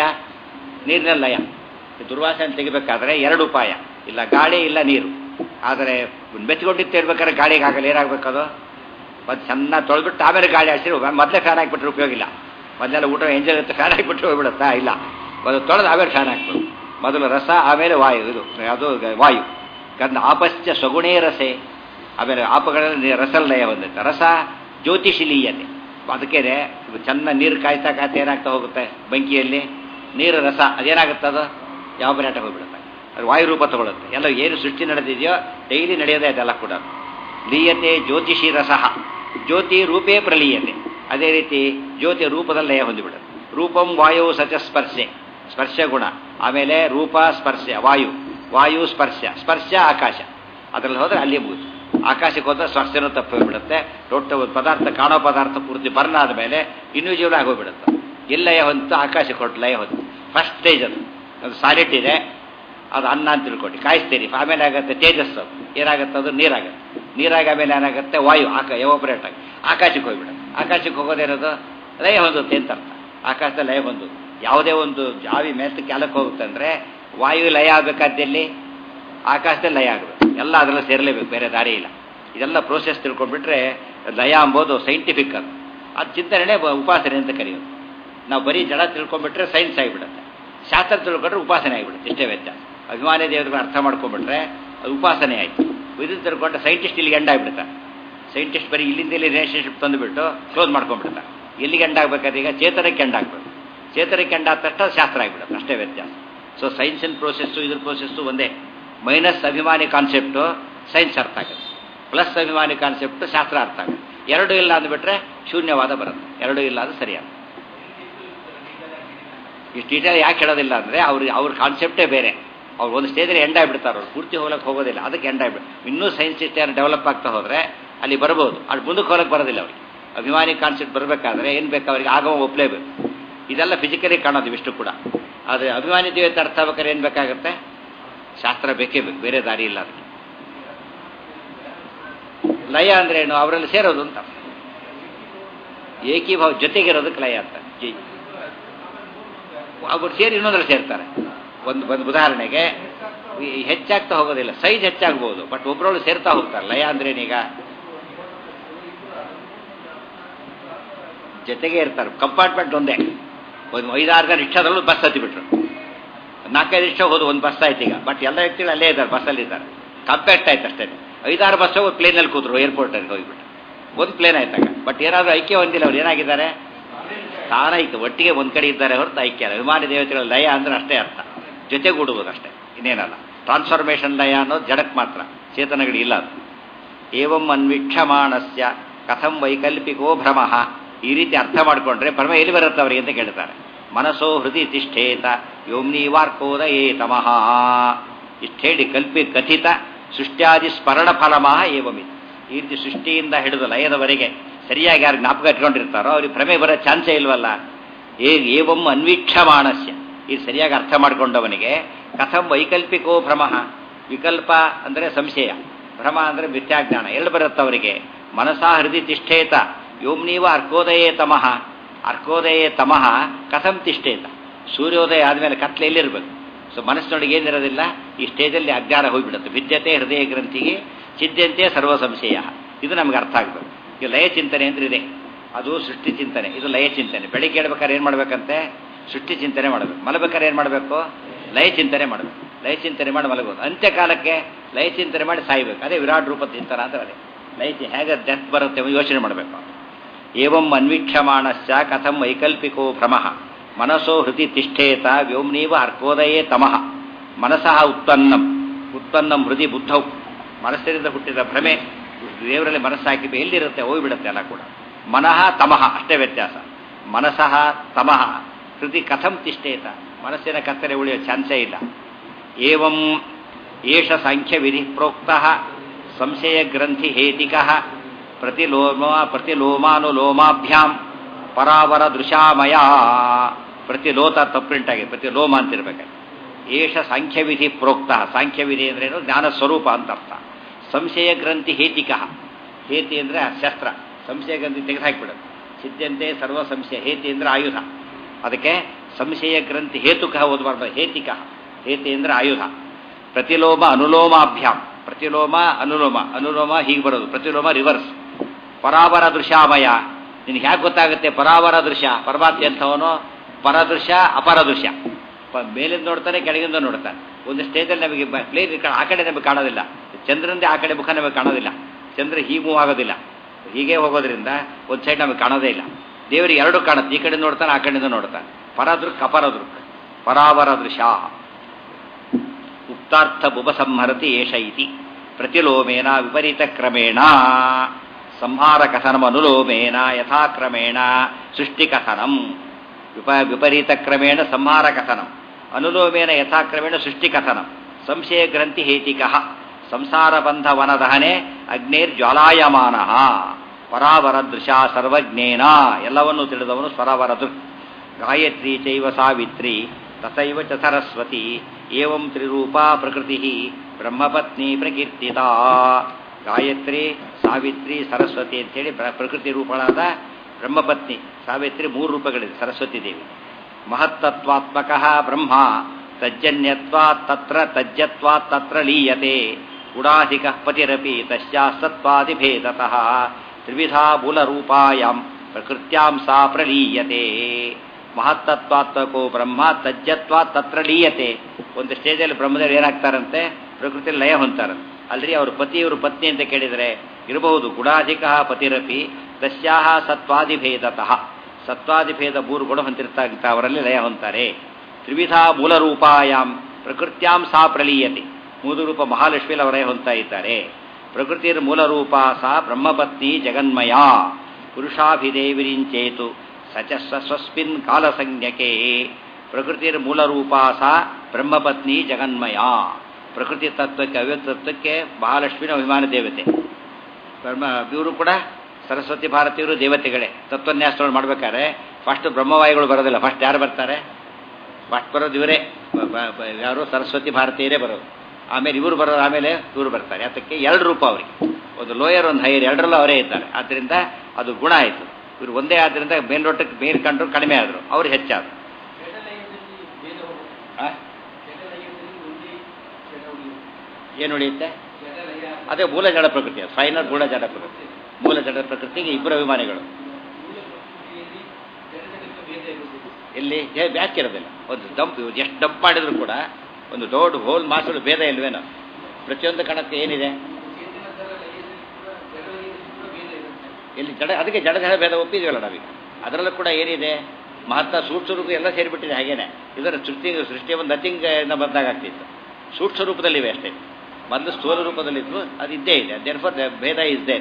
ನೀರಿನ ಲಯ ದುರ್ವಾಸನೆ ತೆಗಿಬೇಕಾದ್ರೆ ಎರಡು ಉಪಾಯ ಇಲ್ಲ ಗಾಳಿ ಇಲ್ಲ ನೀರು ಆದರೆ ಬೆಚ್ಚಿಕೊಂಡಿತ್ತು ಇರ್ಬೇಕಾದ್ರೆ ಗಾಳಿಗೆ ಆಗಲ್ಲ ಏನಾಗಬೇಕದು ಮತ್ತು ಚೆನ್ನಾಗಿ ತೊಳೆದ್ಬಿಟ್ಟು ಆಮೇಲೆ ಗಾಳಿ ಹಾಕ್ಸಿರು ಮೊದಲೇ ಫ್ಯಾನ್ ಹಾಕ್ಬಿಟ್ರೆ ಉಪಯೋಗ ಇಲ್ಲ ಮೊದಲೆಲ್ಲ ಊಟ ಎಂಜಲ್ ಇರುತ್ತೆ ಫ್ಯಾನ್ ಹಾಕ್ಬಿಟ್ಟು ಹೋಗ್ಬಿಡುತ್ತಾ ಇಲ್ಲ ಮೊದಲು ತೊಳೆದು ಆಮೇಲೆ ಫ್ಯಾನ್ ಹಾಕ್ಬೇಕು ಮೊದಲು ರಸ ಆಮೇಲೆ ವಾಯು ಇದು ಅದು ವಾಯು ಗಂಧ ಆಪಶ್ಚ ಸಗುಣೇ ರಸೆ ಆಮೇಲೆ ಆಪಗಳಲ್ಲಿ ರಸಲಯ ಹೊಂದುತ್ತೆ ರಸ ಜ್ಯೋತಿಷಿಲೀಯತೆ ಅದಕ್ಕೇನೆ ಚೆನ್ನಾಗಿ ನೀರು ಕಾಯ್ತಾ ಕಾಯ್ತಾ ಏನಾಗ್ತಾ ಹೋಗುತ್ತೆ ಬೆಂಕಿಯಲ್ಲಿ ನೀರು ರಸ ಅದೇನಾಗುತ್ತೆ ಅದು ಯಾವ ಬರಾಟ ಹೋಗ್ಬಿಡುತ್ತೆ ಅದು ವಾಯು ರೂಪ ತಗೊಳುತ್ತೆ ಎಲ್ಲ ಏನು ಸೃಷ್ಟಿ ನಡೆದಿದೆಯೋ ಡೈಲಿ ನಡೆಯೋದೇ ಅದೆಲ್ಲ ಕೂಡ ಲೀಯತೆ ಜ್ಯೋತಿಷಿ ರಸಃ ಜ್ಯೋತಿ ರೂಪೇ ಪ್ರಲೀಯತೆ ಅದೇ ರೀತಿ ಜ್ಯೋತಿ ರೂಪದಲ್ಲಿ ಲಯ ಹೊಂದಿಬಿಡುತ್ತೆ ರೂಪಂ ವಾಯು ಸಚ ಸ್ಪರ್ಶೆ ಸ್ಪರ್ಶ ಗುಣ ಆಮೇಲೆ ರೂಪ ಸ್ಪರ್ಶ ವಾಯು ವಾಯು ಸ್ಪರ್ಶ ಸ್ಪರ್ಶ ಆಕಾಶ ಅದರಲ್ಲಿ ಹೋದರೆ ಅಲ್ಲಿ ಮುಗಿತು ಆಕಾಶಕ್ಕೆ ಹೋದ್ರೆ ಸ್ಪರ್ಶನೂ ತಪ್ಪೋಗ್ಬಿಡುತ್ತೆ ದೊಡ್ಡ ಒಂದು ಪದಾರ್ಥ ಕಾಣೋ ಪದಾರ್ಥ ಪೂರ್ತಿ ಬರ್ನ್ ಆದಮೇಲೆ ಇಂಡಿವಿಜುವಲ್ ಆಗೋಗ್ಬಿಡುತ್ತೆ ಎಲ್ಲ ಲಯ ಹೊಂತು ಆಕಾಶಕ್ಕೆ ಹೊಟ್ಟು ಲಯ ಹೊಂತು ಫಸ್ಟ್ ಸ್ಟೇಜ್ ಅದು ಅದು ಸಾಲಿಡ್ ಇದೆ ಅದು ಅನ್ನ ಅಂತ ತಿಳ್ಕೊಂಡು ಕಾಯಿಸ್ತೀರಿ ಆಮೇಲೆ ಆಗುತ್ತೆ ತೇಜಸ್ಸು ಏನಾಗುತ್ತೆ ಅದು ನೀರಾಗುತ್ತೆ ನೀರಾಗ ಆಮೇಲೆ ಏನಾಗುತ್ತೆ ವಾಯು ಆಕ ಎವೋಪರೇಟ್ ಆಗಿ ಆಕಾಶಕ್ಕೆ ಹೋಗ್ಬಿಡುತ್ತೆ ಆಕಾಶಕ್ಕೆ ಹೋಗೋದೇನದು ಲಯ ಹೊಂದುತ್ತೆ ಅಂತ ಅರ್ಥ ಆಕಾಶದಲ್ಲಿ ಲಯ ಹೊಂದು ಯಾವುದೇ ಒಂದು ಜಾವಿ ಮೇಲ್ತು ಕೆಳಕ್ಕೆ ಹೋಗುತ್ತೆ ಅಂದರೆ ವಾಯು ಲಯ ಆಗಬೇಕಾದಲ್ಲಿ ಆಕಾಶದಲ್ಲಿ ಲಯ ಆಗಬೇಕು ಎಲ್ಲ ಅದೆಲ್ಲ ಸೇರಲೇಬೇಕು ಬೇರೆ ದಾರಿ ಇಲ್ಲ ಇದೆಲ್ಲ ಪ್ರೋಸೆಸ್ ತಿಳ್ಕೊಂಡ್ಬಿಟ್ರೆ ಲಯ ಅಂಬೋದು ಸೈಂಟಿಫಿಕ್ ಅದು ಅದು ಚಿಂತನೆ ಉಪಾಸನೆ ಅಂತ ಕರೆಯೋದು ನಾವು ಬರೀ ಜಡ ತಿಳ್ಕೊಂಡ್ಬಿಟ್ರೆ ಸೈನ್ಸ್ ಆಗಿಬಿಡುತ್ತೆ ಶಾಸ್ತ್ರ ತಿಳ್ಕೊಂಡ್ರೆ ಉಪಾಸನೆ ಆಗಿಬಿಡುತ್ತೆ ಇಷ್ಟೇ ವ್ಯತ್ಯಾಸ ಅಭಿಮಾನಿ ದೇವರುಗಳು ಅರ್ಥ ಮಾಡ್ಕೊಂಡ್ಬಿಟ್ರೆ ಅದು ಉಪಾಸನೆ ಆಯಿತು ಇದನ್ನು ತಿಳ್ಕೊಂಡ್ರೆ ಸೈಂಟಿಸ್ಟ್ ಇಲ್ಲಿಗೆ ಎಂಡ್ ಆಗಿಬಿಡ್ತಾರೆ ಸೈಂಟಿಸ್ಟ್ ಬರೀ ಇಲ್ಲಿಂದ ಇಲ್ಲಿ ರಿಲೇಷನ್ಶಿಪ್ ತಂದುಬಿಟ್ಟು ಕ್ಲೋಸ್ ಮಾಡ್ಕೊಂಡ್ಬಿಡ್ತಾರೆ ಎಲ್ಲಿಗೆ ಎಂಡ್ ಆಗ್ಬೇಕಾದ್ರೆ ಈಗ ಚೇತನಕ್ಕೆ ಎಂಡ್ ಆಗ್ಬೇಕು ಚೇತನಕ್ಕೆ ಎಂಡ್ ಆದ ತಕ್ಷಣ ಶಾಸ್ತ್ರ ಆಗಿಬಿಡುತ್ತೆ ಅಷ್ಟೇ ವ್ಯತ್ಯಾಸ ಸೊ ಸೈನ್ಸಿನ ಪ್ರೋಸೆಸ್ಸು ಇದ್ರ ಪ್ರೋಸೆಸ್ಸು ಒಂದೇ ಮೈನಸ್ ಅಭಿಮಾನಿ ಕಾನ್ಸೆಪ್ಟು ಸೈನ್ಸ್ ಅರ್ಥ ಆಗುತ್ತೆ ಪ್ಲಸ್ ಅಭಿಮಾನಿ ಕಾನ್ಸೆಪ್ಟು ಶಾಸ್ತ್ರ ಅರ್ಥ ಆಗುತ್ತೆ ಎರಡು ಇಲ್ಲ ಅಂದ್ಬಿಟ್ರೆ ಶೂನ್ಯವಾದ ಬರುತ್ತೆ ಎರಡು ಇಲ್ಲ ಅದು ಸರಿಯಾದ ಇಷ್ಟು ಡೀಟೇಲ್ ಯಾಕೆ ಹೇಳೋದಿಲ್ಲ ಅಂದರೆ ಅವ್ರಿಗೆ ಅವ್ರ ಕಾನ್ಸೆಪ್ಟೇ ಬೇರೆ ಅವ್ರು ಒಂದು ಸ್ಟೇಜಲ್ಲಿ ಎಂಡ್ ಆಗಿಬಿಡ್ತಾರೆ ಅವ್ರು ಪೂರ್ತಿ ಹೋಗ್ಲಿಕ್ಕೆ ಹೋಗೋದಿಲ್ಲ ಅದಕ್ಕೆ ಎಂಡ್ ಆಗಿಬಿಟ್ಟು ಇನ್ನೂ ಸೈನ್ಸ್ ಇಷ್ಟೇ ಡೆವಲಪ್ ಆಗ್ತಾ ಹೋದರೆ ಅಲ್ಲಿ ಬರ್ಬೋದು ಅಲ್ಲಿ ಮುಂದಕ್ಕೆ ಹೋಗಕ್ಕೆ ಬರೋದಿಲ್ಲ ಅವ್ರಿಗೆ ಅಭಿಮಾನಿ ಕಾನ್ಸೆಪ್ಟ್ ಬರಬೇಕಾದ್ರೆ ಏನು ಬೇಕು ಅವ್ರಿಗೆ ಆಗಮ ಒಪ್ಪಲೇಬೇಕು ಇದೆಲ್ಲ ಫಿಸಿಕಲಿ ಕಾಣೋದು ಇಷ್ಟು ಕೂಡ ಆದರೆ ಅಭಿಮಾನಿ ದೇವತೆ ಅರ್ಥ ಆಗ್ಬೇಕಾದ್ರೆ ಏನು ಬೇಕಾಗುತ್ತೆ ಶಾಸ್ತ್ರ ಬೇಕೇ ಬೇಕು ಬೇರೆ ದಾರಿ ಇಲ್ಲ ಅದಕ್ಕೆ ಲಯ ಅಂದ್ರೆ ಏನು ಅವರಲ್ಲಿ ಸೇರೋದು ಅಂತ ಏಕೀಭಾವ ಜೊತೆಗಿರೋದಕ್ಕೆ ಲಯ ಅಂತ ಜೈ ಅವ್ರು ಸೇರಿ ಇನ್ನೊಂದ್ರಲ್ಲಿ ಸೇರ್ತಾರೆ ಒಂದು ಒಂದು ಉದಾಹರಣೆಗೆ ಈ ಹೆಚ್ಚಾಗ್ತಾ ಹೋಗೋದಿಲ್ಲ ಸೈಜ್ ಹೆಚ್ಚಾಗ್ಬೋದು ಬಟ್ ಒಬ್ಬರೊಳು ಸೇರ್ತಾ ಹೋಗ್ತಾರೆ ಲಯ ಅಂದ್ರೇನೀಗ ಜೊತೆಗೆ ಇರ್ತಾರೆ ಕಂಪಾರ್ಟ್ಮೆಂಟ್ ಒಂದೇ ಒಂದು ಐದಾರು ಜನ ರಿಕ್ಷಾದಲ್ಲೂ ಬಸ್ ಹತ್ತಿಬಿಟ್ರು ನಾಲ್ಕೈದು ರಿಕ್ಷಾ ಹೋದು ಒಂದು ಬಸ್ ಆಯ್ತು ಈಗ ಬಟ್ ಎಲ್ಲ ವ್ಯಕ್ತಿಗಳು ಅಲ್ಲೇ ಇದ್ದಾರೆ ಬಸ್ಸಲ್ಲಿ ಇದ್ದಾರೆ ಕಂಪ್ಯಾಕ್ಟ್ ಆಯ್ತು ಅಷ್ಟೇ ಐದಾರು ಬಸ್ ಹೋಗಿ ಪ್ಲೇನಲ್ಲಿ ಕೂತರು ಏರ್ಪೋರ್ಟಲ್ಲಿ ಹೋಗಿಬಿಟ್ಟು ಒಂದು ಪ್ಲೇನ್ ಆಯ್ತಾಗ ಬಟ್ ಏನಾದರೂ ಐಕ್ಯ ಹೊಂದಿಲ್ಲ ಅವ್ರು ಏನಾಗಿದ್ದಾರೆ ತಾನೈಕ್ಯ ಒಟ್ಟಿಗೆ ಒಂದು ಕಡೆ ಇದ್ದಾರೆ ಹೊರತು ಐಕ್ಯ ಅಲ್ಲ ವಿಮಾನ ದೇವತೆಗಳ ಲಯ ಅಂದ್ರೆ ಅಷ್ಟೇ ಅರ್ಥ ಜೊತೆಗೂಡುವುದು ಅಷ್ಟೇ ಇನ್ನೇನಲ್ಲ ಟ್ರಾನ್ಸ್ಫಾರ್ಮೇಷನ್ ಲಯ ಅನ್ನೋದು ಜಡಕ್ ಮಾತ್ರ ಚೇತನಗಳು ಇಲ್ಲ ಅದು ಏವಂ ಅನ್ವೀಕ್ಷಮಾಣಸ್ಯ ಕಥಂ ವೈಕಲ್ಪಿಕೋ ಭ್ರಮ ಈ ರೀತಿ ಅರ್ಥ ಮಾಡಿಕೊಂಡ್ರೆ ಭ್ರಮ ಎಲ್ಲಿ ಬರುತ್ತೆ ಅವರಿಗೆ ಅಂತ ಕೇಳ್ತಾರೆ ಮನಸ್ಸೋ ಹೃದಯ ತಿಷ್ಠೇತ ಯೋಮ್ನೀವಾರ್ಕೋದ ಏ ತಮಃ ಇಷ್ಟು ಹೇಳಿ ಕಲ್ಪಿ ಕಥಿತ ಸೃಷ್ಟ್ಯಾದಿ ಸ್ಮರಣ ಫಲಮಃ ಏವಮಿತ್ ಈ ರೀತಿ ಸೃಷ್ಟಿಯಿಂದ ಹಿಡಿದು ಲಯದವರೆಗೆ ಸರಿಯಾಗಿ ಯಾರು ಜ್ಞಾಪಕ ಇಟ್ಕೊಂಡಿರ್ತಾರೋ ಅವ್ರಿಗೆ ಭ್ರಮೆ ಬರೋ ಚಾನ್ಸೇ ಇಲ್ವಲ್ಲ ಏ ಏವಂ ಅನ್ವೀಕ್ಷಮಾಣಸ್ಯ ಇದು ಸರಿಯಾಗಿ ಅರ್ಥ ಮಾಡಿಕೊಂಡವನಿಗೆ ಕಥಂ ವೈಕಲ್ಪಿಕೋ ಭ್ರಮ ವಿಕಲ್ಪ ಅಂದರೆ ಸಂಶಯ ಭ್ರಮ ಅಂದರೆ ಮಿಥ್ಯಾಜ್ಞಾನ ಎಲ್ಲಿ ಬರುತ್ತೆ ಅವರಿಗೆ ಮನಸಾ ಹೃದಯ ತಿಷ್ಠೇತ ಯೋಮ್ನೀವ ಅರ್ಕೋದಯೇ ತಮಃ ಅರ್ಕೋದಯೇ ತಮಃ ಕಥಂ ತಿಷ್ಠೇತ ಸೂರ್ಯೋದಯ ಆದಮೇಲೆ ಕತ್ಲೆ ಎಲ್ಲಿರ್ಬೇಕು ಸೊ ಮನಸ್ಸಿನೊಳಗೆ ಏನಿರೋದಿಲ್ಲ ಈ ಸ್ಟೇಜಲ್ಲಿ ಅಜ್ಞಾನ ಹೋಗಿಬಿಡುತ್ತೆ ವಿದ್ಯತೆ ಹೃದಯ ಗ್ರಂಥಿಗೆ ಚಿದ್ಯಂತೆ ಸರ್ವ ಸಂಶಯ ಇದು ನಮ್ಗೆ ಅರ್ಥ ಆಗಬೇಕು ಈಗ ಲಯ ಚಿಂತನೆ ಅಂದ್ರೆ ಇದೆ ಅದು ಸೃಷ್ಟಿ ಚಿಂತನೆ ಇದು ಲಯ ಚಿಂತನೆ ಬೆಳಿಗ್ಗೆ ಹೇಳ್ಬೇಕಾದ್ರೆ ಏನು ಮಾಡ್ಬೇಕಂತೆ ಸೃಷ್ಟಿ ಚಿಂತನೆ ಮಾಡಬೇಕು ಮಲಬೇಕಾದ್ರೆ ಏನು ಮಾಡಬೇಕು ಲಯ ಚಿಂತನೆ ಮಾಡಬೇಕು ಲಯ ಚಿಂತನೆ ಮಾಡಿ ಮಲಗೋದು ಅಂತ್ಯಕಾಲಕ್ಕೆ ಲಯ ಚಿಂತನೆ ಮಾಡಿ ಸಾಯ್ಬೇಕು ಅದೇ ವಿರಾಟ್ ರೂಪ ಚಿಂತನ ಅಂತ ಅದೇ ಲಯ ಚಿ- ಹೇಗೆ ಡೆತ್ ಬರುತ್ತೆ ಅಂತ ಯೋಚನೆ ಮಾಡಬೇಕು ಏವಂ ಅನ್ವೀಕ್ಷಮಾಣಶ್ಚ ಕಥಂ ವೈಕಲ್ಪಿಕೋ ಭ್ರಮಃ ಮನಸೋ ಹೃದಯ ತಿಷ್ಠೇತ ವ್ಯೋಮ್ನೀವ ಅರ್ಕೋದಯೇ ತಮಃ ಮನಸಃ ಉತ್ಪನ್ನಂ ಉತ್ಪನ್ನಂ ಹೃದಯ ಬುದ್ಧೌ ಮನಸ್ಸಿನಿಂದ ಹುಟ್ಟಿದ ಭ್ರಮೆ ದೇವರಲ್ಲಿ ಮನಸ್ಸು ಹಾಕಿ ಎಲ್ಲಿರುತ್ತೆ ಹೋಗಿಬಿಡುತ್ತೆ ಎಲ್ಲ ಕೂಡ ಮನಃ ತಮಃ ಅಷ್ಟೇ ವ್ಯತ್ಯಾಸ ಮನಸಃ ತಮಃ ಹೃದಯ ಕಥಂ ತಿಷ್ಠೇತ ಮನಸ್ಸಿನ ಕತ್ತಲೆ ಉಳಿಯೋ ಚಾನ್ಸೇ ಇಲ್ಲ ಏವಂ ಏಷ ಸಾಂಖ್ಯವಿಧಿ ಪ್ರೋಕ್ತ ಸಂಶಯ ಗ್ರಂಥಿ ಹೇತಿಕ ಪ್ರತಿಲೋಮ ಪ್ರತಿಲೋಮಾನುಲೋಮಾಭ್ಯಾಂ ಪರಾವರ ದೃಶಾಮಯ ಪ್ರತಿಲೋತ ತಪ್ಪುಂಟಾಗಿದೆ ಪ್ರತಿಲೋಮ ಅಂತಿರ್ಬೇಕು ಏಷ ಸಾಂಖ್ಯವಿಧಿ ಪ್ರೋಕ್ತ ಸಾಂಖ್ಯವಿಧಿ ಅಂದ್ರೇನು ಜ್ಞಾನ ಸ್ವರೂಪ ಅಂತ ಅರ್ಥ ಸಂಶಯ ಗ್ರಂಥಿ ಹೇತಿಕ ಹೇತಿ ಅಂದರೆ ಶಸ್ತ್ರ ಸಂಶಯ ಗ್ರಂಥಿ ತೆಗೆದುಹಾಕಿಬಿಡೋದು ಸಿದ್ಧಂತೆ ಸರ್ವ ಸಂಶಯ ಹೇತಿ ಅಂದರೆ ಆಯುಧ ಅದಕ್ಕೆ ಸಂಶಯ ಗ್ರಂಥಿ ಹೇತುಕ ಓದಬಾರ್ದು ಹೇತಿಕ ಹೇತಿ ಅಂದರೆ ಆಯುಧ ಪ್ರತಿಲೋಮ ಅನುಲೋಮಾಭ್ಯಾಮ್ ಪ್ರತಿಲೋಮ ಅನುಲೋಮ ಅನುಲೋಮ ಹೀಗೆ ಬರೋದು ಪ್ರತಿಲೋಮ ರಿವರ್ಸ್ ಪರಾವರ ದೃಶ್ಯಾಮಯ ನಿನಗೆ ಯಾಕೆ ಗೊತ್ತಾಗುತ್ತೆ ಪರಾವರ ದೃಶ್ಯ ಪರಮಾತ್ಮ ಎಂಥವನು ಪರದೃಶ್ಯ ಅಪರ ದೃಶ್ಯ ಪ- ಮೇಲಿಂದ ನೋಡ್ತಾನೆ ಕೆಳಗಿಂದ ನೋಡ್ತಾನೆ ಒಂದು ಸ್ಟೇಜಲ್ಲಿ ನಮಗೆ ಪ್ಲೇನ್ ಆ ಕಡೆ ನಮಗೆ ಕಾಣೋದಿಲ್ಲ ಚಂದ್ರನದೇ ಆ ಕಡೆ ಮುಖ ನಮಗೆ ಕಾಣೋದಿಲ್ಲ ಚಂದ್ರ ಹೀಗೆ ಮೂವ್ ಆಗೋದಿಲ್ಲ ಹೀಗೆ ಹೋಗೋದ್ರಿಂದ ಒಂದು ಸೈಡ್ ನಮಗೆ ಕಾಣೋದೇ ಇಲ್ಲ ದೇವರಿಗೆ ಎರಡು ಕಾಣುತ್ತೆ ಈ ಕಡೆ ನೋಡ್ತಾನೆ ಆ ಕಡೆಯಿಂದ ನೋಡ್ತಾನೆ ಪರದೃಕ್ ಅಪರದೃಕ್ ಪರಾವರ ದೃಶ್ಯ ಉಕ್ತಾರ್ಥ ಉಪಸಂಹರತಿ ಏಷ ಇತಿ ಪ್ರತಿಲೋಮೇನ ವಿಪರೀತ ಕ್ರಮೇಣ ಸಂಹಾರ ಕಥನಂ ಅನುಲೋಮೇನ ಯಥಾಕ್ರಮೇಣ ಸೃಷ್ಟಿಕಥನಂ ವಿಪ ವಿಪರೀತ ಕ್ರಮೇಣ ಸಂಹಾರ ಕಥನಂ ಅನುಲೋಮೇನ ಯಥಾಕ್ರಮೇಣ ಸೃಷ್ಟಿಕಥನಂ ಸಂಶಯ ಗ್ರಂಥಿ ಹೇತಿಕ ಸಂಸಾರ ಬಂಧ ವನದಹನೆ ಅಗ್ನೇರ್ಜ್ವಾಲಾಯಮಾನ ಪರಾವರದೃಶ ಸರ್ವಜ್ಞೇನ ಎಲ್ಲವನ್ನೂ ತಿಳಿದವನು ಸ್ವರವರದೃಕ್ ಗಾಯತ್ರಿ ಚೈವ ಸಾವಿತ್ರಿ ತಥೈವ ಚ ಸರಸ್ವತಿ ಏವಂ ತ್ರಿರೂಪಾ ಪ್ರಕೃತಿ ಬ್ರಹ್ಮಪತ್ನಿ ಪ್ರಕೀರ್ತಿತ ಗಾಯತ್ರಿ ಸಾವಿತ್ರಿ ಸರಸ್ವತಿ ಅಂತೇಳಿ ಪ್ರ- ಪ್ರಕೃತಿ ರೂಪಗಳಾದ ಬ್ರಹ್ಮಪತ್ನಿ ಸಾವಿತ್ರಿ ಮೂರು ರೂಪಗಳಿದೆ ಸರಸ್ವತಿ ದೇವಿ ಮಹತ್ತತ್ವಾತ್ಮಕ ಬ್ರಹ್ಮ ತಜ್ಜನ್ಯತ್ವಾತ್ ತತ್ರ ತಜ್ಜತ್ವಾತ್ ತತ್ರ ಲೀಯತೆ ಗುಡಾಧಿಕ ಪತಿರಪಿ ತಸ್ಯಾಸ್ತತ್ವಾದಿಭೇದತಃ ತ್ರಿವಿಧಾ ಮೂಲರೂಪಾಯಾಂ ಪ್ರಕೃತ್ಯಾಂ ಸಾ ಪ್ರಲೀಯತೆ ಮಹತ್ತತ್ವಾತ್ಮಕೋ ಬ್ರಹ್ಮ ತಜ್ಜತ್ವಾತ್ ತತ್ರ ಲೀಯತೆ ಒಂದು ಸ್ಟೇಜಲ್ಲಿ ಬ್ರಹ್ಮದೇವರು ಏನಾಗ್ತಾರಂತೆ ಪ್ರಕೃತಿಯಲ್ಲಿ ಲಯ ಹೊಂತಾರಂತೆ ಅಲ್ರಿ ಅವ್ರ ಪತಿ ಇವರು ಪತ್ನಿ ಅಂತ ಕೇಳಿದರೆ ಇರಬಹುದು ಗುಡಾಧಿಕ ಪತಿರಪಿ ತಸ್ಯಾಹ ಸತ್ವಾದಿಭೇದತಃ ಸತ್ವಾದಿಭೇದ ಮೂರು ಗುಣ ಹೊಂದಿರ್ತಕ್ಕಂಥ ಅವರಲ್ಲಿ ಲಯ ಹೊಂತಾರೆ ತ್ರಿವಿಧ ಮೂಲರೂಪಾಯಾಮ್ ಪ್ರಕೃತ್ಯಾಂ ಸಾ ಪ್ರಲೀಯತೆ ಮೂರು ರೂಪ ಮಹಾಲಕ್ಷ್ಮಿಯಲ್ಲಿ ಅವರೇ ಹೊಂತಾ ಇದ್ದಾರೆ ಪ್ರಕೃತಿಯ ಮೂಲರೂಪ ಸಾ ಬ್ರಹ್ಮಪತ್ನಿ ಜಗನ್ಮಯ ಪುರುಷಾಭಿದೇವಿರಿಂಚೇತು ಸಚ ಸ್ವಸ್ಮಿನ್ ಕಾಲಸಂಜ್ಞಕೆ ಪ್ರಕೃತಿಯ ಮೂಲರೂಪ ಸಾ ಬ್ರಹ್ಮಪತ್ನಿ ಜಗನ್ಮಯ ಪ್ರಕೃತಿ ತತ್ವಕ್ಕೆ ಅವ್ಯಕ್ತ ತತ್ವಕ್ಕೆ ಮಹಾಲಕ್ಷ್ಮಿನ ಅಭಿಮಾನ ದೇವತೆ ಬ್ರಹ್ಮ ಇವರು ಕೂಡ ಸರಸ್ವತಿ ಭಾರತೀಯರು ದೇವತೆಗಳೇ ತತ್ವನ್ಯಾಸಗಳು ಮಾಡ್ಬೇಕಾದ್ರೆ ಫಸ್ಟ್ ಬ್ರಹ್ಮವಾಯುಗಳು ಬರೋದಿಲ್ಲ ಫಸ್ಟ್ ಯಾರು ಬರ್ತಾರೆ ಫಸ್ಟ್ ಬರೋದು ಇವರೇ ಬ- ಬ- ಬ- ಯಾರು ಸರಸ್ವತಿ ಭಾರತೀಯರೇ ಬರೋದು ಆಮೇಲೆ ಇವರು ಬರೋದು ಆಮೇಲೆ ಇವರು ಬರ್ತಾರೆ ಅದಕ್ಕೆ ಎರಡು ರೂಪ ಅವರಿಗೆ ಒಂದು ಲೋಯರ್ ಒಂದು ಹೈಯರ್ ಎರಡರಲ್ಲೂ ಅವರೇ ಇದ್ದಾರೆ ಆದ್ದರಿಂದ ಅದು ಗುಣ ಆಯಿತು ಇವರು ಒಂದೇ ಆದ್ದರಿಂದ ಮೇಲ್ನೋಟಕ್ಕೆ ಮೇಲ್ ಕಂಡ್ರು ಕಡಿಮೆ ಆದರು ಅವ್ರು ಹೆಚ್ಚಾದರು ಆ? ಏನು ಉಳಿಯುತ್ತೆ ಅದೇ ಮೂಲ ಜಡ ಪ್ರಕೃತಿ ಫೈನಲ್ ಮೂಲ ಜಡ ಪ್ರಕೃತಿ ಮೂಲ ಜಡ ಪ್ರಕೃತಿಗೆ ಇಬ್ಬರು ಅಭಿಮಾನಿಗಳು ಇಲ್ಲಿ ಏ ಬ್ಯಾಕ್ ಇರೋದಿಲ್ಲ ಒಂದು ಡಂಪ್ ಎಷ್ಟು ಡಂಪ್ ಮಾಡಿದ್ರು ಕೂಡ ಒಂದು ದೊಡ್ಡ ಹೋಲ್ ಮಾಸಲು ಭೇದ ಇಲ್ವೇನೋ ಪ್ರತಿಯೊಂದು ಕಣಕ್ಕೆ ಏನಿದೆ ಇಲ್ಲಿ ಜಡ ಅದಕ್ಕೆ ಜಡ ಜಡ ಭೇದ ಒಪ್ಪಿದೀವಲ್ಲ ನಾವೀಗ ಅದರಲ್ಲೂ ಕೂಡ ಏನಿದೆ ಮಹತ್ವ ಸೂಕ್ಷ್ಮ ಎಲ್ಲ ಸೇರಿಬಿಟ್ಟಿದೆ ಹಾಗೇನೆ ಇದರ ಸೃಷ್ಟಿ ಸೃಷ್ಟಿ ಒಂದು ನಥಿಂಗ್ ಬಂದಾಗ ಆಗ್ತಿತ್ತು ಸೂಕ್ಷ್ಮ ರೂಪದಲ್ಲಿವೆ ಅಷ್ಟೇ ಮೊದಲು ಸ್ಥೂಲ ರೂಪದಲ್ಲಿತ್ತು ಅದು ಇದ್ದೇ ಇದೆ ದೇರ್ ಫಾರ್ ಭೇದ ಇಸ್ ದೇ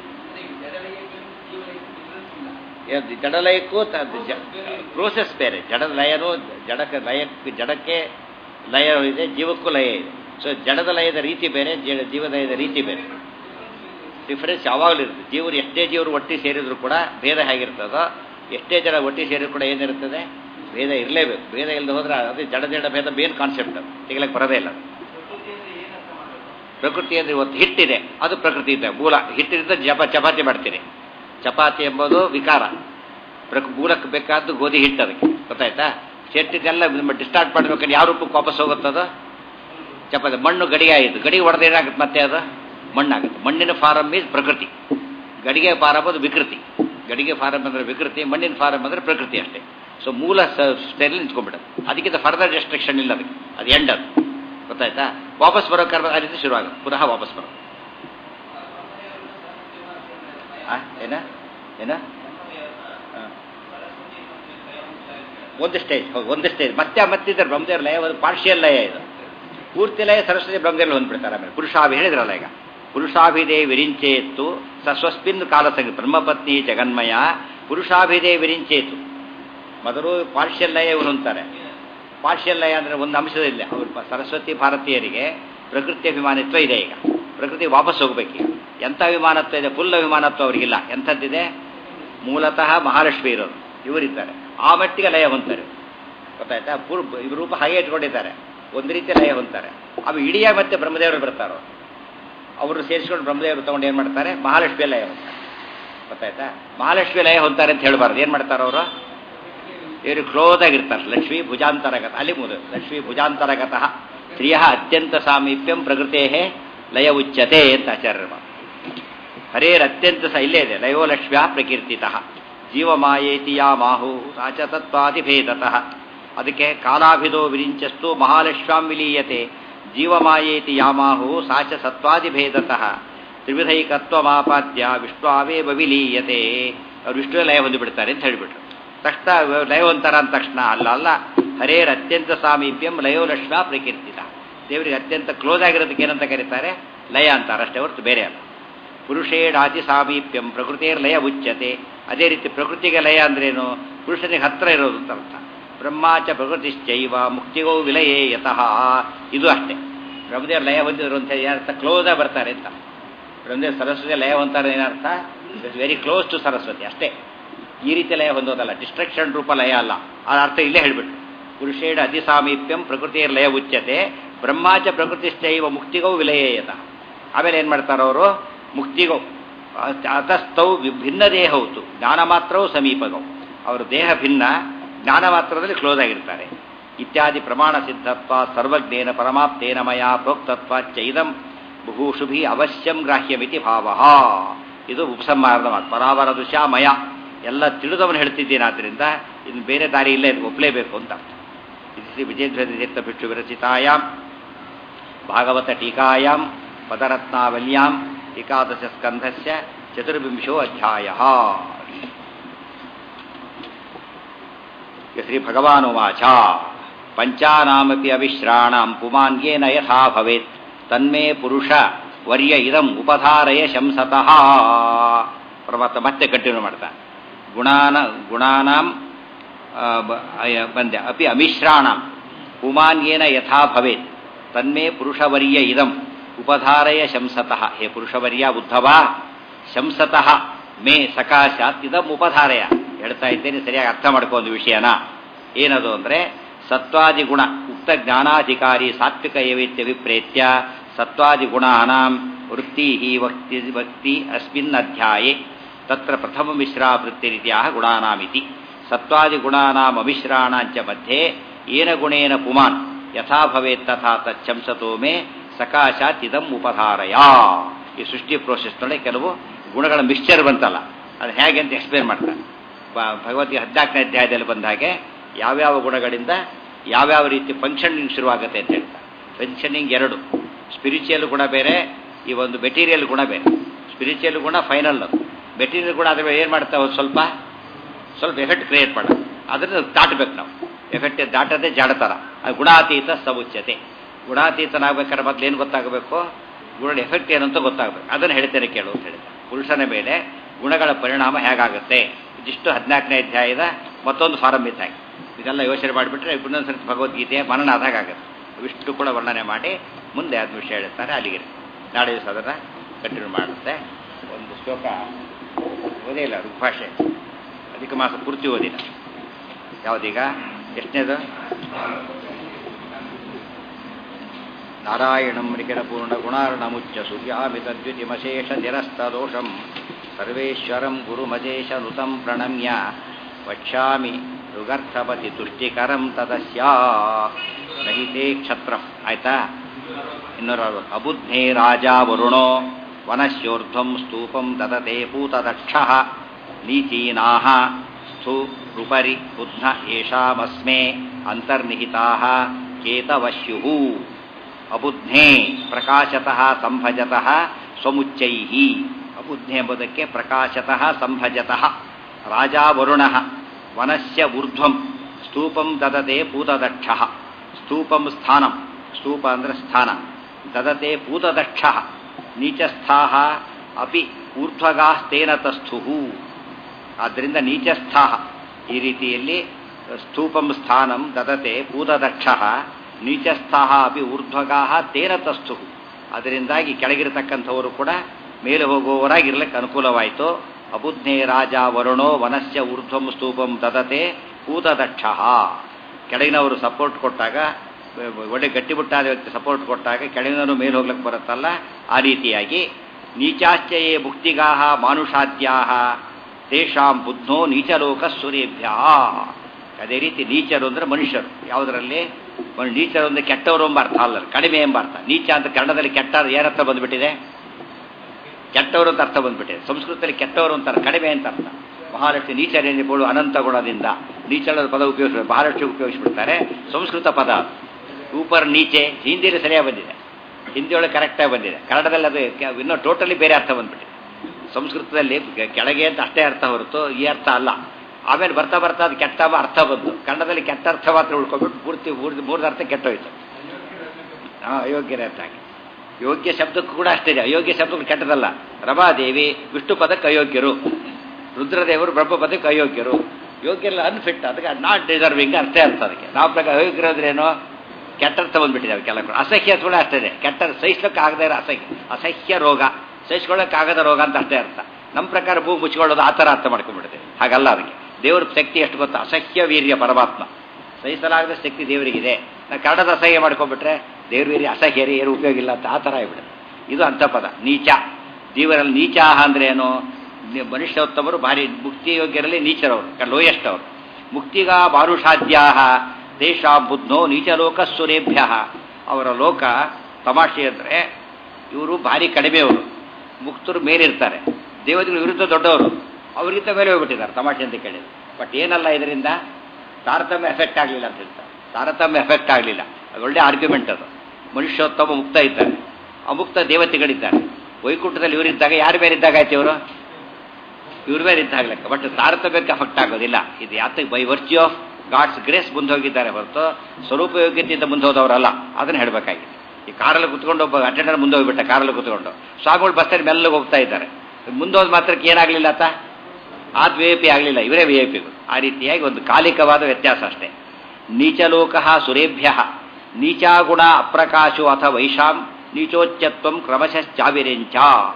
ಜಡಲಯಕ್ಕೂ ಪ್ರೋಸೆಸ್ ಬೇರೆ ಜಡದ ಲಯನೂ ಜಡಕ್ಕೆ ಲಯಕ್ಕೆ ಜಡಕ್ಕೆ ಲಯ ಇದೆ ಜೀವಕ್ಕೂ ಲಯ ಇದೆ ಸೊ ಜಡದ ಲಯದ ರೀತಿ ಬೇರೆ ಜೀವ- ಜೀವದ ಲಯದ ರೀತಿ ಬೇರೆ ಡಿಫರೆನ್ಸ್ ಯಾವಾಗಲೂ ಇರುತ್ತೆ ಜೀವರು ಎಷ್ಟೇ ಜೀವರು ಒಟ್ಟಿ ಸೇರಿದ್ರು ಕೂಡ ಭೇದ ಹೇಗಿರ್ತದೋ ಎಷ್ಟೇ ಜನ ಒಟ್ಟಿ ಸೇರಿದ್ರು ಕೂಡ ಏನಿರ್ತದೆ ಭೇದ ಇರಲೇಬೇಕು ಭೇದ ಇಲ್ಲದೆ ಹೋದ್ರೆ ಅದೇ ಜಡ ಜಡ ಭೇದ ಮೇನ್ ಕಾನ್ಸೆಪ್ಟ್ ಅದು ತೆಗಿಲಕ್ಕೆ ಬರೋದೇ ಇಲ್ಲ ಅದು. ಪ್ರಕೃತಿ ಅಂದರೆ ಇವತ್ತು ಹಿಟ್ಟಿದೆ ಅದು ಪ್ರಕೃತಿ ಇದೆ ಮೂಲ ಹಿಟ್ಟಿನಿಂದ ಜಪ ಚಪಾತಿ ಮಾಡ್ತೀರಿ ಚಪಾತಿ ಎಂಬುದು ವಿಕಾರ ಪ್ರಕ್ ಮೂಲಕ್ಕೆ ಬೇಕಾದ್ದು ಗೋಧಿ ಹಿಟ್ಟು ಅದಕ್ಕೆ ಗೊತ್ತಾಯ್ತಾ ಸೆಟ್ಟಿದೆಲ್ಲ ನಿಮ್ಮ ಡಿಸ್ಟಾರ್ಟ್ ಮಾಡ್ಬೇಕಾದ್ರೆ ಯಾವ ರೂಪಕ್ಕೆ ವಾಪಸ್ ಹೋಗುತ್ತದು ಚಪಾತಿ ಮಣ್ಣು ಗಡಿಗೆ ಆಯಿತು ಗಡಿಗೆ ಹೊಡೆದ್ರೆ ಏನಾಗುತ್ತೆ ಮತ್ತೆ ಅದು ಮಣ್ಣಾಗುತ್ತೆ ಮಣ್ಣಿನ ಫಾರಮ್ ಮೀನ್ಸ್ ಪ್ರಕೃತಿ ಗಡಿಗೆ ಫಾರಮ್ ಅದು ವಿಕೃತಿ ಗಡಿಗೆ ಫಾರಮ್ ಅಂದರೆ ವಿಕೃತಿ ಮಣ್ಣಿನ ಫಾರಮ್ ಅಂದರೆ ಪ್ರಕೃತಿ ಅಷ್ಟೇ ಸೊ ಮೂಲ ಸ್ಟೇಜಲ್ಲಿ ನಿಂತ್ಕೊಂಡ್ಬಿಡುತ್ತೆ ಅದಕ್ಕಿಂತ ಫರ್ದರ್ ರೆಸ್ಟ್ರಿಕ್ಷನ್ ಇಲ್ಲ ಅದಕ್ಕೆ ಅದು ಎಂಡ್ ಅದು ಗೊತ್ತಾಯ್ತಾ ವಾಪಸ್ ಬರೋ ಕರ್ಮ ಆ ರೀತಿ ಶುರುವಾಗುತ್ತೆ ಪುನಃ ವಾಪಸ್ ಬರೋ ಆ, ಏನ ಏನ ಆ. ಒಂದು ಸ್ಟೇಜ್ ಹೌದು ಒಂದು ಸ್ಟೇಜ್ ಮತ್ತೆ ಮತ್ತಿದ್ದಾರೆ ಬ್ರಹ್ಮದೇವ್ರ ಲಯ ಒಂದು ಪಾರ್ಷಿಯಲ್ ಲಯ ಇದು ಪೂರ್ತಿ ಲಯ ಸರಸ್ವತಿ ಬ್ರಹ್ಮದೇವ್ರಲ್ಲಿ ಹೊಂದ್ಬಿಡ್ತಾರೆ ಆಮೇಲೆ ಪುರುಷಾಭಿ ಹೇಳಿದ್ರಲ್ಲ ಈಗ ಪುರುಷಾಭಿದೇ ವಿರಿಂಚೇತ್ತು ಸ ಸ್ವಸ್ಮಿನ್ ಕಾಲ ಸಂಗ ಬ್ರಹ್ಮಪತ್ನಿ ಜಗನ್ಮಯ ಪುರುಷಾಭಿದೇ ವಿರಿಂಚೇತು ಮೊದಲು ಪಾರ್ಷಿಯಲ್ ಲಯ ಇವರು ಅಂತಾರೆ ಪಾರ್ಷಿಯಲ್ ಲಯ ಅಂದರೆ ಒಂದು ಅಂಶದಿಲ್ಲ ಅವರು ಪ- ಸರಸ್ವತಿ ಭಾರತೀಯರಿಗೆ ಪ್ರಕೃತಿ ಅಭಿಮಾನಿತ್ವ ಇದೆ ಈಗ ಪ್ರಕೃತಿ ವಾಪಸ್ ಹೋಗ್ಬೇಕು ಈಗ ಎಂಥ ಅಭಿಮಾನತ್ವ ಇದೆ ಫುಲ್ ಅಭಿಮಾನತ್ವ ಅವರಿಗಿಲ್ಲ ಎಂಥದ್ದಿದೆ ಮೂಲತಃ ಮಹಾಲಕ್ಷ್ಮಿ ಇರೋದು ಇವರಿದ್ದಾರೆ ಆ ಮಟ್ಟಿಗೆ ಲಯ ಹೊಂತಾರೆ ಗೊತ್ತಾಯ್ತಾ ಪೂರ್ ಇವ್ರ ರೂಪ ಹಾಗೆ ಇಟ್ಕೊಂಡಿದ್ದಾರೆ ಒಂದು ರೀತಿ ಲಯ ಹೊಂತಾರೆ ಅವು ಇಡಿಯಾಗಿ ಮತ್ತೆ ಬ್ರಹ್ಮದೇವರು ಬರ್ತಾರೋ ಅವರು ಸೇರಿಸ್ಕೊಂಡು ಬ್ರಹ್ಮದೇವರು ತಗೊಂಡು ಏನು ಮಾಡ್ತಾರೆ ಮಹಾಲಕ್ಷ್ಮಿ ಲಯ ಹೊಂತಾರೆ ಗೊತ್ತಾಯ್ತಾ ಮಹಾಲಕ್ಷ್ಮಿ ಲಯ ಹೊಂತಾರೆ ಅಂತ ಹೇಳಬಾರ್ದು ಏನು ಮಾಡ್ತಾರೆ ಅವರು ಇವರು ಕ್ಲೋಸ್ ಆಗಿರ್ತಾರೆ ಲಕ್ಷ್ಮೀ ಭುಜಾಂತರಗತ ಅಲ್ಲಿ ಮುದು ಲಕ್ಷ್ಮೀ ಭುಜಾಂತರಗತಃ ಸ್ತ್ರೀಯ ಅತ್ಯಂತ ಸಾಮೀಪ್ಯಂ ಪ್ರಕೃತೇ ಲಯ ಉಚ್ಯತೆ ಅಂತ ಆಚಾರ್ಯರು ಮಾತು. ಹರೇರ್ ಅತ್ಯಂತ ಸ ಇಲ್ಲೇ ಇದೆ ಲಯೋ ಲಕ್ಷ್ಮ್ಯ ಪ್ರಕೀರ್ತಿತಃ ಜೀವಮಾಯೇತಿ ಯಾ ಮಾಹು ಸಾಚ ತತ್ವಾದಿಭೇದತಃ ಅದಕ್ಕೆ ಕಾಲಾಭಿದೋ ವಿರಿಂಚಸ್ತು ಮಹಾಲಕ್ಷ್ಮ್ಯಾಂ ವಿಲೀಯತೆ ಜೀವಮಾಯೇತಿ ಯಾಮಾಹು ಸಾಚ ಸತ್ವಾದಿಭೇದತಃ ತ್ರಿವಿಧೈಕತ್ವಮಾಪಾದ್ಯ ವಿಷ್ಣುವೇವ ವಿಲೀಯತೆ ಅವ್ರು ವಿಷ್ಣುವೇ ಲಯ ಹೊಂದಿಬಿಡ್ತಾರೆ ಅಂತ ಹೇಳಿಬಿಟ್ರು ತಕ್ಷಣ ಲಯ ಹೊಂತಾರ ಅಂದ ತಕ್ಷಣ ಅಲ್ಲ ಅಲ್ಲ ಹರೇರ್ ಅತ್ಯಂತ ಸಾಮೀಪ್ಯಂ ಲಯೋ ಲಕ್ಷ್ಮ್ಯ ಪ್ರಕೀರ್ತಿತ ದೇವರಿಗೆ ಅತ್ಯಂತ ಕ್ಲೋಸ್ ಆಗಿರೋದಕ್ಕೆ ಏನಂತ ಕರೀತಾರೆ ಲಯ ಅಂತಾರೆ ಅಷ್ಟೇ ಹೊರತು ಬೇರೆ ಅಲ್ಲ ಪುರುಷೇಡಾತಿ ಸಾಮೀಪ್ಯಂ ಪ್ರಕೃತಿಯ ಲಯ ಉಚ್ಯತೆ ಅದೇ ರೀತಿ ಪ್ರಕೃತಿಗೆ ಲಯ ಅಂದ್ರೇನು ಪುರುಷನಿಗೆ ಹತ್ರ ಇರೋದು ಅಂತ ಅರ್ಥ ಬ್ರಹ್ಮಾಚ ಪ್ರಕೃತಿಶ್ಚೈವ ಮುಕ್ತಿಗೋ ವಿಲಯೇ ಯತಃ ಇದು ಅಷ್ಟೇ ಬ್ರಹ್ಮದೇವ್ರ ಲಯ ಹೊಂದಿದ್ರು ಅಂತ ಏನರ್ಥ ಕ್ಲೋಸ್ ಆಗಿ ಬರ್ತಾರೆ ಅಂತ ಬ್ರಹ್ಮದೇವ್ ಸರಸ್ವತಿ ಲಯ ಹೊಂತಾರೆ ಏನರ್ಥ it's very close to Saraswati ಅಷ್ಟೇ ಈ ರೀತಿ ಲಯ ಹೊಂದೋದಲ್ಲ ಡಿಸ್ಟ್ರಕ್ಷನ್ ರೂಪ ಲಯ ಅಲ್ಲ ಆ ಅರ್ಥ ಇಲ್ಲೇ ಹೇಳ್ಬಿಟ್ಟು ಪುರುಷೇಡ ಅತಿ ಸಾಮೀಪ್ಯಂ ಪ್ರಕೃತಿಯ ಲಯ ಉಚ್ಯತೆ ಬ್ರಹ್ಮಾಚ ಪ್ರಕೃತಿಶ್ಚೈವ ಮುಕ್ತಿಗೋ ವಿಲಯೇಯತ ಆಮೇಲೆ ಏನು ಮಾಡ್ತಾರೆ ಅವರು ಮುಕ್ತಿಗೋ ಅತಸ್ಥೌ ಭಿನ್ನ ದೇಹೌತು ಜ್ಞಾನ ಮಾತ್ರವು ಸಮೀಪಗೌ ಅವರು ದೇಹ ಭಿನ್ನ ಜ್ಞಾನ ಮಾತ್ರದಲ್ಲಿ ಕ್ಲೋಸ್ ಆಗಿರ್ತಾರೆ ಇತ್ಯಾದಿ ಪ್ರಮಾಣ ಸಿದ್ಧತ್ವ ಸರ್ವಜ್ಞೇನ ಪರಮಾಪ್ತೇನ ಮಯ ಪ್ರೋಕ್ತತ್ವ ಚೈದಂ ಬಹುಶುಭಿ ಅವಶ್ಯಂ ಗ್ರಾಹ್ಯಮಿತಿ ಭಾವ ಇದು ಉಪಸಂಹಾರದ ಮಾತು ಪರಾವರ ದೃಶ್ಯ ಮಯ ಎಲ್ಲ ತಿಳಿದವನು ಹೇಳ್ತಿದ್ದೇನೆ ಆದ್ದರಿಂದ ಇನ್ನು ಬೇರೆ ದಾರಿ ಇಲ್ಲ ಇದು ಒಪ್ಪಲೇಬೇಕು ಅಂತ ಅರ್ಥ ಇದು ಶ್ರೀ ವಿಜಯಧ್ವಜ ತೀರ್ಥ ಭಿಕ್ಷು ವಿರಚಿತಾಯಾಮ್ ಭಾಗವತ ಟೀಕಾಯಾಮ್ ಪದರತ್ನಾವಲ್ಯಾಂ ಏಕಾದಶ ಸ್ಕಂಧಸ್ಯ ಚತುರ್ವಿಂಶೋ ಅಧ್ಯಾಯ ಶ್ರೀ ಭಗವಾನುವಾಚ ಪಂಚಾನಾಮಪಿ ಅವಿಶ್ರಾಣಾಂ ಪುಮಾನ್ಯೇನ ಯಥಾ ಭವೇತ್ ತನ್ಮೇ ಪುರುಷ ವರ್ಯ ಇದಂ ಉಪಧಾರಯ ಶಂಸತಃ ಪರಮಾತ್ಮ ಮತ್ತೆ ಕಂಟಿನ್ಯೂ ಮಾಡ್ತಾನೆ ಗುಣಾನ ಗುಣಾನಾಂ ಆ, ಬ- ಅಯ- ಬಂದೆ ಅಪಿ ಅಮಿಶ್ರಾಣಾಂ ಪುಮಾನ್ಯೇನ ಯಥಾ ಭವೇತ್ ತನ್ಮೇ ಪುರುಷವರ್ಯ ಇದಂ ಉಪಧಾರಯ ಶಂಸತಃ ಹೇ ಪುರುಷವರ್ಯ ಉದ್ಧವ ಶಂಸತಃ ಮೇ ಸಕಾಶಾತ್ ಇದಂ ಉಪಧಾರಯ ಹೇಳ್ತಾ ಇದ್ದೇನೆ ಸರಿಯಾಗಿ ಅರ್ಥ ಮಾಡ್ಕೋ ಒಂದು ವಿಷಯನ ಏನದು ಅಂದ್ರೆ ಸತ್ವಾದಿ ಗುಣ ಉಕ್ತ ಜ್ಞಾನಾಧಿಕಾರಿ ಸಾತ್ವಿಕ ಏವೇತ್ಯ ವಿಪ್ರೇತ್ಯ ಸತ್ವಾದಿ ಗುಣಾನಾಂ ವೃತ್ತಿ ವಕ್ತಿ ವಕ್ತಿ ಅಸ್ಮಿನ್ ಅಧ್ಯಾಯೇ ತತ್ರ ಪ್ರಥಮ ಮಿಶ್ರಾ ವೃತ್ತಿರಿತ್ಯಾಹ ಗುಣಾನಾಮಿತಿ ಸತ್ವಾದಿ ಗುಣಾನಾಂ ಅಮಿಶ್ರಾಣಾಂಚ ಮಧ್ಯೆ ಏನ ಗುಣೇನ ಪುಮಾನ್ ಯಥಾ ಭವೇತ್ ತಥಾ ತಚ್ಚಂಸತೋ ಮೇ ಸಕಾಶಾತ್ ಇದಂ ಉಪಧಾರಯ ಈ ಸೃಷ್ಟಿ ಪ್ರೋಸೆಸ್ನೊಳಗೆ ಕೆಲವು ಗುಣಗಳ ಮಿಕ್ಸ್ಚರ್ ಬಂತಲ್ಲ ಅದು ಹೇಗೆ ಅಂತ ಎಕ್ಸ್ಪ್ಲೇನ್ ಮಾಡ್ತಾರೆ ಬ- ಭಗವದ್ಗೀತೆ ಹದಿನಾಲ್ಕನೇ ಅಧ್ಯಾಯದಲ್ಲಿ ಬಂದ ಹಾಗೆ ಯಾವ್ಯಾವ ಗುಣಗಳಿಂದ ಯಾವ್ಯಾವ ರೀತಿ ಫಂಕ್ಷನಿಂಗ್ ಶುರುವಾಗುತ್ತೆ ಅಂತ ಹೇಳ್ತಾರೆ ಫಂಕ್ಷನಿಂಗ್ ಎರಡು ಸ್ಪಿರಿಚುವಲ್ ಗುಣ ಬೇರೆ ಈ ಒಂದು ಮೆಟೀರಿಯಲ್ ಗುಣ ಬೇರೆ ಸ್ಪಿರಿಚುವಲ್ ಗುಣ ಫೈನಲ್ ಅದು ಮೆಟೀರಿಯಲ್ ಗುಣ ಅದ್ರ ಏನು ಮಾಡ್ತಾವೆ ಸ್ವಲ್ಪ ಸ್ವಲ್ಪ ಎಫೆಕ್ಟ್ ಕ್ರಿಯೇಟ್ ಮಾಡೋದು ಅದನ್ನು ದಾಟಬೇಕು ನಾವು ಎಫೆಕ್ಟ್ ದಾಟದೆ ಜಾಡತರ ಅದು ಗುಣಾತೀತ ಸವುಚ್ಯತೆ ಗುಣಾತೀತನಾಗಬೇಕಾದ್ರೆ ಮೊದಲು ಏನು ಗೊತ್ತಾಗಬೇಕು ಗುಣದ ಎಫೆಕ್ಟ್ ಏನು ಅಂತ ಗೊತ್ತಾಗಬೇಕು ಅದನ್ನು ಹೇಳ್ತೇನೆ ಕೇಳು ಅಂತ ಹೇಳಿದ ಪುರುಷನ ಮೇಲೆ ಗುಣಗಳ ಪರಿಣಾಮ ಹೇಗಾಗುತ್ತೆ ಇದಿಷ್ಟು ಹದಿನಾಲ್ಕನೇ ಅಧ್ಯಾಯದ ಮತ್ತೊಂದು ಫಾರಂ ಇದ್ದಾಗೆ ಇದೆಲ್ಲ ಯೋಚನೆ ಮಾಡಿಬಿಟ್ರೆ ಇನ್ನೊಂದು ಸರ್ತಿ ಭಗವದ್ಗೀತೆಯ ಮನನ ಆದಾಗ ಆಗುತ್ತೆ ಇವಿಷ್ಟು ಕೂಡ ವರ್ಣನೆ ಮಾಡಿ ಮುಂದೆ ಅದು ವಿಷಯ ಹೇಳ್ತಾರೆ ಅಲ್ಲಿಗೆ ನಾಳೆ ದಿವಸ ಅದನ್ನು ಕಂಟಿನ್ಯೂ ಮಾಡುತ್ತೆ ಒಂದು ಶ್ಲೋಕ ಓದೇ ಇಲ್ಲ ಋಗ್ಭಾಷೆ ಅಧಿಕ ಮಾಸ ಪೂರ್ತಿ ಓದಿಲ್ಲ ಯಾವುದೀಗ ಎಷ್ಟನೇದು ನಾರಾಯಣಂ ನಿಖಿಲಪೂರ್ಣ ಗುಣಾರ್ಣಮುಚ್ಚ ಸೂರ್ಯಾಮಿತದ್ಯುತಿಮಶೇಷ ನಿರಸ್ತದೋಷಂ ಸರ್ವೇಶ್ವರಂ ಗುರುಮಜೇಶ ನುತಂ ಪ್ರಣಮ್ಯ ವಕ್ಷ್ಯಾಮಿ ಋಗರ್ಥಪತಿ ತುಷ್ಟಿಕರಂ ತದಸ್ಯ ನಹಿತೇ ಕ್ಷತ್ರಂ ಆಯ್ತಾ ಇನ್ನೂರ ಅರವತ್ತು ಅಬುದ್ಧೇ ರಾಜ ವರುಣೋ ವನಶ್ಯೋರ್ಧ್ವಂ ಸ್ತೂಪಂ ದದತೆ ಪೂತದಕ್ಷ ನೀಚೀನಾಹ ಸ್ಥು ರುಪರಿ ಬುದ್ಧ ಯೇಷಾಮಸ್ಮೆ ಅಂತರ್ನಿಹಿತಾ ಕೇತವಶ್ಯು ಅಬುಧ್ನೇ ಪ್ರಕಾಶತಃ ಸಂಭಜತಃ ಸ್ವಮುಚ್ಚೈ ಅಬುಧ್ನೆ ಎಂಬುದಕ್ಕೆ ಪ್ರಕಾಶತಃ ಸಂಭಜತಃ ರಾಜಾ ವರುಣ ವನಸ್ಯ ಊರ್ಧ್ವಂ ಸ್ತೂಪಂ ದದತೆ ಪೂತದಕ್ಷ ಸ್ತೂಪಂ ಸ್ಥಾನಂ ಸ್ತೂಪ ಅಂದರೆ ಸ್ಥಾನ ದದತೆ ಪೂತದಕ್ಷ ನೀಚಸ್ಥಾ ಅಪಿ ಊರ್ಧ್ವಗಾಸ್ತೇನ ತಸ್ಥು ಆದ್ದರಿಂದ ನೀಚಸ್ಥಾ ಈ ರೀತಿಯಲ್ಲಿ ಸ್ತೂಪಂ ಸ್ಥಾನಂ ದದತೆ ಪೂತದಕ್ಷ ನೀಚಸ್ಥಾ ಅಪಿ ಊರ್ಧ್ವಗಾ ತೇನ ತಸ್ಥು ಅದರಿಂದಾಗಿ ಕೆಳಗಿರತಕ್ಕಂಥವರು ಕೂಡ ಮೇಲೆ ಹೋಗುವವರಾಗಿರ್ಲಿಕ್ಕೆ ಅನುಕೂಲವಾಯಿತು ಅಬುಧ್ನೇ ರಾಜ ವರುಣೋ ವನಸ್ಯ ಊರ್ಧ್ವಂ ಸ್ತೂಪಂ ದದತೆ ಪೂತದಕ್ಷ ಕೆಳಗಿನವರು ಸಪೋರ್ಟ್ ಕೊಟ್ಟಾಗ ಒಳ್ಳೆ ಗಟ್ಟಿಮುಟ್ಟಾದ ವ್ಯಕ್ತಿ ಸಪೋರ್ಟ್ ಕೊಟ್ಟಾಗ ಕೆಳಗಿನವರು ಮೇಲೆ ಹೋಗ್ಲಿಕ್ಕೆ ಬರುತ್ತಲ್ಲ ಆ ರೀತಿಯಾಗಿ ನೀಚಾಶ್ಚಯೇ ಮುಕ್ತಿಗಾ ಮಾನುಷಾದ್ಯಾ ತೇಷಾಂ ಬುದ್ಧೋ ನೀಚಲೋಕ ಸೂರ್ಯಭ್ಯ ಅದೇ ರೀತಿ ನೀಚರು ಅಂದ್ರೆ ಮನುಷ್ಯರು ಯಾವುದರಲ್ಲಿ ನೀಚರು ಅಂದ್ರೆ ಕೆಟ್ಟವರು ಎಂಬ ಅರ್ಥ ಅಲ್ಲ ಕಡಿಮೆ ಎಂಬ ಅರ್ಥ ನೀಚ ಅಂತ ಕನ್ನಡದಲ್ಲಿ ಕೆಟ್ಟ ಏನರ್ಥ ಬಂದ್ಬಿಟ್ಟಿದೆ ಕೆಟ್ಟವರು ಅಂತ ಅರ್ಥ ಬಂದ್ಬಿಟ್ಟಿದೆ ಸಂಸ್ಕೃತದಲ್ಲಿ ಕೆಟ್ಟವರು ಅಂತಾರೆ ಕಡಿಮೆ ಅಂತ ಅರ್ಥ ಮಹಾಲಕ್ಷ್ಮಿ ನೀಚರೆಂದುಕೊಳ್ಳು ಅನಂತ ಗುಣದಿಂದ ನೀಚಳದ ಪದ ಉಪಯೋಗಿಸ್ಬಿಡ್ತಾರೆ ಮಹಾಲಕ್ಷ್ಮಿ ಉಪಯೋಗಿಸ್ಬಿಡ್ತಾರೆ ಸಂಸ್ಕೃತ ಪದ ಸೂಪರ್ ನೀಚೆ ಹಿಂದಿಯಲ್ಲಿ ಸರಿಯಾಗಿ ಬಂದಿದೆ ಹಿಂದಿಯೊಳಗೆ ಕರೆಕ್ಟಾಗಿ ಬಂದಿದೆ ಕನ್ನಡದಲ್ಲಿ ಅದು ಇನ್ನೂ ಟೋಟಲಿ ಬೇರೆ ಅರ್ಥ ಬಂದ್ಬಿಟ್ಟಿದೆ ಸಂಸ್ಕೃತದಲ್ಲಿ ಕೆಳಗೆ ಅಂತ ಅಷ್ಟೇ ಅರ್ಥ ಹೊರತು ಈ ಅರ್ಥ ಅಲ್ಲ ಆಮೇಲೆ ಬರ್ತಾ ಬರ್ತಾ ಅದು ಕೆಟ್ಟ ಅರ್ಥ ಬಂತು ಕನ್ನಡದಲ್ಲಿ ಕೆಟ್ಟ ಅರ್ಥ ಮಾತ್ರ ಉಳ್ಕೊಬಿಟ್ಟು ಪೂರ್ತಿ ಮೂರ್ದು ಮೂರ್ದು ಅರ್ಥ ಕೆಟ್ಟೋಯ್ತು ಹಾಂ ಅಯೋಗ್ಯರೇ ಅರ್ಥ ಆಗಿ ಯೋಗ್ಯ ಶಬ್ದಕ್ಕೂ ಕೂಡ ಅಷ್ಟೇ ಇದೆ ಅಯೋಗ್ಯ ಶಬ್ದಗಳು ಕೆಟ್ಟದಲ್ಲ ರಮಾದೇವಿ ವಿಷ್ಣು ಪದಕ್ಕೆ ಅಯೋಗ್ಯರು ರುದ್ರದೇವರು ಬ್ರಹ್ಮ ಪದಕ್ಕೆ ಅಯೋಗ್ಯರು ಯೋಗ್ಯರಲ್ಲ ಅನ್ಫಿಟ್ ಅದಕ್ಕೆ ನಾಟ್ ಡಿಸರ್ವಿಂಗ್ ಅಷ್ಟೇ ಅರ್ಥ ಅದಕ್ಕೆ ನಾವು ಪ್ರಕಾರ ಅಯೋಗ್ಯರಾದ್ರೇನು ಕೆಟ್ಟರ್ಥ ಬಂದ್ಬಿಟ್ಟಿದ್ದಾವೆ ಕೆಲ ಅಸಹ್ಯ ಕೂಡ ಅಷ್ಟೇ ಇದೆ ಕೆಟ್ಟ ಸಹಿಸ್ಲಿಕ್ಕೆ ಆಗದೇ ಇರೋ ಅಸಹ್ಯ ಅಸಹ್ಯ ರೋಗ ಸಹಿಸ್ಕೊಳ್ಳೋಕ್ಕಾಗದ ರೋಗ ಅಂತ ಅಷ್ಟೇ ಅರ್ಥ ನಮ್ಮ ಪ್ರಕಾರ ಭೂ ಮುಚ್ಕೊಳ್ಳೋದು ಆ ಥರ ಅರ್ಥ ಮಾಡ್ಕೊಂಡ್ಬಿಡುತ್ತೆ ಹಾಗಲ್ಲ ಅದಕ್ಕೆ ದೇವ್ರ ಶಕ್ತಿ ಎಷ್ಟು ಗೊತ್ತಾ ಅಸಹ್ಯ ವೀರ್ಯ ಪರಮಾತ್ಮ ಸಹಿಸಲಾಗದ ಶಕ್ತಿ ದೇವರಿಗಿದೆ ನಾವು ಕನ್ನಡದ ಅಸಹ್ಯ ಮಾಡ್ಕೊಂಡ್ಬಿಟ್ರೆ ದೇವ್ರ ವೀರ್ಯ ಅಸಹ್ಯ ಏನು ಉಪಯೋಗ ಇಲ್ಲ ಅಂತ ಆ ಥರ ಆಗ್ಬಿಡುತ್ತೆ ಇದು ಅಂಥ ಪದ ನೀಚ ಜೀವರಲ್ಲಿ ನೀಚಾಹ ಅಂದ್ರೆ ಏನು ಮನುಷ್ಯೋತ್ತಮರು ಭಾರಿ ಮುಕ್ತಿ ಯೋಗ್ಯರಲ್ಲಿ ನೀಚರವರು ಲೋಯೆಸ್ಟ್ ಅವರು ಮುಕ್ತಿಗ ಮಾರುಷಾದ್ಯಾಹ ದೇಶ ಬುದ್ಧೋ ನೀಚಲೋಕ ಸುರೇಭ್ಯ ಅವರ ಲೋಕ ತಮಾಷೆ ಅಂದರೆ ಇವರು ಭಾರಿ ಕಡಿಮೆಯವರು ಮುಕ್ತರು ಮೇಲಿರ್ತಾರೆ ದೇವತೆಗಳು ವಿರುದ್ಧ ದೊಡ್ಡವರು ಅವರಿಗಿಂತ ಮೇಲೆ ಹೋಗ್ಬಿಟ್ಟಿದ್ದಾರೆ ತಮಾಷೆ ಅಂತ ಕೇಳಿದ್ರು ಬಟ್ ಏನಲ್ಲ ಇದರಿಂದ ತಾರತಮ್ಯ ಎಫೆಕ್ಟ್ ಆಗಲಿಲ್ಲ ಅಂತ ಹೇಳ್ತಾರೆ ತಾರತಮ್ಯ ಎಫೆಕ್ಟ್ ಆಗಲಿಲ್ಲ ಅದು ಒಳ್ಳೆ ಆರ್ಗ್ಯುಮೆಂಟ್ ಅದು ಮನುಷ್ಯೋತ್ತಮ ಮುಕ್ತ ಇದ್ದಾರೆ ಅಮುಕ್ತ ದೇವತೆಗಳಿದ್ದಾರೆ ವೈಕುಂಠದಲ್ಲಿ ಇವರಿದ್ದಾಗ ಯಾರು ಬೇರೆ ಇದ್ದಾಗ ಆಯ್ತು ಇವರು ಇವ್ರ ಬೇರೆ ಇದ್ದಾಗಲಕ್ಕ ಬಟ್ ತಾರತಮ್ಯಕ್ಕೆ ಅಫೆಕ್ಟ್ ಆಗೋದಿಲ್ಲ ಇದು ಯಾತಕ್ಕೆ by virtue of God's grace ಮುಂದೆ ಹೋಗಿದ್ದಾರೆ ಹೊರತು ಸ್ವರೂಪ ಯೋಗ್ಯತೆಯಿಂದ ಮುಂದೆ ಹೋದವರಲ್ಲ ಅದನ್ನು ಹೇಳಬೇಕಾಗಿದೆ ಈ ಕಾರಲ್ಲಿ ಕುತ್ಕೊಂಡು ಒಬ್ಬ ಅಟೆಂಡರ್ ಮುಂದೆ ಹೋಗ್ಬಿಟ್ಟ ಕಾರಲ್ಲಿ ಕುತ್ಕೊಂಡು ಸ್ವಾಮಿಗಳು ಬಸ್ಸಲ್ಲಿ ಮೆಲ್ಲಗೆ ಹೋಗ್ತಾ ಇದ್ದಾರೆ ಮುಂದೆ ಹೋದ ಮಾತ್ರಕ್ಕೆ ಏನಾಗಲಿಲ್ಲ ಆತ ಆದ್ ವಿ ಐ ಪಿ ಆಗಲಿಲ್ಲ ಇವರೇ ವಿ ಐ ಪಿಗಳು ಆ ರೀತಿಯಾಗಿ ಒಂದು ಕಾಲಿಕವಾದ ವ್ಯತ್ಯಾಸ ಅಷ್ಟೇ ನೀಚಲೋಕ ಸುರೇಭ್ಯ ನೀಚಾಗುಣ ಅಪ್ರಕಾಶೋ ಅಥ ವೈಷಾಂ ನೀಚೋಚ್ಚತ್ವಂ ಕ್ರಮಶ್ಚಾವಿರೆಂಚ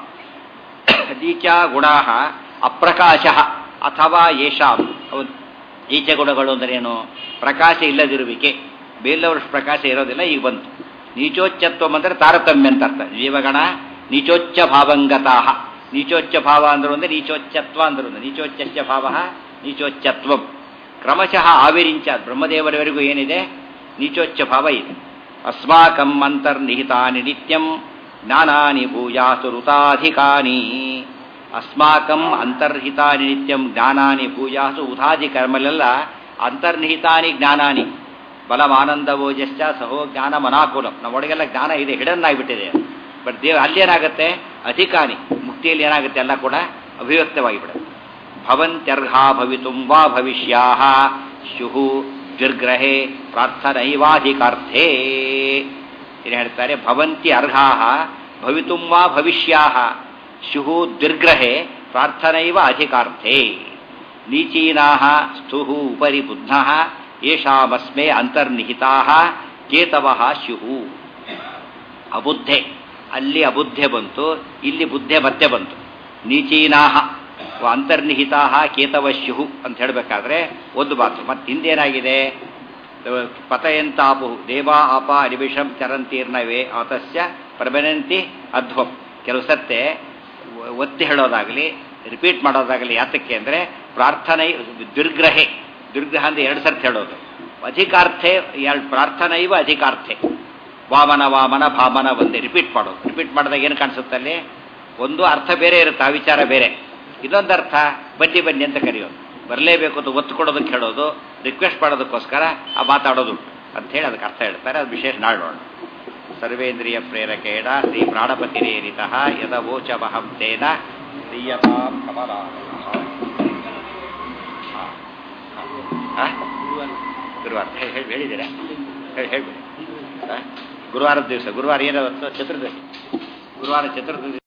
ನೀಚ ಗುಣ ಅಪ್ರಕಾಶ ಅಥವಾ ಯೇಷಾಂ ನೀಚ ಗುಣಗಳು ಅಂದ್ರೇನು ಪ್ರಕಾಶ ಇಲ್ಲದಿರುವಿಕೆ ಬೇಲವರ ಪ್ರಕಾಶ ಇರೋದಿಲ್ಲ ಈಗ ಬಂತು ನೀಚೋಚ್ಚತ್ವಂ ಅಂದರೆ ತಾರತಮ್ಯ ಅಂತ ಅರ್ಥ ಜೀವಗಣ ನೀಚೋಚ್ಚ ಭಾವಂಗತಾಹ ನೀಚೋಚ್ಚ ಭಾವ ಅಂದ್ರು ಅಂದ್ರೆ ನೀಚೋಚ್ಚತ್ವ ಅಂದ್ರು ನೀಚೋಚ್ಚ ಭಾವ ನೀಚೋಚ್ಚತ್ವಂ ಕ್ರಮಶಃ ಆವಿರಿಂಚ ಬ್ರಹ್ಮದೇವರವರೆಗೂ ಏನಿದೆ ನೀಚೋಚ್ಚ ಭಾವ ಇದೆ ಅಸ್ಮಾಕಂ ಅಂತರ್ನಿಹಿತಾನಿ ನಿತ್ಯಂ ಜ್ಞಾನಾನಿ ಭೂಯಾಸು ಋತಾಧಿಕಾನಿ ಅಸ್ಮಾಕಂ ಅಂತರ್ಹಿತಾನಿ ನಿತ್ಯಂ ಜ್ಞಾನಾನಿ ಭೂಯಾಸು ಉಧಾದಿ ಕರ್ಮಲೆಲ್ಲ ಅಂತರ್ನಿಹಿತಾನಿ ಜ್ಞಾನಾನಿ ಬಲಮಾನಂದವೋಜಶ್ಚ ಸಹೋ ಜ್ಞಾನ ಮನಾಕುಲಂ ನಮ್ಮೊಳಗೆಲ್ಲ ಜ್ಞಾನ ಇದೆ ಹಿಡನ್ ಆಗಿಬಿಟ್ಟಿದೆ ಬಟ್ ದೇವ ಅಲ್ಲಿ ಏನಾಗುತ್ತೆ ಅಧಿಕಾನಿ ಮುಕ್ತಿಯಲ್ಲಿ ಏನಾಗುತ್ತೆ ಎಲ್ಲ ಕೂಡ ಅಭಿವ್ಯಕ್ತವಾಗಿಬಿಡುತ್ತೆ ಭವಂತ್ಯರ್ಹಾ ಭವಿತುಂ ವಾ ಭವಿಷ್ಯಾ ಶುಹು ದುರ್ಗ್ರಹೇ ಪ್ರಾರ್ಥನೈವಾಧಿಕಾರ್ಥೇ ಏನು ಹೇಳ್ತಾರೆ ಭವಂತಿ ಅರ್ಹಾ ಭವಿತುಂ ವಾ ಭವಿಷ್ಯಾ ಶುಹು ದುರ್ಗ್ರಹೇ ಪ್ರಾರ್ಥನೈವ ಅಧಿಕಾರ್ಥೇ ನೀಚೀನಾ ಸ್ಥು ಉಪರಿ ಬುದ್ಧ ಯೇಷಾಮಸ್ಮೆ ಅಂತರ್ನಿಹಿತಾ ಕೇತವ ಸ್ಯುಹು ಅಬುದ್ಧೆ ಅಲ್ಲಿ ಅಬುದ್ಧೆ ಬಂತು ಇಲ್ಲಿ ಬುದ್ಧೆ ಮತ್ತೆ ಬಂತು ನೀಚೀನಾಹ ಅಂತರ್ನಿಹಿತಾ ಕೇತವ ಸ್ಯುಹು ಅಂತ ಹೇಳಬೇಕಾದ್ರೆ ಒಂದು ಮಾತು ಮತ್ತೆ ಹಿಂದೇನಾಗಿದೆ ಪತಯಂತಾಪು ದೇವಾ ಆಪ ಅನಿಮಿಷಂ ಚರಂತೀರ್ಣವೇ ಆತಸ್ಯ ಪ್ರಬನಂತಿ ಅಧ್ವಂ ಕೆಲವು ಸತ್ತೆ ಒತ್ತಿ ಹೇಳೋದಾಗಲಿ ರಿಪೀಟ್ ಮಾಡೋದಾಗಲಿ ಯಾತಕ್ಕೆ ಅಂದರೆ ಪ್ರಾರ್ಥನೆ ದುರ್ಗ್ರಹೆ ದುರ್ಗ್ರಹ ಅಂದ್ರೆ ಎರಡು ಸರ್ತಿ ಹೇಳೋದು ಅಧಿಕಾರ್ಥೆ ಎರಡು ಪ್ರಾರ್ಥನೆ ಇವ ಅಧಿಕಾರ್ಥೆ ವಾಮನ ವಾಮನ ಭಾಮನ ಒಂದೇ ರಿಪೀಟ್ ಮಾಡೋದು ರಿಪೀಟ್ ಮಾಡಿದಾಗ ಏನು ಕಾಣಿಸುತ್ತೆ ಅಲ್ಲಿ ಒಂದು ಅರ್ಥ ಬೇರೆ ಇರುತ್ತೆ ಆ ವಿಚಾರ ಬೇರೆ ಇದೊಂದು ಅರ್ಥ ಬನ್ನಿ ಬನ್ನಿ ಅಂತ ಕರೆಯೋದು ಬರಲೇಬೇಕು ಅಂತ ಒತ್ತು ಕೊಡೋದಕ್ಕೆ ಹೇಳೋದು ರಿಕ್ವೆಸ್ಟ್ ಮಾಡೋದಕ್ಕೋಸ್ಕರ ಆ ಮಾತಾಡೋದು ಅಂತ ಹೇಳಿ ಅದಕ್ಕೆ ಅರ್ಥ ಹೇಳ್ತಾರೆ ಅದು ವಿಶೇಷ ನಾಡೋಣ ಸರ್ವೇಂದ್ರಿಯ ಪ್ರೇರಕೇಣ ಶ್ರೀ ಪ್ರಾಣಪತಿರೇರಿತ ಯದವೋಚಮಹಂ ತೇನ ದೀಯತಾಂ ಕಮಲ ಗುರುವಾರ ಹೇಳಿ ಹೇಳಿ ಹೇಳಿದ್ದೀರಾ ಹೇಳಿ ಹೇಳ್ಬಿಡಿ ಆ? ಗುರುವಾರದ ದಿವಸ ಗುರುವಾರ ಏನಾವತ್ತು ಚತುರ್ದಶಿ ಗುರುವಾರ ಚತುರ್ದಶಿ